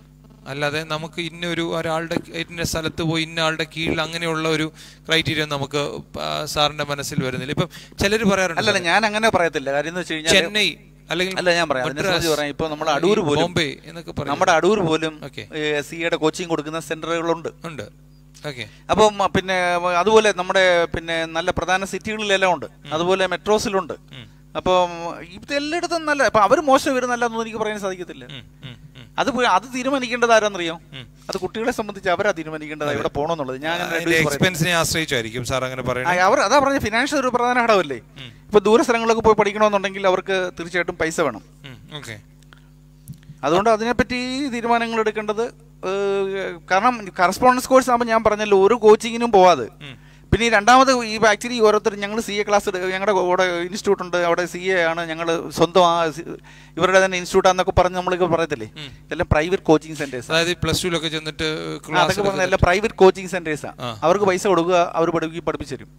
അല്ലാതെ നമുക്ക് ഇന്നൊരു ഒരാളുടെ ഇന്ന സ്ഥലത്ത് പോയി ഇന്ന ആളുടെ കീഴിൽ അങ്ങനെയുള്ള ഒരു ക്രൈറ്റീരിയ നമുക്ക് ആ, സാറിന്റെ മനസ്സിൽ വരുന്നില്ല ഇപ്പം ചിലർ പറയാറുണ്ട് അല്ലല്ല ഞാൻ അങ്ങനെ പറയത്തില്ല കാര്യം എന്ന് വെച്ച് കഴിഞ്ഞാൽ ചെന്നൈ അല്ലെങ്കിൽ അല്ല ഞാൻ പറയാം അതിനെ സംബന്ധിച്ച് പറയാം ഇപ്പൊ നമ്മുടെ അടൂർ പോലും ബോംബെ എന്നൊക്കെ പറയും നമ്മുടെ അടൂർ പോലും Okay. സിയുടെ കോച്ചിങ് കൊടുക്കുന്ന സെന്ററുകളുണ്ട് ഉണ്ട് ഓക്കെ അപ്പം മ, പിന്നെ മ, അതുപോലെ നമ്മുടെ പിന്നെ നല്ല പ്രധാന സിറ്റികളിലെല്ലാം ഉണ്ട് അതുപോലെ മെട്രോസിലുണ്ട് അപ്പം ഇത് എല്ലായിടത്തും നല്ല അപ്പൊ അവർ മോശം വരുന്നല്ലെന്നൊന്നും എനിക്ക് പറയാൻ സാധിക്കത്തില്ല അത് പോയി അത് തീരുമാനിക്കേണ്ടത് ആരാന്നറിയോ അത് കുട്ടികളെ സംബന്ധിച്ച് അവരാ തീരുമാനിക്കേണ്ടത് ഇവിടെ പോകണമെന്നുള്ളത് ഞാൻ അങ്ങനെ അതിന്റെ advice പറയുന്നില്ല. എക്സ്പെൻസിനെ ആശ്രയിച്ചായിരിക്കും സാർ അങ്ങനെ ആ, പറയുന്നത് അവർ അതാ പറഞ്ഞ ഫിനാൻഷ്യൽ ഒരു പ്രധാന ഘടകമല്ലേ ഇപ്പൊ ദൂര സ്ഥലങ്ങളിലൊക്കെ പോയി പഠിക്കണമെന്നുണ്ടെങ്കിൽ അവർക്ക് തീർച്ചയായിട്ടും പൈസ വേണം ഓക്കെ അതുകൊണ്ട് അതിനെപ്പറ്റി തീരുമാനങ്ങൾ എടുക്കേണ്ടത് ഏഹ്, കാരണം കറസ്പോണ്ടൻസ് കോഴ്സ് ആകുമ്പോൾ ഞാൻ പറഞ്ഞല്ലോ ഒരു കോച്ചിങ്ങിനും പോവാതെ പിന്നെ ഈ രണ്ടാമത് ഈ ആക്ച്വലി ഓരോരുത്തർ ഞങ്ങൾ സി എ ക്ലാസ് ഞങ്ങളുടെ കൂടെ ഇൻസ്റ്റിറ്റ്യൂട്ട് ഉണ്ട് അവിടെ സി എ ആണ് ഞങ്ങൾ സ്വന്തം ആ സി- ഇവരുടെ തന്നെ ഇൻസ്റ്റിറ്റ്യൂട്ട് ആണെന്നൊക്കെ പറഞ്ഞ് നമ്മളിപ്പോൾ പറയത്തില്ലേ ഇതെല്ലാം പ്രൈവറ്റ് കോച്ചിങ് സെന്റേഴ്സ് അതായത് പ്ലസ് ടുലൊക്കെ ചെന്നിട്ട് അതൊക്കെ ക്ലാസ് പറഞ്ഞ എല്ലാം പ്രൈവറ്റ് കോച്ചിങ് സെന്റേഴ്സാണ് ആ. അവർക്ക് പൈസ കൊടുക്കുക അവർ പഠിപ്പിക്കും പഠിപ്പിച്ചു തരും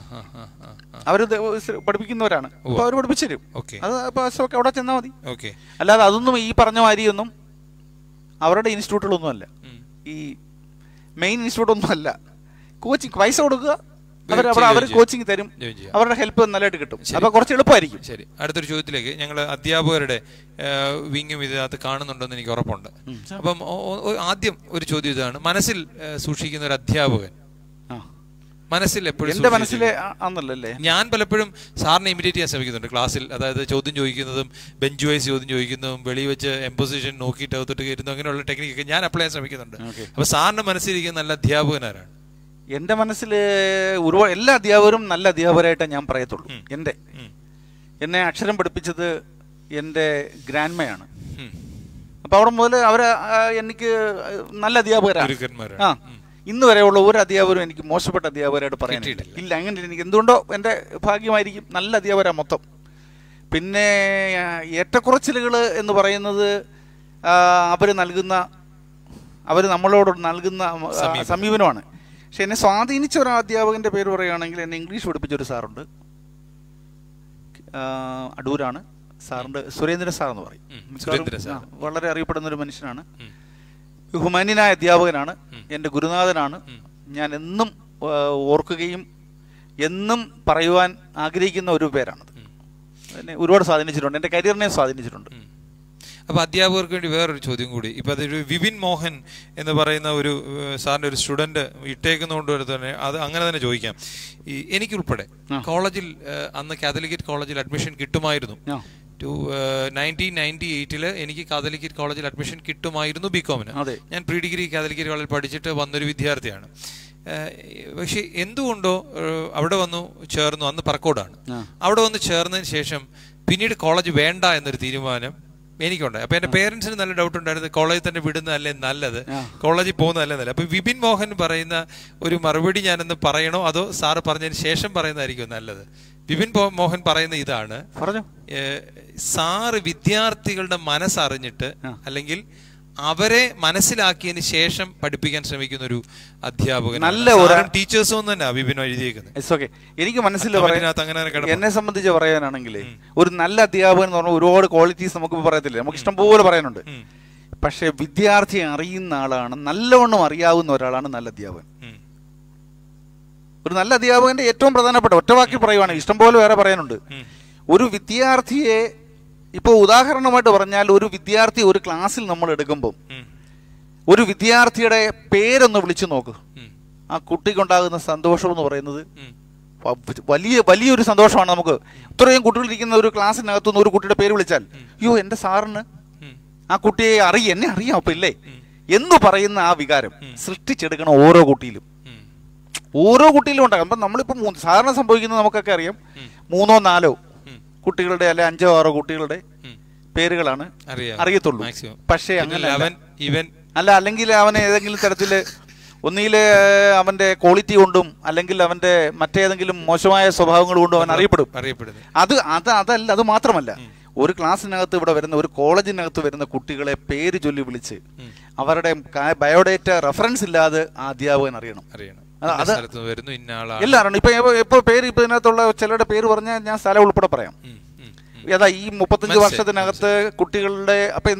അവർ പഠിപ്പിക്കുന്നവരാണ് അപ്പോൾ അവർ പഠിപ്പിച്ചു തരും ഓക്കെ അത് അപ്പോൾ ഒക്കെ അവിടെ ചെന്നാൽ മതി ഓക്കെ അല്ലാതെ അതൊന്നും ഈ പറഞ്ഞ മാതിരിയൊന്നും അവരുടെ ഇൻസ്റ്റിറ്റ്യൂട്ടുകളൊന്നും അല്ല ഈ മെയിൻ ഇൻസ്റ്റിറ്റ്യൂട്ട് ഒന്നും അല്ല കോച്ചിങ് പൈസ കൊടുക്കുക അവർ അവർ അവർ ചെയ്യും. കോച്ചിങ് തരും ജോയിൻ ചെയ്യാം. അവരുടെ ഹെൽപ്പ് നല്ലതായിട്ട് കിട്ടും അപ്പൊ കുറച്ച് എളുപ്പമായിരിക്കും ശരി അടുത്തൊരു ചോദ്യത്തിലേക്ക് ഞങ്ങൾ അധ്യാപകരുടെ വിങ്ങും ഇതിനകത്ത് കാണുന്നുണ്ടെന്ന് എനിക്ക് ഉറപ്പുണ്ട് അപ്പം ഒ- ഒ- ഒ- ആദ്യം ഒരു ചോദ്യം ഇതാണ് മനസ്സിൽ ഏ, സൂക്ഷിക്കുന്ന ഒരു അധ്യാപകൻ ആ. മനസ്സിൽ എപ്പോഴും എന്റെ മനസ്സിലെ ആ- ആന്നല്ലേ ഞാൻ പലപ്പോഴും സാറിനെ ഇമിറ്റേറ്റ് ചെയ്യാൻ ശ്രമിക്കുന്നുണ്ട് ക്ലാസ്സിൽ അതായത് ചോദ്യം ചോദിക്കുന്നതും ബെഞ്ച് വൈസ് ചോദ്യം ചോദിക്കുന്നതും വെളി വെച്ച് എംപൊസിഷൻ നോക്കിയിട്ട് അകത്തോട്ട് കയറുന്നു അങ്ങനെയുള്ള ടെക്നിക്കൊക്കെ ഞാൻ അപ്ലൈ ചെയ്യാൻ ശ്രമിക്കുന്നുണ്ട് Okay. അപ്പൊ സാറിന്റെ മനസ്സിലിരിക്കുന്ന നല്ല അധ്യാപകനാരാണ് എന്റെ മനസ്സിൽ ഒരുപാട് എല്ലാ അധ്യാപകരും നല്ല അധ്യാപകരായിട്ടേ ഞാൻ പറയത്തുള്ളൂ എന്റെ ഉം. എന്നെ അക്ഷരം പഠിപ്പിച്ചത് എന്റെ ഗ്രാൻഡ്മയാണ് ഉം. അപ്പൊ അവിടെ മുതൽ അവര് ആ, എനിക്ക് നല്ല അധ്യാപകരാണ് ഗുരുക്കന്മാരാണ് ആ ഇന്ന് വരെയുള്ള ഒരു അധ്യാപകരും എനിക്ക് മോശപ്പെട്ട അധ്യാപകരായിട്ട് പറയാനില്ല കിട്ടിയിട്ടില്ല. ഇല്ല അങ്ങനെ എനിക്ക് എന്തുകൊണ്ടോ എൻ്റെ ഭാഗ്യമായിരിക്കും നല്ല അധ്യാപകരാ മൊത്തം പിന്നെ ആ, ഏറ്റക്കുറച്ചിലുകൾ എന്ന് പറയുന്നത് അവർ നൽകുന്ന അവർ നമ്മളോട് നൽകുന്ന ആ, സമീപനം. സമീപനമാണ് പക്ഷെ എന്നെ സ്വാധീനിച്ച ഒരു അധ്യാപകന്റെ പേര് പറയുകയാണെങ്കിൽ എന്നെ ഇംഗ്ലീഷ് പഠിപ്പിച്ച ഒരു സാറുണ്ട് ആ, അടൂരാണ് സാറിന്റെ സുരേന്ദ്രൻ സാർ എന്ന് പറയും ഉം, മിക്കവാറും, സുരേന്ദ്രൻ സാർ. ആ, വളരെ അറിയപ്പെടുന്ന ഒരു മനുഷ്യനാണ് ഉം. ഹുമാന്യനായ അധ്യാപകനാണ് ഉം. എൻ്റെ ഗുരുനാഥനാണ് ഉം. ഞാൻ എന്നും ആ, ഓർക്കുകയും എന്നും പറയുവാൻ ആഗ്രഹിക്കുന്ന ഒരു പേരാണത് ഉം. എന്നെ ഒരുപാട് സ്വാധീനിച്ചിട്ടുണ്ട് എൻ്റെ കരിയറിനെ സ്വാധീനിച്ചിട്ടുണ്ട് ഉം. അപ്പൊ അധ്യാപകർക്ക് വേണ്ടി വേറൊരു ചോദ്യം കൂടി ഇപ്പൊ അതൊരു വിപിൻ മോഹൻ എന്ന് പറയുന്ന ഒരു ഏഹ്, സാറിന്റെ ഒരു സ്റ്റുഡന്റ് ഇട്ടേക്കുന്നതുകൊണ്ട് വരെ തന്നെ അത് അങ്ങനെ തന്നെ ചോദിക്കാം ഈ എനിക്കുൾപ്പെടെ ആ. കോളേജിൽ ഏഹ്, അന്ന് കാത്തലിക്കറ്റ് കോളേജിൽ അഡ്മിഷൻ കിട്ടുമായിരുന്നു ആ. ടു നയൻറ്റീൻ നയൻറ്റി എയ്റ്റില് എനിക്ക് കാതലിക്കറ്റ് കോളേജിൽ അഡ്മിഷൻ കിട്ടുമായിരുന്നു ബി കോമിന് അതെ. ഞാൻ പ്രീ ഡിഗ്രി കാതലിക്കറ്റ് കോളേജിൽ പഠിച്ചിട്ട് വന്നൊരു വിദ്യാർത്ഥിയാണ് ഏഹ്, പക്ഷേ എന്തുകൊണ്ടോ ഏഹ്, അവിടെ വന്നു ചേർന്നു അന്ന് പറക്കോടാണ് ആ. അവിടെ വന്ന് ചേർന്നതിന് ശേഷം പിന്നീട് കോളേജ് വേണ്ട എന്നൊരു തീരുമാനം എനിക്കുണ്ടായി അപ്പൊ എന്റെ പേരൻസിന് നല്ല ഡൗട്ട് ഉണ്ടായിരുന്നു കോളേജിൽ തന്നെ വിടുന്നതല്ലേ നല്ലത് ആ. കോളേജിൽ പോകുന്നതല്ലേ നല്ലത് അപ്പൊ വിപിൻ മോഹൻ പറയുന്ന ഒരു മറുപടി ഞാനൊന്ന് പറയണോ അതോ സാറ് പറഞ്ഞതിന് ശേഷം പറയുന്നതായിരിക്കും നല്ലത് വിപിൻ പോ- മോഹൻ പറയുന്ന ഇതാണ് പറഞ്ഞു ഏഹ്, സാറ് വിദ്യാർത്ഥികളുടെ മനസ്സറിഞ്ഞിട്ട് ആ. അല്ലെങ്കിൽ അവരെ മനസ്സിലാക്കിയതിന് ശേഷം പഠിപ്പിക്കാൻ ശ്രമിക്കുന്ന ഒരു അധ്യാപകൻ നല്ല ഒരു- ടീച്ചേഴ്സും ഒന്നും തന്നെ വിപിൻ എഴുതിയേക്കുന്നത് ഇറ്റ്സ് ഓക്കെ എനിക്ക് മനസ്സിൽ അപ്പൊ പറയാൻ ഇതിനകത്ത് അങ്ങനെ കിടപ്പുണ്ട്. എന്നെ സംബന്ധിച്ച് പറയാനാണെങ്കിൽ ഒരു നല്ല അധ്യാപകൻ എന്ന് പറഞ്ഞാൽ ഒരുപാട് ക്വാളിറ്റീസ് നമുക്ക് പറയത്തില്ല നമുക്ക് ഇഷ്ടം പോലെ പറയാനുണ്ട് ഉം. പക്ഷെ വിദ്യാർത്ഥിയെ അറിയുന്ന ആളാണ് നല്ലവണ്ണം അറിയാവുന്ന ഒരാളാണ് നല്ല അധ്യാപകൻ ഉം. ഒരു നല്ല അധ്യാപകന്റെ ഏറ്റവും പ്രധാനപ്പെട്ട ഒറ്റവാക്കി പറയുവാണെങ്കിൽ ഇഷ്ടംപോലെ വേറെ പറയാനുണ്ട് ഉം. ഒരു വിദ്യാർത്ഥിയെ ഇപ്പോൾ ഉദാഹരണമായിട്ട് പറഞ്ഞാൽ ഒരു വിദ്യാർത്ഥി ഒരു ക്ലാസ്സിൽ നമ്മൾ എടുക്കുമ്പോൾ ഉം. ഒരു വിദ്യാർത്ഥിയുടെ പേരൊന്ന് വിളിച്ചു നോക്ക് ഉം. ആ കുട്ടിക്കുണ്ടാകുന്ന സന്തോഷം എന്ന് പറയുന്നത് ഉം. വ- വലിയ വലിയൊരു സന്തോഷമാണ് നമുക്ക് ഇത്രയും കുട്ടികൾ ഇരിക്കുന്ന ഒരു ക്ലാസ്സിനകത്തുനിന്ന് ഒരു കുട്ടിയുടെ പേര് വിളിച്ചാൽ അയ്യോ എൻ്റെ സാറിന് ഉം. ആ കുട്ടിയെ അറിയ എന്നെ അറിയാം അപ്പൊ ഇല്ലേ ഉം. എന്ന് പറയുന്ന ആ വികാരം സൃഷ്ടിച്ചെടുക്കണം ഓരോ കുട്ടിയിലും ഉം. ഓരോ കുട്ടിയിലും ഉണ്ടാകും അപ്പം നമ്മളിപ്പോൾ മൂന്ന് സാധാരണ സംഭവിക്കുന്നത് നമുക്കൊക്കെ അറിയാം മൂന്നോ നാലോ ഉം. കുട്ടികളുടെ അല്ലെ അഞ്ചോ ആറോ കുട്ടികളുടെ ഉം. പേരുകളാണ് അറിയാം അറിയത്തുള്ളൂ മാക്സിമം പക്ഷേ അങ്ങനെ അവൻ ഇവൻ അല്ല അല്ലെങ്കിൽ അവൻ ഏതെങ്കിലും തരത്തില് ഒന്നിയില് അവന്റെ ക്വാളിറ്റി കൊണ്ടും അല്ലെങ്കിൽ അവന്റെ മറ്റേതെങ്കിലും മോശമായ സ്വഭാവങ്ങൾ കൊണ്ടും അവൻ അറിയപ്പെടും അറിയപ്പെടുന്നത് അത് അത് അതല്ല അത് മാത്രമല്ല ഒരു ക്ലാസ്സിനകത്ത് ഇവിടെ വരുന്ന ഒരു കോളേജിനകത്ത് വരുന്ന കുട്ടികളെ പേര് ചൊല്ലി വിളിച്ച് ഉം. അവരുടെ ബയോഡേറ്റ റെഫറൻസ് ഇല്ലാതെ ആ അധ്യാപകൻ അറിയണം അറിയണം അത് ഇന്ന അത് സ്ഥലത്ത് വരുന്നു ഇന്ന ആളാണ് എല്ലാവരും ഇപ്പൊ ഇപ്പൊ- ഇപ്പൊ പേര് ഇപ്പൊ ഇതിനകത്തുള്ള ചിലരുടെ പേര് പറഞ്ഞാൽ ഞാൻ സ്ഥലം ഉൾപ്പെടെ പറയാം ഉം. ഉം. ഉം. ഏതാ ഈ മുപ്പത്തഞ്ച് മനസ്സിലായി, വർഷത്തിനകത്ത് കുട്ടികളുടെ അപ്പൊ എന്താ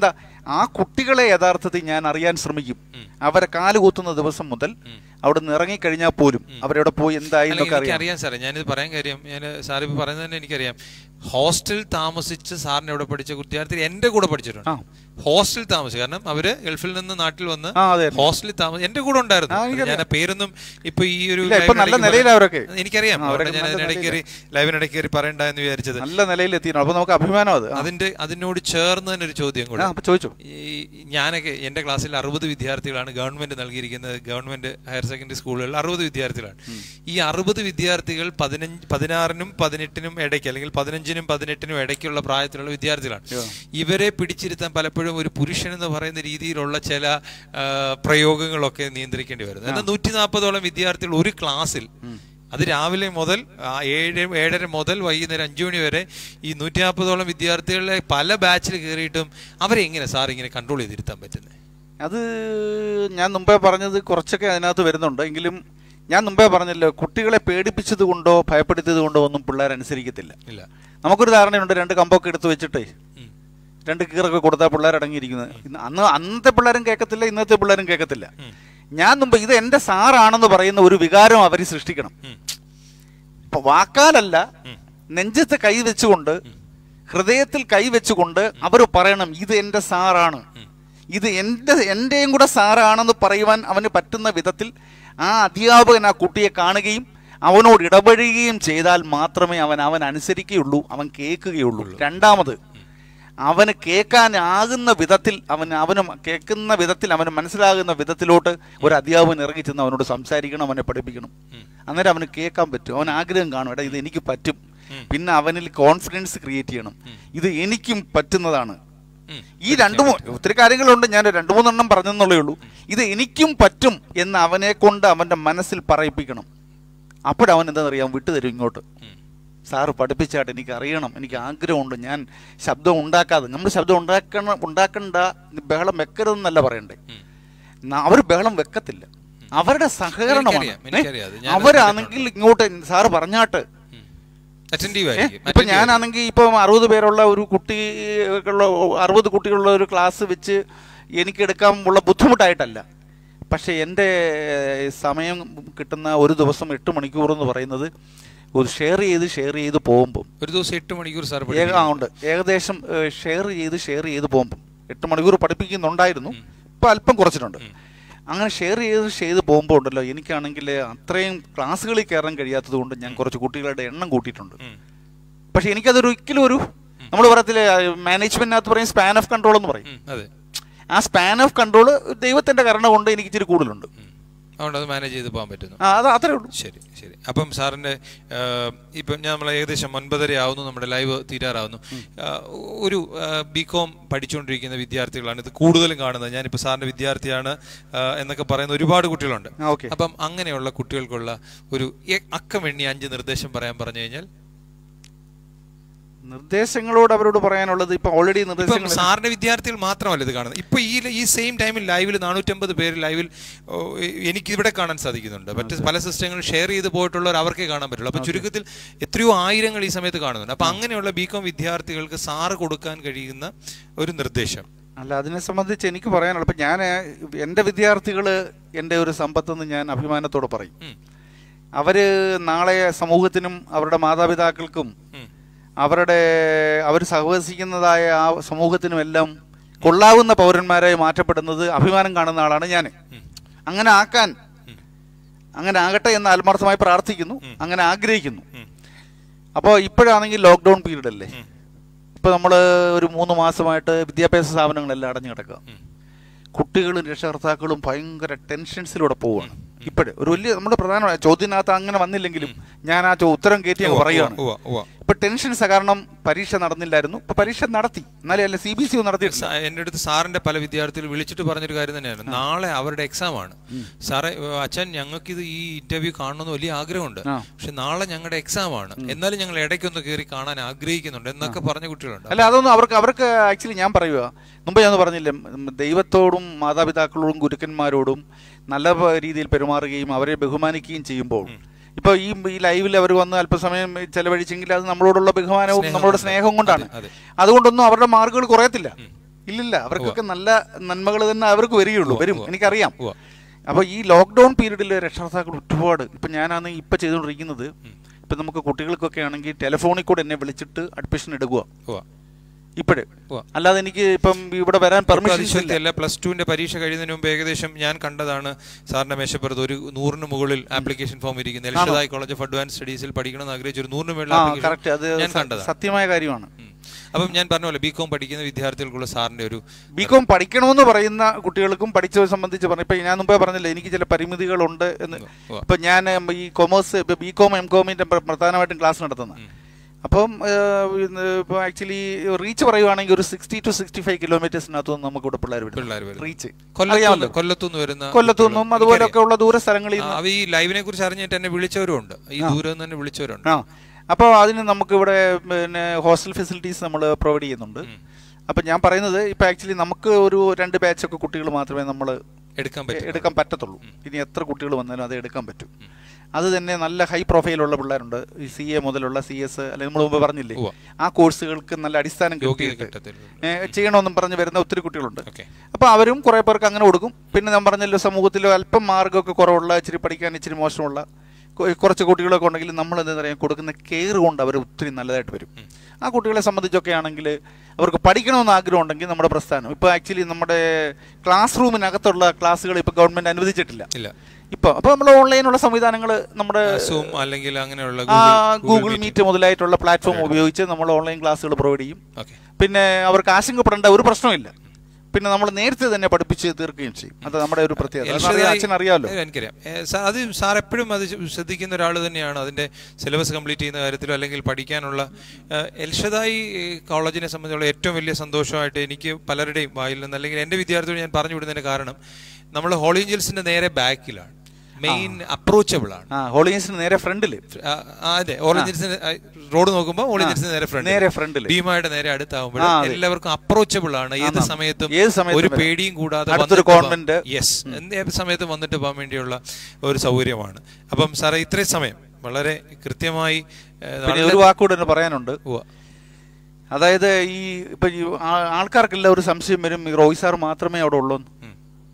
ആ കുട്ടികളെ യഥാർത്ഥത്തിൽ ഞാൻ അറിയാൻ ശ്രമിക്കും അവരെ കാലുകുത്തുന്ന ദിവസം മുതൽ അവിടെ നിന്ന് ഇറങ്ങിക്കഴിഞ്ഞാൽ പോലും അവരവിടെ പോയി എന്തായി അല്ലെങ്കിൽ എന്നൊക്കെ എനിക്ക് അറിയാം അറിയാം സാറേ ഞാനിത് പറയാൻ കാര്യം ഞാൻ സാർ ഇപ്പൊ പറയുന്നത് തന്നെ എനിക്കറിയാം ഹോസ്റ്റൽ താമസിച്ച് സാറിന് ഇവിടെ പഠിച്ച വിദ്യാർത്ഥി എന്റെ കൂടെ പഠിച്ചിട്ടുണ്ട് ആ. ഹോസ്റ്റൽ താമസിച്ചു കാരണം അവര് ഗൾഫിൽ നിന്ന് നാട്ടിൽ വന്ന് ആ, അതെ. ഹോസ്റ്റലിൽ താമസം എന്റെ കൂടെ ഉണ്ടായിരുന്നു ആ, എനിക്കറിയാം. ഞാൻ ആ പേരൊന്നും ഇപ്പൊ ഈ ഒരു ഇല്ല, ഇപ്പൊ നല്ല ലൈവിനിടയ്ക്ക് നിലയിലാ അവരൊക്കെ. എനിക്കറിയാം ആ, അവരൊക്കെ അവരുടെ ഞാൻ നല്ല അതിനിടയ്ക്ക് കയറി ലൈവിനിടയ്ക്ക് കയറി പറയണ്ട എന്ന് വിചാരിച്ചത് നല്ല നിലയിൽ എത്തിയിരുന്നു അപ്പൊ നമുക്ക് അഭിമാനം അത് ആ. അതിന്റെ അതിനോട് ചേർന്ന് തന്നെ ഒരു ചോദ്യം ആ, കൂടെ അപ്പൊ ചോദിച്ചു ഈ ഞാനൊക്കെ എൻ്റെ ക്ലാസ്സിൽ അറുപത് വിദ്യാർത്ഥികളാണ് ഗവൺമെന്റ് നൽകിയിരിക്കുന്നത് ഗവൺമെന്റ് ഹയർ സെക്കൻഡറി സ്കൂളുകളിൽ അറുപത് വിദ്യാർത്ഥികളാണ് ഈ അറുപത് വിദ്യാർത്ഥികൾ പതിനഞ്ച് പതിനാറിനും പതിനെട്ടിനും ഇടയ്ക്ക് അല്ലെങ്കിൽ പതിനഞ്ചിനും പതിനെട്ടിനും ഇടയ്ക്കുള്ള പ്രായത്തിലുള്ള വിദ്യാർത്ഥികളാണ് ഇവരെ പിടിച്ചിരുത്താൻ പലപ്പോഴും ഒരു പുരുഷൻ എന്ന് പറയുന്ന രീതിയിലുള്ള ചില ആ, പ്രയോഗങ്ങളൊക്കെ നിയന്ത്രിക്കേണ്ടി വരുന്നു എന്നാൽ നൂറ്റി നാൽപ്പതോളം വിദ്യാർത്ഥികൾ ഒരു ക്ലാസ്സിൽ അത് രാവിലെ മുതൽ ആ, ഏഴ് ഏഴര മുതൽ വൈകുന്നേരം അഞ്ചു മണി വരെ ഈ നൂറ്റി നാൽപ്പതോളം വിദ്യാർത്ഥികളെ പല ബാച്ചിൽ കയറിയിട്ടും അവരെ എങ്ങനെ സാർ ഇങ്ങനെ കൺട്രോൾ ചെയ്തിരുത്താൻ പറ്റുന്നത് അത് ഞാൻ മുമ്പേ പറഞ്ഞത് കുറച്ചൊക്കെ അതിനകത്ത് വരുന്നുണ്ട് എങ്കിലും ഞാൻ മുമ്പേ പറഞ്ഞല്ലോ കുട്ടികളെ പേടിപ്പിച്ചത് കൊണ്ടോ ഭയപ്പെടുത്തിയത് കൊണ്ടോ ഒന്നും പിള്ളേർ അനുസരിക്കത്തില്ല ഇല്ല നമുക്കൊരു ധാരണയുണ്ട് രണ്ട് കമ്പൊക്കെ എടുത്ത് വെച്ചിട്ടേ ഉം. രണ്ട് കീറൊക്കെ കൊടുത്താൽ പിള്ളേർ അടങ്ങിയിരിക്കുന്നത് ഇന്ന് അന്ന് അന്നത്തെ പിള്ളേരും കേൾക്കത്തില്ല ഇന്നത്തെ പിള്ളേരും കേൾക്കത്തില്ല ഞാൻ മുമ്പ് ഇത് എന്റെ സാറാണെന്ന് പറയുന്ന ഒരു വികാരം അവർ സൃഷ്ടിക്കണം ഉം. ഇപ്പൊ വാക്കാലല്ല നെഞ്ചത്ത് കൈ വെച്ചുകൊണ്ട് ഹൃദയത്തിൽ കൈ വെച്ചുകൊണ്ട് അവർ പറയണം ഇത് എന്റെ സാറാണ് ഇത് എന്റെ എന്റെയും കൂടെ സാറാണെന്ന് പറയുവാൻ അവന് പറ്റുന്ന വിധത്തിൽ ആ അധ്യാപകൻ ആ കുട്ടിയെ കാണുകയും അവനോട് ഇടപഴകുകയും ചെയ്താൽ മാത്രമേ അവൻ അവൻ അനുസരിക്കുകയുള്ളൂ അവൻ കേൾക്കുകയുള്ളൂ രണ്ടാമത് അവന് കേൾക്കാനാകുന്ന വിധത്തിൽ അവൻ അവന് കേൾക്കുന്ന വിധത്തിൽ അവന് മനസ്സിലാകുന്ന വിധത്തിലോട്ട് ഒരു അധ്യാപകൻ ഇറങ്ങി ചെന്ന് അവനോട് സംസാരിക്കണം അവനെ പഠിപ്പിക്കണം അന്നേരം അവന് കേൾക്കാൻ പറ്റും അവൻ ആഗ്രഹം കാണും എടാ ഇത് എനിക്ക് പറ്റും പിന്നെ അവനിൽ കോൺഫിഡൻസ് ക്രിയേറ്റ് ചെയ്യണം ഇത് എനിക്കും പറ്റുന്നതാണ് ഉം. ഈ രണ്ടു മൂ- ഒത്തിരി കാര്യങ്ങളുണ്ട് ഞാൻ രണ്ടു മൂന്നെണ്ണം പറഞ്ഞെന്നുള്ളേ ഉള്ളൂ ഇത് എനിക്കും പറ്റും എന്ന് അവനെ കൊണ്ട് അവന്റെ മനസ്സിൽ പറയിപ്പിക്കണം അപ്പോഴവൻ എന്താണെന്നറിയാം വിട്ടുതരും ഇങ്ങോട്ട് ഉം. സാറ് പഠിപ്പിച്ചാട്ട് എനിക്ക് അറിയണം എനിക്ക് ആഗ്രഹമുണ്ട് ഞാൻ ശബ്ദം ഉണ്ടാക്കാതെ നമ്മൾ ശബ്ദം ഉണ്ടാക്കണം ഉണ്ടാക്കണ്ട ബഹളം വെക്കരുതെന്നല്ല പറയണ്ടേ ന- അവർ ബഹളം വെക്കത്തില്ല അവരുടെ സഹകരണമാണ് എനിക്കറിയാം, എനിക്കറിയാം അത്. ഏ? ഞാനത് അവരാണെങ്കിൽ ഇങ്ങോട്ട് സാറ് പറഞ്ഞാട്ട് അറ്റൻറ്റീവ് ഏ? ആയിരിക്കും ഇപ്പൊ attentive ഞാനാണെങ്കിൽ ഇപ്പൊ അറുപത് പേരുള്ള ഒരു കുട്ടി അറുപത് കുട്ടികളുള്ള ഒരു ക്ലാസ് വെച്ച് എനിക്ക് എടുക്കാൻ ഉള്ള ബുദ്ധിമുട്ടായിട്ടല്ല പക്ഷെ എൻ്റെ സമയം കിട്ടുന്ന ഒരു ദിവസം എട്ട് മണിക്കൂർ എന്ന് പറയുന്നത് ഒരു ഷെയർ ചെയ്ത് ഷെയർ ചെയ്ത് പോകുമ്പോൾ ആയിരിക്കും. ഒരു ദിവസം എട്ട് മണിക്കൂർ സാർ ഏക ആ, ഉണ്ട് ഏകദേശം ഷെയർ ചെയ്ത് ഷെയർ ചെയ്ത് പോകുമ്പോൾ എട്ട് മണിക്കൂർ പഠിപ്പിക്കുന്നുണ്ടായിരുന്നു ഇപ്പൊ അല്പം കുറച്ചിട്ടുണ്ട് അങ്ങനെ ഷെയർ ചെയ്ത് ചെയ്ത് പോകുമ്പോൾ ഉണ്ടല്ലോ എനിക്കാണെങ്കിൽ അത്രയും ക്ലാസ്സുകളിൽ കയറാൻ കഴിയാത്തത് കൊണ്ട് ഞാൻ കുറച്ച് കുട്ടികളുടെ എണ്ണം കൂട്ടിയിട്ടുണ്ട് പക്ഷെ എനിക്കതൊരു ഒരിക്കലും ഒരു നമ്മൾ പറയത്തില്ലേ മാനേജ്മെന്റിനകത്ത് പറയും സ്പാൻ ഓഫ് കൺട്രോൾ എന്ന് പറയും അതെ ആ സ്പാൻ ഓഫ് കൺട്രോൾ ദൈവത്തിന്റെ കരുണ കൊണ്ട് എനിക്ക് ഇച്ചിരി കൂടുതലുണ്ട് ഉം. അതുകൊണ്ട് അത് മാനേജ് ചെയ്ത് പോകാൻ പറ്റുന്നു ആ അത് അത്രേ ഉള്ളൂ ശരി ശരി അപ്പം സാറിന്റെ ഇപ്പം ഞാൻ നമ്മൾ ഏകദേശം ഒൻപതര ആവുന്നു നമ്മുടെ ലൈവ് തീരാറാവുന്നു ആ, ഒരു ബി കോം പഠിച്ചുകൊണ്ടിരിക്കുന്ന വിദ്യാർത്ഥികളാണ് ഇത് കൂടുതലും കാണുന്നത് ഞാനിപ്പോൾ സാറിന്റെ വിദ്യാർത്ഥിയാണ് ആ, എന്നൊക്കെ പറയുന്ന ഒരുപാട് കുട്ടികളുണ്ട് ആ, ഓക്കെ അപ്പം അങ്ങനെയുള്ള കുട്ടികൾക്കുള്ള ഒരു എ- അക്കം എണ്ണി അഞ്ച് നിർദ്ദേശം പറയാൻ പറഞ്ഞു കഴിഞ്ഞാൽ നിർദ്ദേശങ്ങളോട് അവരോട് പറയാനുള്ളത് ഇപ്പൊ ഓൾറെഡി ഇപ്പം നിർദ്ദേശങ്ങൾ സാറിന്റെ വിദ്യാർത്ഥികൾ മാത്രമല്ല ഇത് കാണുന്നത് ഇപ്പൊ ഈ ഈ സെയിം ടൈമിൽ ലൈവിൽ നാനൂറ്റമ്പത് പേര് ലൈവിൽ ഓ, എനിക്ക് ഇവിടെ കാണാൻ സാധിക്കുന്നുണ്ട് മറ്റ് പല സിസ്റ്റങ്ങളും ഷെയർ ചെയ്ത് പോയിട്ടുള്ളവർ അവർക്കേ കാണാൻ പറ്റുള്ളൂ അപ്പൊ ചുരുക്കത്തിൽ എത്രയോ ആയിരങ്ങൾ ഈ സമയത്ത് കാണുന്നുണ്ട് അപ്പൊ അങ്ങനെയുള്ള ബികോം വിദ്യാർത്ഥികൾക്ക് സാറ് കൊടുക്കാൻ കഴിയുന്ന ഒരു നിർദ്ദേശം അല്ല അതിനെ സംബന്ധിച്ച് എനിക്ക് പറയാനുള്ളത് ഇപ്പൊ ഞാൻ എൻ്റെ വിദ്യാർത്ഥികൾ എൻ്റെ ഒരു സമ്പത്തെന്ന് ഞാൻ അഭിമാനത്തോടെ പറയും ഉം. അവര് നാളെ സമൂഹത്തിനും അവരുടെ മാതാപിതാക്കൾക്കും ഉം. അവരുടെ അവർ സഹവസിക്കുന്നതായ ആ സമൂഹത്തിനും എല്ലാം കൊള്ളാവുന്ന പൗരന്മാരായി മാറ്റപ്പെടുന്നത് അഭിമാനം കാണുന്ന ആളാണ് ഞാൻ അങ്ങനെ ആക്കാൻ അങ്ങനെ ആകട്ടെ എന്ന് ആത്മാർത്ഥമായി പ്രാർത്ഥിക്കുന്നു അങ്ങനെ ആഗ്രഹിക്കുന്നു ഉം. അപ്പോൾ ഇപ്പോഴാണെങ്കിൽ ലോക്ക്ഡൗൺ പീരീഡ് അല്ലേ ഇപ്പൊ നമ്മൾ ഒരു മൂന്ന് മാസമായിട്ട് വിദ്യാഭ്യാസ സ്ഥാപനങ്ങളെല്ലാം അടഞ്ഞു കിടക്കുക കുട്ടികളും രക്ഷകർത്താക്കളും ഭയങ്കര ടെൻഷൻസിലൂടെ പോവുകയാണ് ഇപ്പോഴും ഒരു വലിയ നമ്മുടെ പ്രധാന ചോദ്യത്തിനകത്ത് അങ്ങനെ വന്നില്ലെങ്കിലും ഞാൻ ആ ചോ- ഉത്തരം കയറ്റി അങ്ങ് പറയുകയാണ് ഉവ്വ, ഉവ്വ. ഇപ്പൊ ടെൻഷൻസ് കാരണം പരീക്ഷ നടന്നില്ലായിരുന്നു ഇപ്പൊ പരീക്ഷ നടത്തി എന്നാലേ അല്ല സി ബി സി നടത്തിയിട്ടില്ല സാ- എൻ്റെ അടുത്ത് സാറിന്റെ പല വിദ്യാർത്ഥികൾ വിളിച്ചിട്ട് പറഞ്ഞൊരു കാര്യം തന്നെയാണ് നാളെ അവരുടെ എക്സാം ആണ് സാറേ ഏ, അച്ഛൻ ഞങ്ങൾക്ക് ഇത് ഈ ഇന്റർവ്യൂ കാണണമെന്ന് വലിയ ആഗ്രഹമുണ്ട് ആ. പക്ഷെ നാളെ ഞങ്ങളുടെ എക്സാം ആണ് എന്നാലും ഞങ്ങൾ ഇടയ്ക്കൊന്ന് കയറി കാണാൻ ആഗ്രഹിക്കുന്നുണ്ട് എന്നൊക്കെ പറഞ്ഞ കുട്ടികളുണ്ട് അല്ല അതൊന്നും അവർക്ക് അവർക്ക് ആക്ച്വലി ഞാൻ പറയുക മുമ്പ് ഞാൻ പറഞ്ഞില്ലേ ഉം, ദൈവത്തോടും മാതാപിതാക്കളോടും ഗുരുക്കന്മാരോടും നല്ല പ- രീതിയിൽ പെരുമാറുകയും അവരെ ബഹുമാനിക്കുകയും ചെയ്യുമ്പോൾ ഇപ്പൊ ഈ ഈ ലൈവിൽ അവർ വന്ന് അല്പസമയം ചെലവഴിച്ചെങ്കിൽ അത് നമ്മളോടുള്ള ബഹുമാനവും സ്നേഹം നമ്മളോട് കൊണ്ട്. സ്നേഹവും കൊണ്ടാണ് അതെ, അതെ. അതുകൊണ്ടൊന്നും അവരുടെ മാർക്കുകൾ കുറയത്തില്ല ഇല്ലില്ല അവർക്കൊക്കെ നല്ല നന്മകൾ തന്നെ അവർക്ക് വരികയുള്ളൂ ഉവ്വ, വരും ഉവ്വ. എനിക്കറിയാം ഉവ്വ. അപ്പോൾ ഈ ലോക്ക്ഡൗൺ പീരീഡിൽ രക്ഷകർത്താക്കൾ ഒരുപാട് ഇപ്പം ഞാനാണ് ഇപ്പം ചെയ്തുകൊണ്ടിരിക്കുന്നത് ഇപ്പം നമുക്ക് കുട്ടികൾക്കൊക്കെ ആണെങ്കിൽ ടെലിഫോണിൽ കൂടെ എന്നെ വിളിച്ചിട്ട് അഡ്മിഷൻ എടുക്കുക ഉവ്വ. ഇപ്പോഴേ ഉവ്വ. അല്ലാതെ എനിക്ക് ഇപ്പം ഇവിടെ വരാൻ പെർമിഷൻ അതിശക്തി അല്ല പ്ലസ് ടുവിന്റെ പരീക്ഷ കഴിയുന്നതിന് മുമ്പ് ഏകദേശം ഞാൻ കണ്ടതാണ് സാറിന്റെ മേശപ്പുറത്ത് ഒരു നൂറിന് മുകളിൽ ആപ്ലിക്കേഷൻ ഫോം ഇരിക്കുന്നത് എൽഷദായ് കോളേജ് ഓഫ് അഡ്വാൻസ് സ്റ്റഡീസിൽ പഠിക്കണമെന്ന് ആഗ്രഹിച്ച ഒരു നൂറിന് മുകളിൽ ആ കറക്റ്റ് അത് ആപ്ലിക്കേഷൻ ഞാൻ സ- കണ്ടതാണ് സത്യമായ കാര്യമാണ് ഉം. അപ്പം ഞാൻ പറഞ്ഞ പോലെ ബി കോം പഠിക്കുന്ന വിദ്യാർത്ഥികൾക്കുള്ള സാറിന്റെ ഒരു ബികോം പഠിക്കണമെന്ന് പറയുന്ന കുട്ടികൾക്കും പഠിച്ചവരെ സംബന്ധിച്ച് പറഞ്ഞു ഇപ്പൊ ഞാൻ മുമ്പേ പറഞ്ഞില്ലേ എനിക്ക് ചില പരിമിതികളുണ്ട് എന്ന് ഉവ്വ. ഇപ്പൊ ഞാൻ ഉം, ഈ കൊമേഴ്സ് ബി കോം എം കോമിന്റെ പ്രധാനമായിട്ടും ക്ലാസ് നടത്തുന്നത് അപ്പം ഇപ്പോൾ ആക്ച്വലി റീച്ച് പറയുവാണെങ്കിൽ ഒരു സിക്സ്റ്റി ടു സിക്സ്റ്റി ഫൈവ് കിലോമീറ്റേഴ്സിനകത്തുനിന്ന് നമുക്ക് ഇവിടെ പിള്ളേർ പിള്ളേർ വരുന്നത്. റീച്ച് കൊല്ലത്തുനിന്ന് കൊല്ലത്തുനിന്ന് വരുന്ന കൊല്ലത്തുനിന്നും കുട്ടികൾ. അതുപോലെയൊക്കെ ഉള്ള ദൂര സ്ഥലങ്ങളിൽ ആ, നിന്ന് അവ ഈ ലൈവിനെ കുറിച്ച് അറിഞ്ഞിട്ട് എന്നെ വിളിച്ചവരും ഉണ്ട് ഈ ദൂരം നിന്ന് തന്നെ വിളിച്ചവരുണ്ട് ആ അപ്പോൾ അതിന് നമുക്ക് ഇവിടെ പിന്നെ ഹോസ്റ്റൽ ഫെസിലിറ്റീസ് നമ്മൾ പ്രൊവൈഡ് ചെയ്യുന്നുണ്ട് അപ്പം ഞാൻ പറയുന്നത് ഇപ്പം ആക്ച്വലി നമുക്ക് ഒരു രണ്ട് ബാച്ചൊക്കെ കുട്ടികൾ മാത്രമേ നമ്മൾ എടുക്കാൻ പറ്റും എടുക്കാൻ പറ്റത്തുള്ളൂ ഇനി എത്ര കുട്ടികൾ വന്നാലും അത് എടുക്കാൻ പറ്റും അത് തന്നെ നല്ല ഹൈ പ്രൊഫൈലുള്ള പിള്ളേരുണ്ട് ഈ സി എ മുതലുള്ള സി എസ് അല്ലെങ്കിൽ നമ്മൾ മുമ്പ് പറഞ്ഞില്ലേ ഉവ്വ. ആ കോഴ്സുകൾക്ക് നല്ല അടിസ്ഥാനം യോഗ്യത കിട്ടിയിട്ട് കിട്ടത്തില്ല. ഏ, ചെയ്യണമെന്നും പറഞ്ഞ് വരുന്ന ഒത്തിരി കുട്ടികളുണ്ട് ഓക്കെ അപ്പോൾ അവരും കുറേ പേർക്ക് അങ്ങനെ കൊടുക്കും പിന്നെ ഞാൻ പറഞ്ഞല്ലോ സമൂഹത്തിൽ അല്പം മാർഗ്ഗമൊക്കെ കുറവുള്ള ഇച്ചിരി പഠിക്കാൻ ഇച്ചിരി മോശമുള്ള കൊ- കുറച്ച് കുട്ടികളൊക്കെ ഉണ്ടെങ്കിൽ നമ്മൾ എന്താ പറയുക കൊടുക്കുന്ന കെയർ കൊണ്ട് അവർ ഒത്തിരി നല്ലതായിട്ട് വരും ആ കുട്ടികളെ സംബന്ധിച്ചൊക്കെ ആണെങ്കിൽ അവർക്ക് പഠിക്കണമെന്ന് ആഗ്രഹം ഉണ്ടെങ്കിൽ നമ്മുടെ പ്രസ്ഥാനം ഇപ്പോൾ ആക്ച്വലി നമ്മുടെ ക്ലാസ് റൂമിനകത്തുള്ള ക്ലാസ്സുകൾ ഇപ്പോൾ ഗവൺമെൻറ് അനുവദിച്ചിട്ടില്ല ഇല്ല ഇപ്പോൾ അപ്പോൾ നമ്മൾ ഓൺലൈനുള്ള സംവിധാനങ്ങൾ നമ്മുടെ സൂം അല്ലെങ്കിൽ അങ്ങനെയുള്ള ആ, ഗൂഗിൾ ഗൂഗിൾ മീറ്റ് മുതലായിട്ടുള്ള പ്ലാറ്റ്ഫോം ഉപയോഗിച്ച് നമ്മൾ ഓൺലൈൻ ക്ലാസ്സുകൾ പ്രൊവൈഡ് ചെയ്യും ഓക്കെ പിന്നെ അവർക്ക് ആശങ്കപ്പെടേണ്ട ഒരു പ്രശ്നമില്ല പിന്നെ നമ്മൾ നേരത്തെ തന്നെ പഠിപ്പിച്ച് തീർക്കുകയും ചെയ്യും അത് നമ്മുടെ ഒരു പ്രത്യേകത അത് അറിയാം, അച്ഛൻ അറിയാമല്ലോ എനിക്കറിയാം ഏ, സാ- അത് സാർ എപ്പോഴും അത് ശ്രദ്ധിക്കുന്ന ഒരാൾ തന്നെയാണ് അതിന്റെ സിലബസ് കംപ്ലീറ്റ് ചെയ്യുന്ന കാര്യത്തിലോ അല്ലെങ്കിൽ പഠിക്കാനുള്ള ഏ, എൽഷദായി ഏ, കോളേജിനെ സംബന്ധിച്ചുള്ള ഏറ്റവും വലിയ സന്തോഷമായിട്ട് എനിക്ക് പലരുടെയും വായിൽ നിന്ന് അല്ലെങ്കിൽ എൻ്റെ വിദ്യാർത്ഥികൾ ഞാൻ പറഞ്ഞു വിടുന്നതിന് കാരണം നമ്മൾ ഹോളി ഏഞ്ചൽസിന്റെ നേരെ ബാക്കിലാണ് മെയിൻ അപ്രോച്ചബിൾ ആണ് ആ ഹോളിയൻസിന് നേരെ ഫ്രണ്ടിൽ ആ, ആ, അതെ ഓറഞ്ചിൻസിന് റോഡ് നോക്കുമ്പോൾ ഓറഞ്ചിൻസിന് നേരെ ഫ്രണ്ട് നേരെ ഫ്രണ്ടിൽ ഭീമായുടെ നേരെ അടുത്താവുമ്പോൾ ആ, അതെ. എല്ലാവർക്കും അപ്രോച്ചബിൾ ആണ് ഏത് ആന്നാ. സമയത്തും ഏത് സമയത്തും ഒരു വരാം. പേടിയും കൂടാതെ അടുത്തൊരു കോൺവെന്റ്. യെസ് ഏത് സമയത്തും വന്നിട്ട് പോകാൻ വേണ്ടിയുള്ള ഒരു സൗകര്യമാണ് അപ്പം സാറേ ഇത്രയും സമയം വളരെ കൃത്യമായി ഏ, പിന്നെ വളരെ- ഒരു വാക്കുകൂടെ എന്ന് പറയാനുണ്ട് ഉവ്വ. അതായത് ഈ ഇപ്പൊ ഈ ആ- ആൾക്കാർക്കെല്ലാം ഒരു സംശയം വരും ഈ റോയ് സാർ മാത്രമേ അവിടെ ഉള്ളൂ ഉം.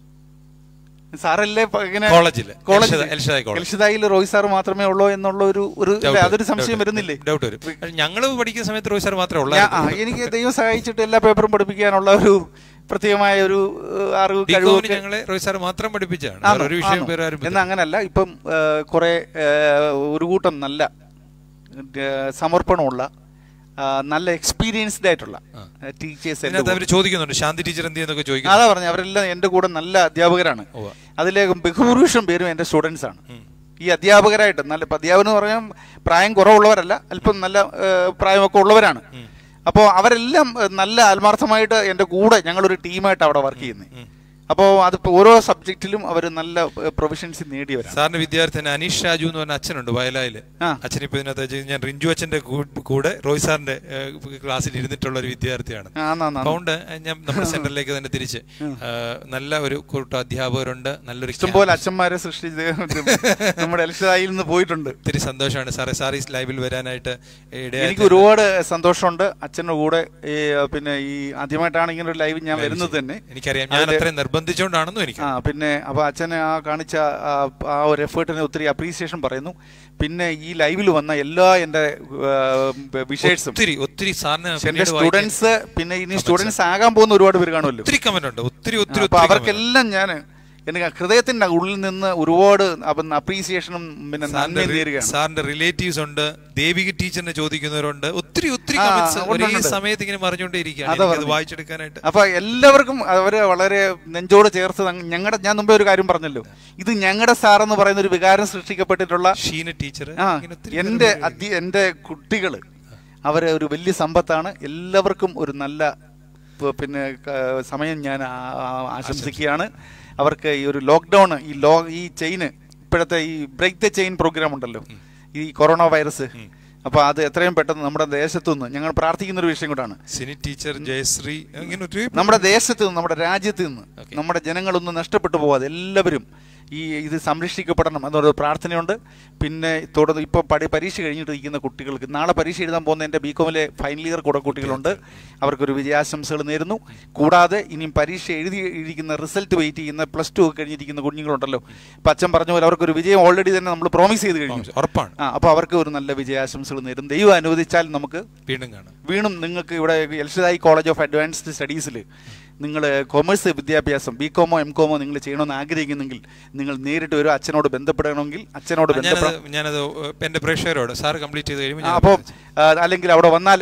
സാറല്ലേ ഇപ്പൊ ഇങ്ങനെ കോളേജില്. കോളേജിൽ എൽഷദാ- എൽഷദായ് കോളേജ്. എൽഷദായിൽ റോയ് സാർ മാത്രമേ ഉള്ളൂ എന്നുള്ള ഒരു ഒരു Doubt ഇല്ല, വരും. അതൊരു സംശയം Doubt വരുന്നില്ലേ വരും. Doubt വരും ഞങ്ങള് പഠിക്കുന്ന സമയത്ത് റോയ് സാർ മാത്രമേ ഞാൻ- ആ, ഉള്ളൂ എനിക്ക് ദൈവം സഹായിച്ചിട്ട് എല്ലാ പേപ്പറും പഠിപ്പിക്കാനുള്ള ഒരു പ്രത്യേകമായ ഒരു ഏഹ്, അറിവ് ഡികോമിന് കഴിവൊക്കെ ഞങ്ങളെ റോയ് സാർ മാത്രം പഠിപ്പിച്ചാണ് ആണോ? വേറെ ഒരു വിഷയം ആണോ? പേര് ആരും എന്നാ അങ്ങനല്ല ഇപ്പം ഏഹ്, കുറെ ഏഹ്, ഒരു കൂട്ടം നല്ല ഏഹ്, സമർപ്പണമുള്ള ആ, നല്ല എക്സ്പീരിയൻസ്ഡ് ആയിട്ടുള്ള ആ. ടീച്ചേഴ്സ് ഇതിനകത്ത് അവർ ചോദിക്കുന്നുണ്ട് ശാന്തി ടീച്ചർ എന്ത് ചെയ്യുന്നൊക്കെ ചോദിക്കുന്നു അതാ പറഞ്ഞു അവരെല്ലാം എൻ്റെ കൂടെ നല്ല അധ്യാപകരാണ് ഉവ്വ. അതിലെ ബഹുഭൂരിപക്ഷം പേരും എൻ്റെ സ്റ്റുഡൻസ് ആണ് ഉം. ഈ അധ്യാപകരായിട്ട് നല്ല ഇപ്പം അധ്യാപനം എന്ന് പറഞ്ഞാൽ പ്രായം കുറവുള്ളവരല്ല അല്പം നല്ല ഏഹ്, പ്രായമൊക്കെ ഉള്ളവരാണ് ഉം. അപ്പോൾ അവരെല്ലാം ഏഹ്, നല്ല ആത്മാർത്ഥമായിട്ട് എൻ്റെ കൂടെ ഞങ്ങളൊരു ടീമായിട്ട് അവിടെ വർക്ക് ചെയ്യുന്നത് ഉം. അപ്പോൾ അതിപ്പോൾ ഓരോ സബ്ജക്റ്റിലും അവർ നല്ല പ്രൊഫഷൻസ് നേടിയവരാണ് സാറിന്റെ വിദ്യാർത്ഥിന് അനീഷ് ഷാജു എന്ന് പറഞ്ഞ അച്ഛനുണ്ട് വയലായില് ആ. അച്ഛൻ ഇപ്പൊ ഇതിനകത്ത് വെച്ച് ഞാൻ റിഞ്ചു അച്ഛന്റെ കൂ- കൂടെ റോയ് സാറിന്റെ ഏഹ്, ക്ലാസ്സിൽ ഇരുന്നിട്ടുള്ള ഒരു വിദ്യാർത്ഥിയാണ് ആന്നാന്നാ അതുകൊണ്ട് ഞാൻ നമ്മുടെ സെന്ററിലേക്ക് തന്നെ തിരിച്ച് ഏഹ്, നല്ല ഒരു കൂട്ടം അധ്യാപകരുണ്ട് നല്ലൊരു ഇഷ്ടംപോലെ അച്ഛന്മാരെ സൃഷ്ടിച്ച് നമ്മുടെ എൽഷായിൽ നിന്ന് പോയിട്ടുണ്ട് ഒത്തിരി സന്തോഷമാണ് സാറേ സാർ ഈ ലൈവിൽ വരാനായിട്ട് ഇടയായി എനിക്ക് ഒരുപാട് സന്തോഷമുണ്ട് അച്ഛൻ്റെ കൂടെ ഈ പിന്നെ ഈ ആദ്യമായിട്ടാണ് ഇങ്ങനെ ഒരു ലൈവ് ഞാൻ വരുന്നത് തന്നെ എനിക്കറിയാം ഞാൻ അതില് അത്രയും നിർബന്ധിച്ചുകൊണ്ടാണെന്നും എനിക്ക് ആ പിന്നെ അപ്പൊ അച്ഛനെ ആ കാണിച്ച ആ ആ ഒരു എഫേർട്ടിന് ഒത്തിരി അപ്രീസിയേഷൻ പറയുന്നു പിന്നെ ഈ ലൈവിൽ വന്ന എല്ലാ എൻ്റെ വിഷേഴ്സും ഒത്തിരി ഒത്തിരി സാറിന് എന്റെ പിന്നീട് വായിക്കാൻ സ്റ്റുഡൻസ് പിന്നെ ഇനി സ്റ്റുഡൻസ് ആകാൻ പോകുന്ന ഒരുപാട് പേര് കാണുമല്ലോ ഒത്തിരി കമന്റ് ഉണ്ട് ഒത്തിരി ഒത്തിരി അപ്പൊ ഒത്തിരി comment ഉണ്ട്. അവർക്കെല്ലാം ഞാൻ എനിക്ക് ഹൃദയത്തിന്റെ ഉള്ളിൽ നിന്ന് ഒരുപാട് അപ്രീസിയേഷനും പിന്നെ സാറിന്റെ നന്ദിയും റി- നേരുകയാണ് സാറിന്റെ റിലേറ്റീവ്സ് ഉണ്ട് ദേവിക ടീച്ചറിനെ ചോദിക്കുന്നവരുണ്ട് ഒത്തിരി ഒത്തിരി ആ, കമന്റ്സ് ഉണ്ട്, ഒരേ ഉണ്ട്. സമയത്ത് ഇങ്ങനെ മറിഞ്ഞുകൊണ്ടേയിരിക്കുകയാണ് അതാ എനിക്കത് പറഞ്ഞത്. വായിച്ചെടുക്കാനായിട്ട് അപ്പൊ എല്ലാവർക്കും അവര് വളരെ നെഞ്ചോട് ചേർത്ത് ഞങ്ങളുടെ ഞാൻ മുമ്പേ ഒരു കാര്യം പറഞ്ഞല്ലോ ഇത് ഞങ്ങളുടെ സാർ എന്ന് പറയുന്ന ഒരു വികാരം സൃഷ്ടിക്കപ്പെട്ടിട്ടുള്ള ഷീന ടീച്ചർ ആ എന്റെ അധ്യ എന്റെ കുട്ടികള് അവരെ ഒരു വലിയ സമ്പത്താണ് എല്ലാവർക്കും ഒരു നല്ല പ- പിന്നെ ക- സമയം ഞാൻ ആ- ആ- ആശംസിക്കുകയാണ് അവർക്ക് ഈ ഒരു ലോക്ക്ഡൗൺ ഈ ലോ ഈ ചെയിന് ഇപ്പോഴത്തെ ഈ ബ്രേക്ക് ദ ചെയിൻ പ്രോഗ്രാം ഉണ്ടല്ലോ ഈ കൊറോണ വൈറസ് അപ്പൊ അത് എത്രയും പെട്ടെന്ന് നമ്മുടെ ദേശത്തു നിന്ന് ഞങ്ങൾ പ്രാർത്ഥിക്കുന്ന ഒരു വിഷയം കൂടാണ് സിനി ടീച്ചർ ജയശ്രീ അങ്ങനെ ഒരു നമ്മുടെ ദേശത്ത് നിന്ന് നമ്മുടെ രാജ്യത്ത് നിന്ന് Okay. നമ്മുടെ ജനങ്ങളൊന്നും നഷ്ടപ്പെട്ടു പോവാതെ എല്ലാവരും ഈ ഇത് സംരക്ഷിക്കപ്പെടണം എന്നൊരു പ്രാർത്ഥനയുണ്ട് പിന്നെ തുടർന്ന് ഇപ്പോൾ പഠി പരീക്ഷ കഴിഞ്ഞിട്ടിരിക്കുന്ന കുട്ടികൾക്ക് നാളെ പരീക്ഷ എഴുതാൻ പോകുന്ന എൻ്റെ ബി കോമിലെ ഫൈനൽ ഇയർ കൂടെ കുട്ടികളുണ്ട് അവർക്കൊരു വിജയാശംസകൾ നേരുന്നു കൂടാതെ ഇനിയും പരീക്ഷ എഴുതി ഇരിക്കുന്ന റിസൾട്ട് വെയിറ്റ് ചെയ്യുന്ന പ്ലസ് ടു ഒക്കെ കഴിഞ്ഞിരിക്കുന്ന കുഞ്ഞുങ്ങളുണ്ടല്ലോ ഇപ്പം അച്ഛൻ പറഞ്ഞ പോലെ അവർക്കൊരു വിജയം ഓൾറെഡി തന്നെ നമ്മൾ പ്രോമിസ് ചെയ്ത് കഴിഞ്ഞു ഉറപ്പാണ് ആ അപ്പോൾ അവർക്ക് ഒരു നല്ല വിജയാശംസകൾ നേരും ദൈവം അനുവദിച്ചാൽ നമുക്ക് വീണ്ടും കാണാം വീണ്ടും നിങ്ങൾക്ക് ഇവിടെ എൽഷദായി കോളേജ് ഓഫ് അഡ്വാൻസ്ഡ് സ്റ്റഡീസിൽ നിങ്ങൾ കൊമേഴ്സ് വിദ്യാഭ്യാസം ബി കോമോ എം കോമോ നിങ്ങൾ ചെയ്യണമെന്ന് ആഗ്രഹിക്കുന്നെങ്കിൽ നിങ്ങൾ നേരിട്ട് ഒരു അച്ഛനോട് ബന്ധപ്പെടണമെങ്കിൽ അച്ഛനോട് ഞാനത് ബന്ധപ്പെടാം ഞാനത് എന്റെ പ്രേക്ഷകരോട് സാർ കംപ്ലീറ്റ് ചെയ്ത് കഴിയുമ്പോൾ ഞാൻ അപ്പോൾ അല്ലെങ്കിൽ അവിടെ വന്നാൽ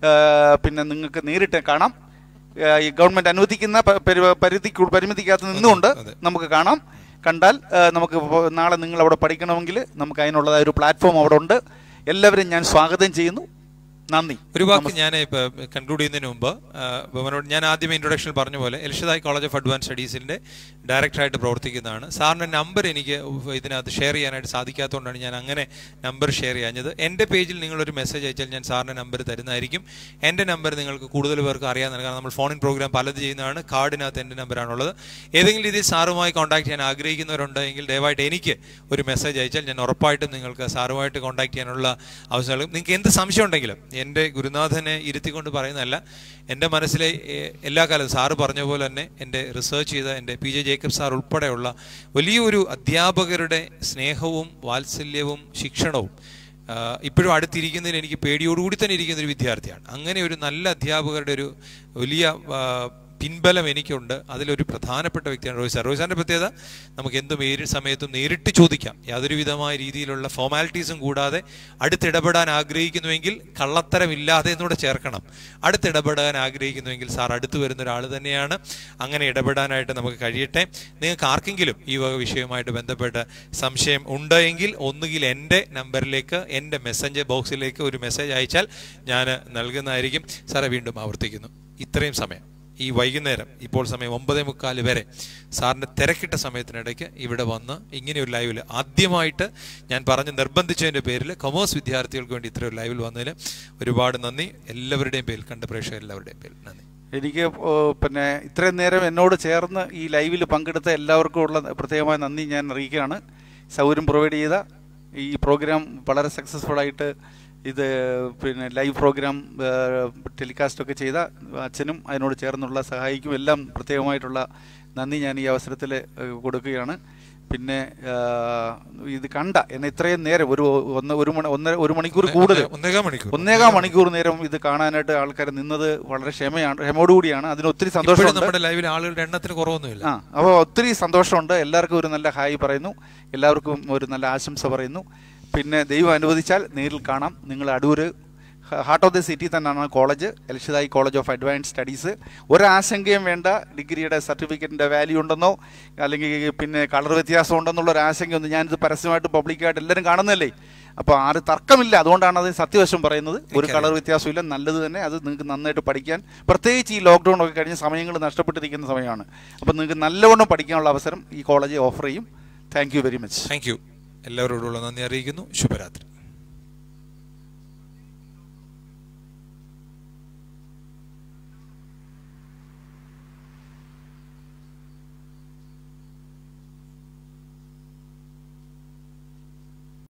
പിന്നെ നിങ്ങൾക്ക് നേരിട്ട് കാണാം ആ, ഈ ഗവൺമെന്റ് അനുവദിക്കുന്ന പ- പരി- പരിധി പരിമിതിക്കകത്ത് നിന്നുകൊണ്ട് അതെ. നമുക്ക് കാണാം കണ്ടാൽ ആ, നമുക്ക് ഇപ്പോ നാളെ നിങ്ങൾ അവിടെ പഠിക്കണമെങ്കിൽ നമുക്ക് അതിനുള്ളതായ ഒരു പ്ലാറ്റ്ഫോം അവിടെ ഉണ്ട് എല്ലാവരും ഞാൻ സ്വാഗതം ചെയ്യുന്നു നന്ദി ഒരു വാക്ക് ഞാൻ ഇപ്പൊ കൺക്ലൂഡ് ചെയ്യുന്നതിന് മുമ്പ് ആ, ബഹുമാനോട് ഞാൻ ആദ്യം ഇൻട്രൊഡക്ഷനിൽ പറഞ്ഞ പോലെ എൽഷദായ് കോളേജ് ഓഫ് അഡ്വാൻസ് സ്റ്റഡീസിന്റെ ഡയറക്ടറായിട്ട് പ്രവർത്തിക്കുന്നതാണ് സാറിന്റെ നമ്പർ എനിക്ക് ഇതിനകത്ത് ഷെയർ ചെയ്യാനായിട്ട് സാധിക്കാത്തതുകൊണ്ടാണ് ഞാൻ അങ്ങനെ നമ്പർ ഷെയർ ചെയ്യാഞ്ഞത് എൻ്റെ പേജിൽ നിങ്ങളൊരു മെസ്സേജ് അയച്ചാൽ ഞാൻ സാറിന്റെ നമ്പർ തരുന്നതായിരിക്കും എൻ്റെ നമ്പർ നിങ്ങൾക്ക് കൂടുതൽ പേർക്ക് അറിയാവുന്നതാണ് കാരണം നമ്മൾ ഫോണിൻ പ്രോഗ്രാം പലത് ചെയ്യുന്നതാണ് കാർഡിനകത്ത് എൻ്റെ നമ്പറാണുള്ളത് ഏതെങ്കിലും രീതിയിൽ സാറുമായി കോൺടാക്ട് ചെയ്യാൻ ആഗ്രഹിക്കുന്നവരുണ്ടെങ്കിൽ ദയവായിട്ട് എനിക്ക് ഒരു മെസ്സേജ് അയച്ചാൽ ഞാൻ ഉറപ്പായിട്ടും നിങ്ങൾക്ക് സാറുമായിട്ട് കോൺടാക്ട് ചെയ്യാനുള്ള അവസരങ്ങൾ നിങ്ങൾക്ക് എന്ത് സംശയം ഉണ്ടെങ്കിലും എൻ്റെ ഗുരുനാഥനെ ഇരുത്തിക്കൊണ്ട് പറയുന്നതല്ല എൻ്റെ മനസ്സിലെ എ- എല്ലാ കാലത്തും സാറ് പറഞ്ഞ പോലെ തന്നെ എൻ്റെ റിസർച്ച് ചെയ്ത എൻ്റെ പി ജെ ജേക്കബ് സാർ ഉൾപ്പെടെയുള്ള വലിയൊരു അധ്യാപകരുടെ സ്നേഹവും വാത്സല്യവും ശിക്ഷണവും ആ, ഇപ്പോഴും അടുത്തിരിക്കുന്നതിന് എനിക്ക് പേടിയോടുകൂടി തന്നെ ഇരിക്കുന്ന ഒരു വിദ്യാർത്ഥിയാണ് അങ്ങനെ ഒരു നല്ല അധ്യാപകരുടെ ഒരു വലിയ ആ, പിൻബലം എനിക്കുണ്ട് അതിലൊരു പ്രധാനപ്പെട്ട വ്യക്തിയാണ് റോയ് സാർ റോയ് സാറിന്റെ പ്രത്യേകത നമുക്ക് എന്തും ഏത് സമയത്തും നേരിട്ട് ചോദിക്കാം യാതൊരു വിധമായ രീതിയിലുള്ള ഫോർമാലിറ്റീസും കൂടാതെ അടുത്തിടപെടാൻ ആഗ്രഹിക്കുന്നുവെങ്കിൽ കള്ളത്തരമില്ലാതെ എന്നൂടെ ചേർക്കണം അടുത്തിടപെടാൻ ആഗ്രഹിക്കുന്നുവെങ്കിൽ സാർ അടുത്ത് വരുന്ന ഒരാൾ തന്നെയാണ് അങ്ങനെ ഇടപെടാനായിട്ട് നമുക്ക് കഴിയട്ടെ നിങ്ങൾക്ക് ആർക്കെങ്കിലും ഈ വക വിഷയവുമായിട്ട് ബന്ധപ്പെട്ട് സംശയം ഉണ്ടെങ്കിൽ ഒന്നുകിൽ എൻ്റെ നമ്പറിലേക്ക് എൻ്റെ മെസ്സഞ്ചർ ബോക്സിലേക്ക് ഒരു മെസ്സേജ് അയച്ചാൽ ഞാൻ നൽകുന്നതായിരിക്കും സാറെ വീണ്ടും ആവർത്തിക്കുന്നു ഇത്രയും സമയം ഈ വൈകുന്നേരം ഇപ്പോൾ സമയം ഒമ്പതേ മുക്കാൽ വരെ സാറിന്റെ തിരക്കിട്ട സമയത്തിനിടയ്ക്ക് ഇവിടെ വന്ന് ഇങ്ങനെ ഒരു ലൈവിൽ ആദ്യമായിട്ട് ഞാൻ പറഞ്ഞ് നിർബന്ധിച്ചതിന്റെ പേരിൽ കൊമേഴ്സ് വിദ്യാർത്ഥികൾക്ക് വേണ്ടി ഇത്ര ഒരു ലൈവിൽ വന്നതിന് ഒരുപാട് നന്ദി എല്ലാവരുടെയും പേരിൽ കണ്ട പ്രേക്ഷകർ എല്ലാവരുടെയും പേരിൽ നന്ദി എനിക്ക് ഓ, പിന്നെ ഇത്രയും നേരം എന്നോട് ചേർന്ന് ഈ ലൈവിൽ പങ്കെടുത്ത എല്ലാവർക്കും ഉള്ള പ്രത്യേകമായ നന്ദി ഞാൻ അറിയിക്കുകയാണ് സൗകര്യം പ്രൊവൈഡ് ചെയ്ത ഈ പ്രോഗ്രാം വളരെ സക്സസ്ഫുൾ ആയിട്ട് ഇത് പിന്നെ ലൈവ് പ്രോഗ്രാം ടെലികാസ്റ്റ് ഒക്കെ ചെയ്ത അച്ഛനും അതിനോട് ചേർന്നുള്ള സഹായിക്കും എല്ലാം പ്രത്യേകമായിട്ടുള്ള നന്ദി ഞാൻ ഈ അവസരത്തിൽ ഏഹ്, കൊടുക്കുകയാണ് പിന്നെ ആ, ഇത് കണ്ട എന്നെ ഇത്രയും നേരം ഒരു ഒന്ന് ഒരു മണി ഒന്നര ഒരു മണിക്കൂർ കൂടുതൽ ഒന്നേകാൽ മണിക്കൂർ ഒന്നേകാം മണിക്കൂർ നേരം ഇത് കാണാനായിട്ട് ആൾക്കാർ നിന്നത് വളരെ ക്ഷമയാണ് ക്ഷമയോടുകൂടിയാണ് അതിന് ഒത്തിരി ഇപ്പോഴും സന്തോഷമുണ്ട് നമ്മുടെ ലൈവിൽ ആളുകളുടെ എണ്ണത്തിന് കുറവൊന്നുമില്ല ആ അപ്പോൾ ഒത്തിരി സന്തോഷമുണ്ട് എല്ലാവർക്കും ഒരു നല്ല ഹായ് പറയുന്നു എല്ലാവർക്കും ഒരു നല്ല ആശംസ പറയുന്നു പിന്നെ ദൈവം അനുവദിച്ചാൽ നേരിൽ കാണാം നിങ്ങൾ Adoor heart of the city തന്നെയാണ് college Elshaddai college of advance studies ഒരാശങ്കയും വേണ്ട ഡിഗ്രിയുടെ സർട്ടിഫിക്കറ്റിൻ്റെ വാല്യൂ ഉണ്ടെന്നോ അല്ലെങ്കിൽ പിന്നെ കളർ വ്യത്യാസം ഉണ്ടെന്നുള്ള ഒരു ആശങ്കയൊന്നും ഞാനിത് പരസ്യമായിട്ട് പബ്ലിക്കായിട്ട് എല്ലാവരും കാണുന്നതല്ലേ അപ്പോൾ ആര് തർക്കമില്ല അതുകൊണ്ടാണ് അത് സത്യവശം പറയുന്നത് ഒരു എനിക്കറിയാം. കളർ വ്യത്യാസമില്ല നല്ലത് തന്നെ അത് നിങ്ങൾക്ക് നന്നായിട്ട് പഠിക്കാൻ പ്രത്യേകിച്ച് ഈ ലോക്ക്ഡൗൺ ഒക്കെ കഴിഞ്ഞ് സമയങ്ങൾ നഷ്ടപ്പെട്ടിരിക്കുന്ന സമയമാണ് അപ്പോൾ നിങ്ങൾക്ക് നല്ലവണ്ണം പഠിക്കാനുള്ള അവസരം ഈ കോളേജ് ഓഫർ ചെയ്യും thank you very much thank you എല്ലാവരോടുള്ള നന്ദി അറിയിക്കുന്നു ശുഭരാത്രി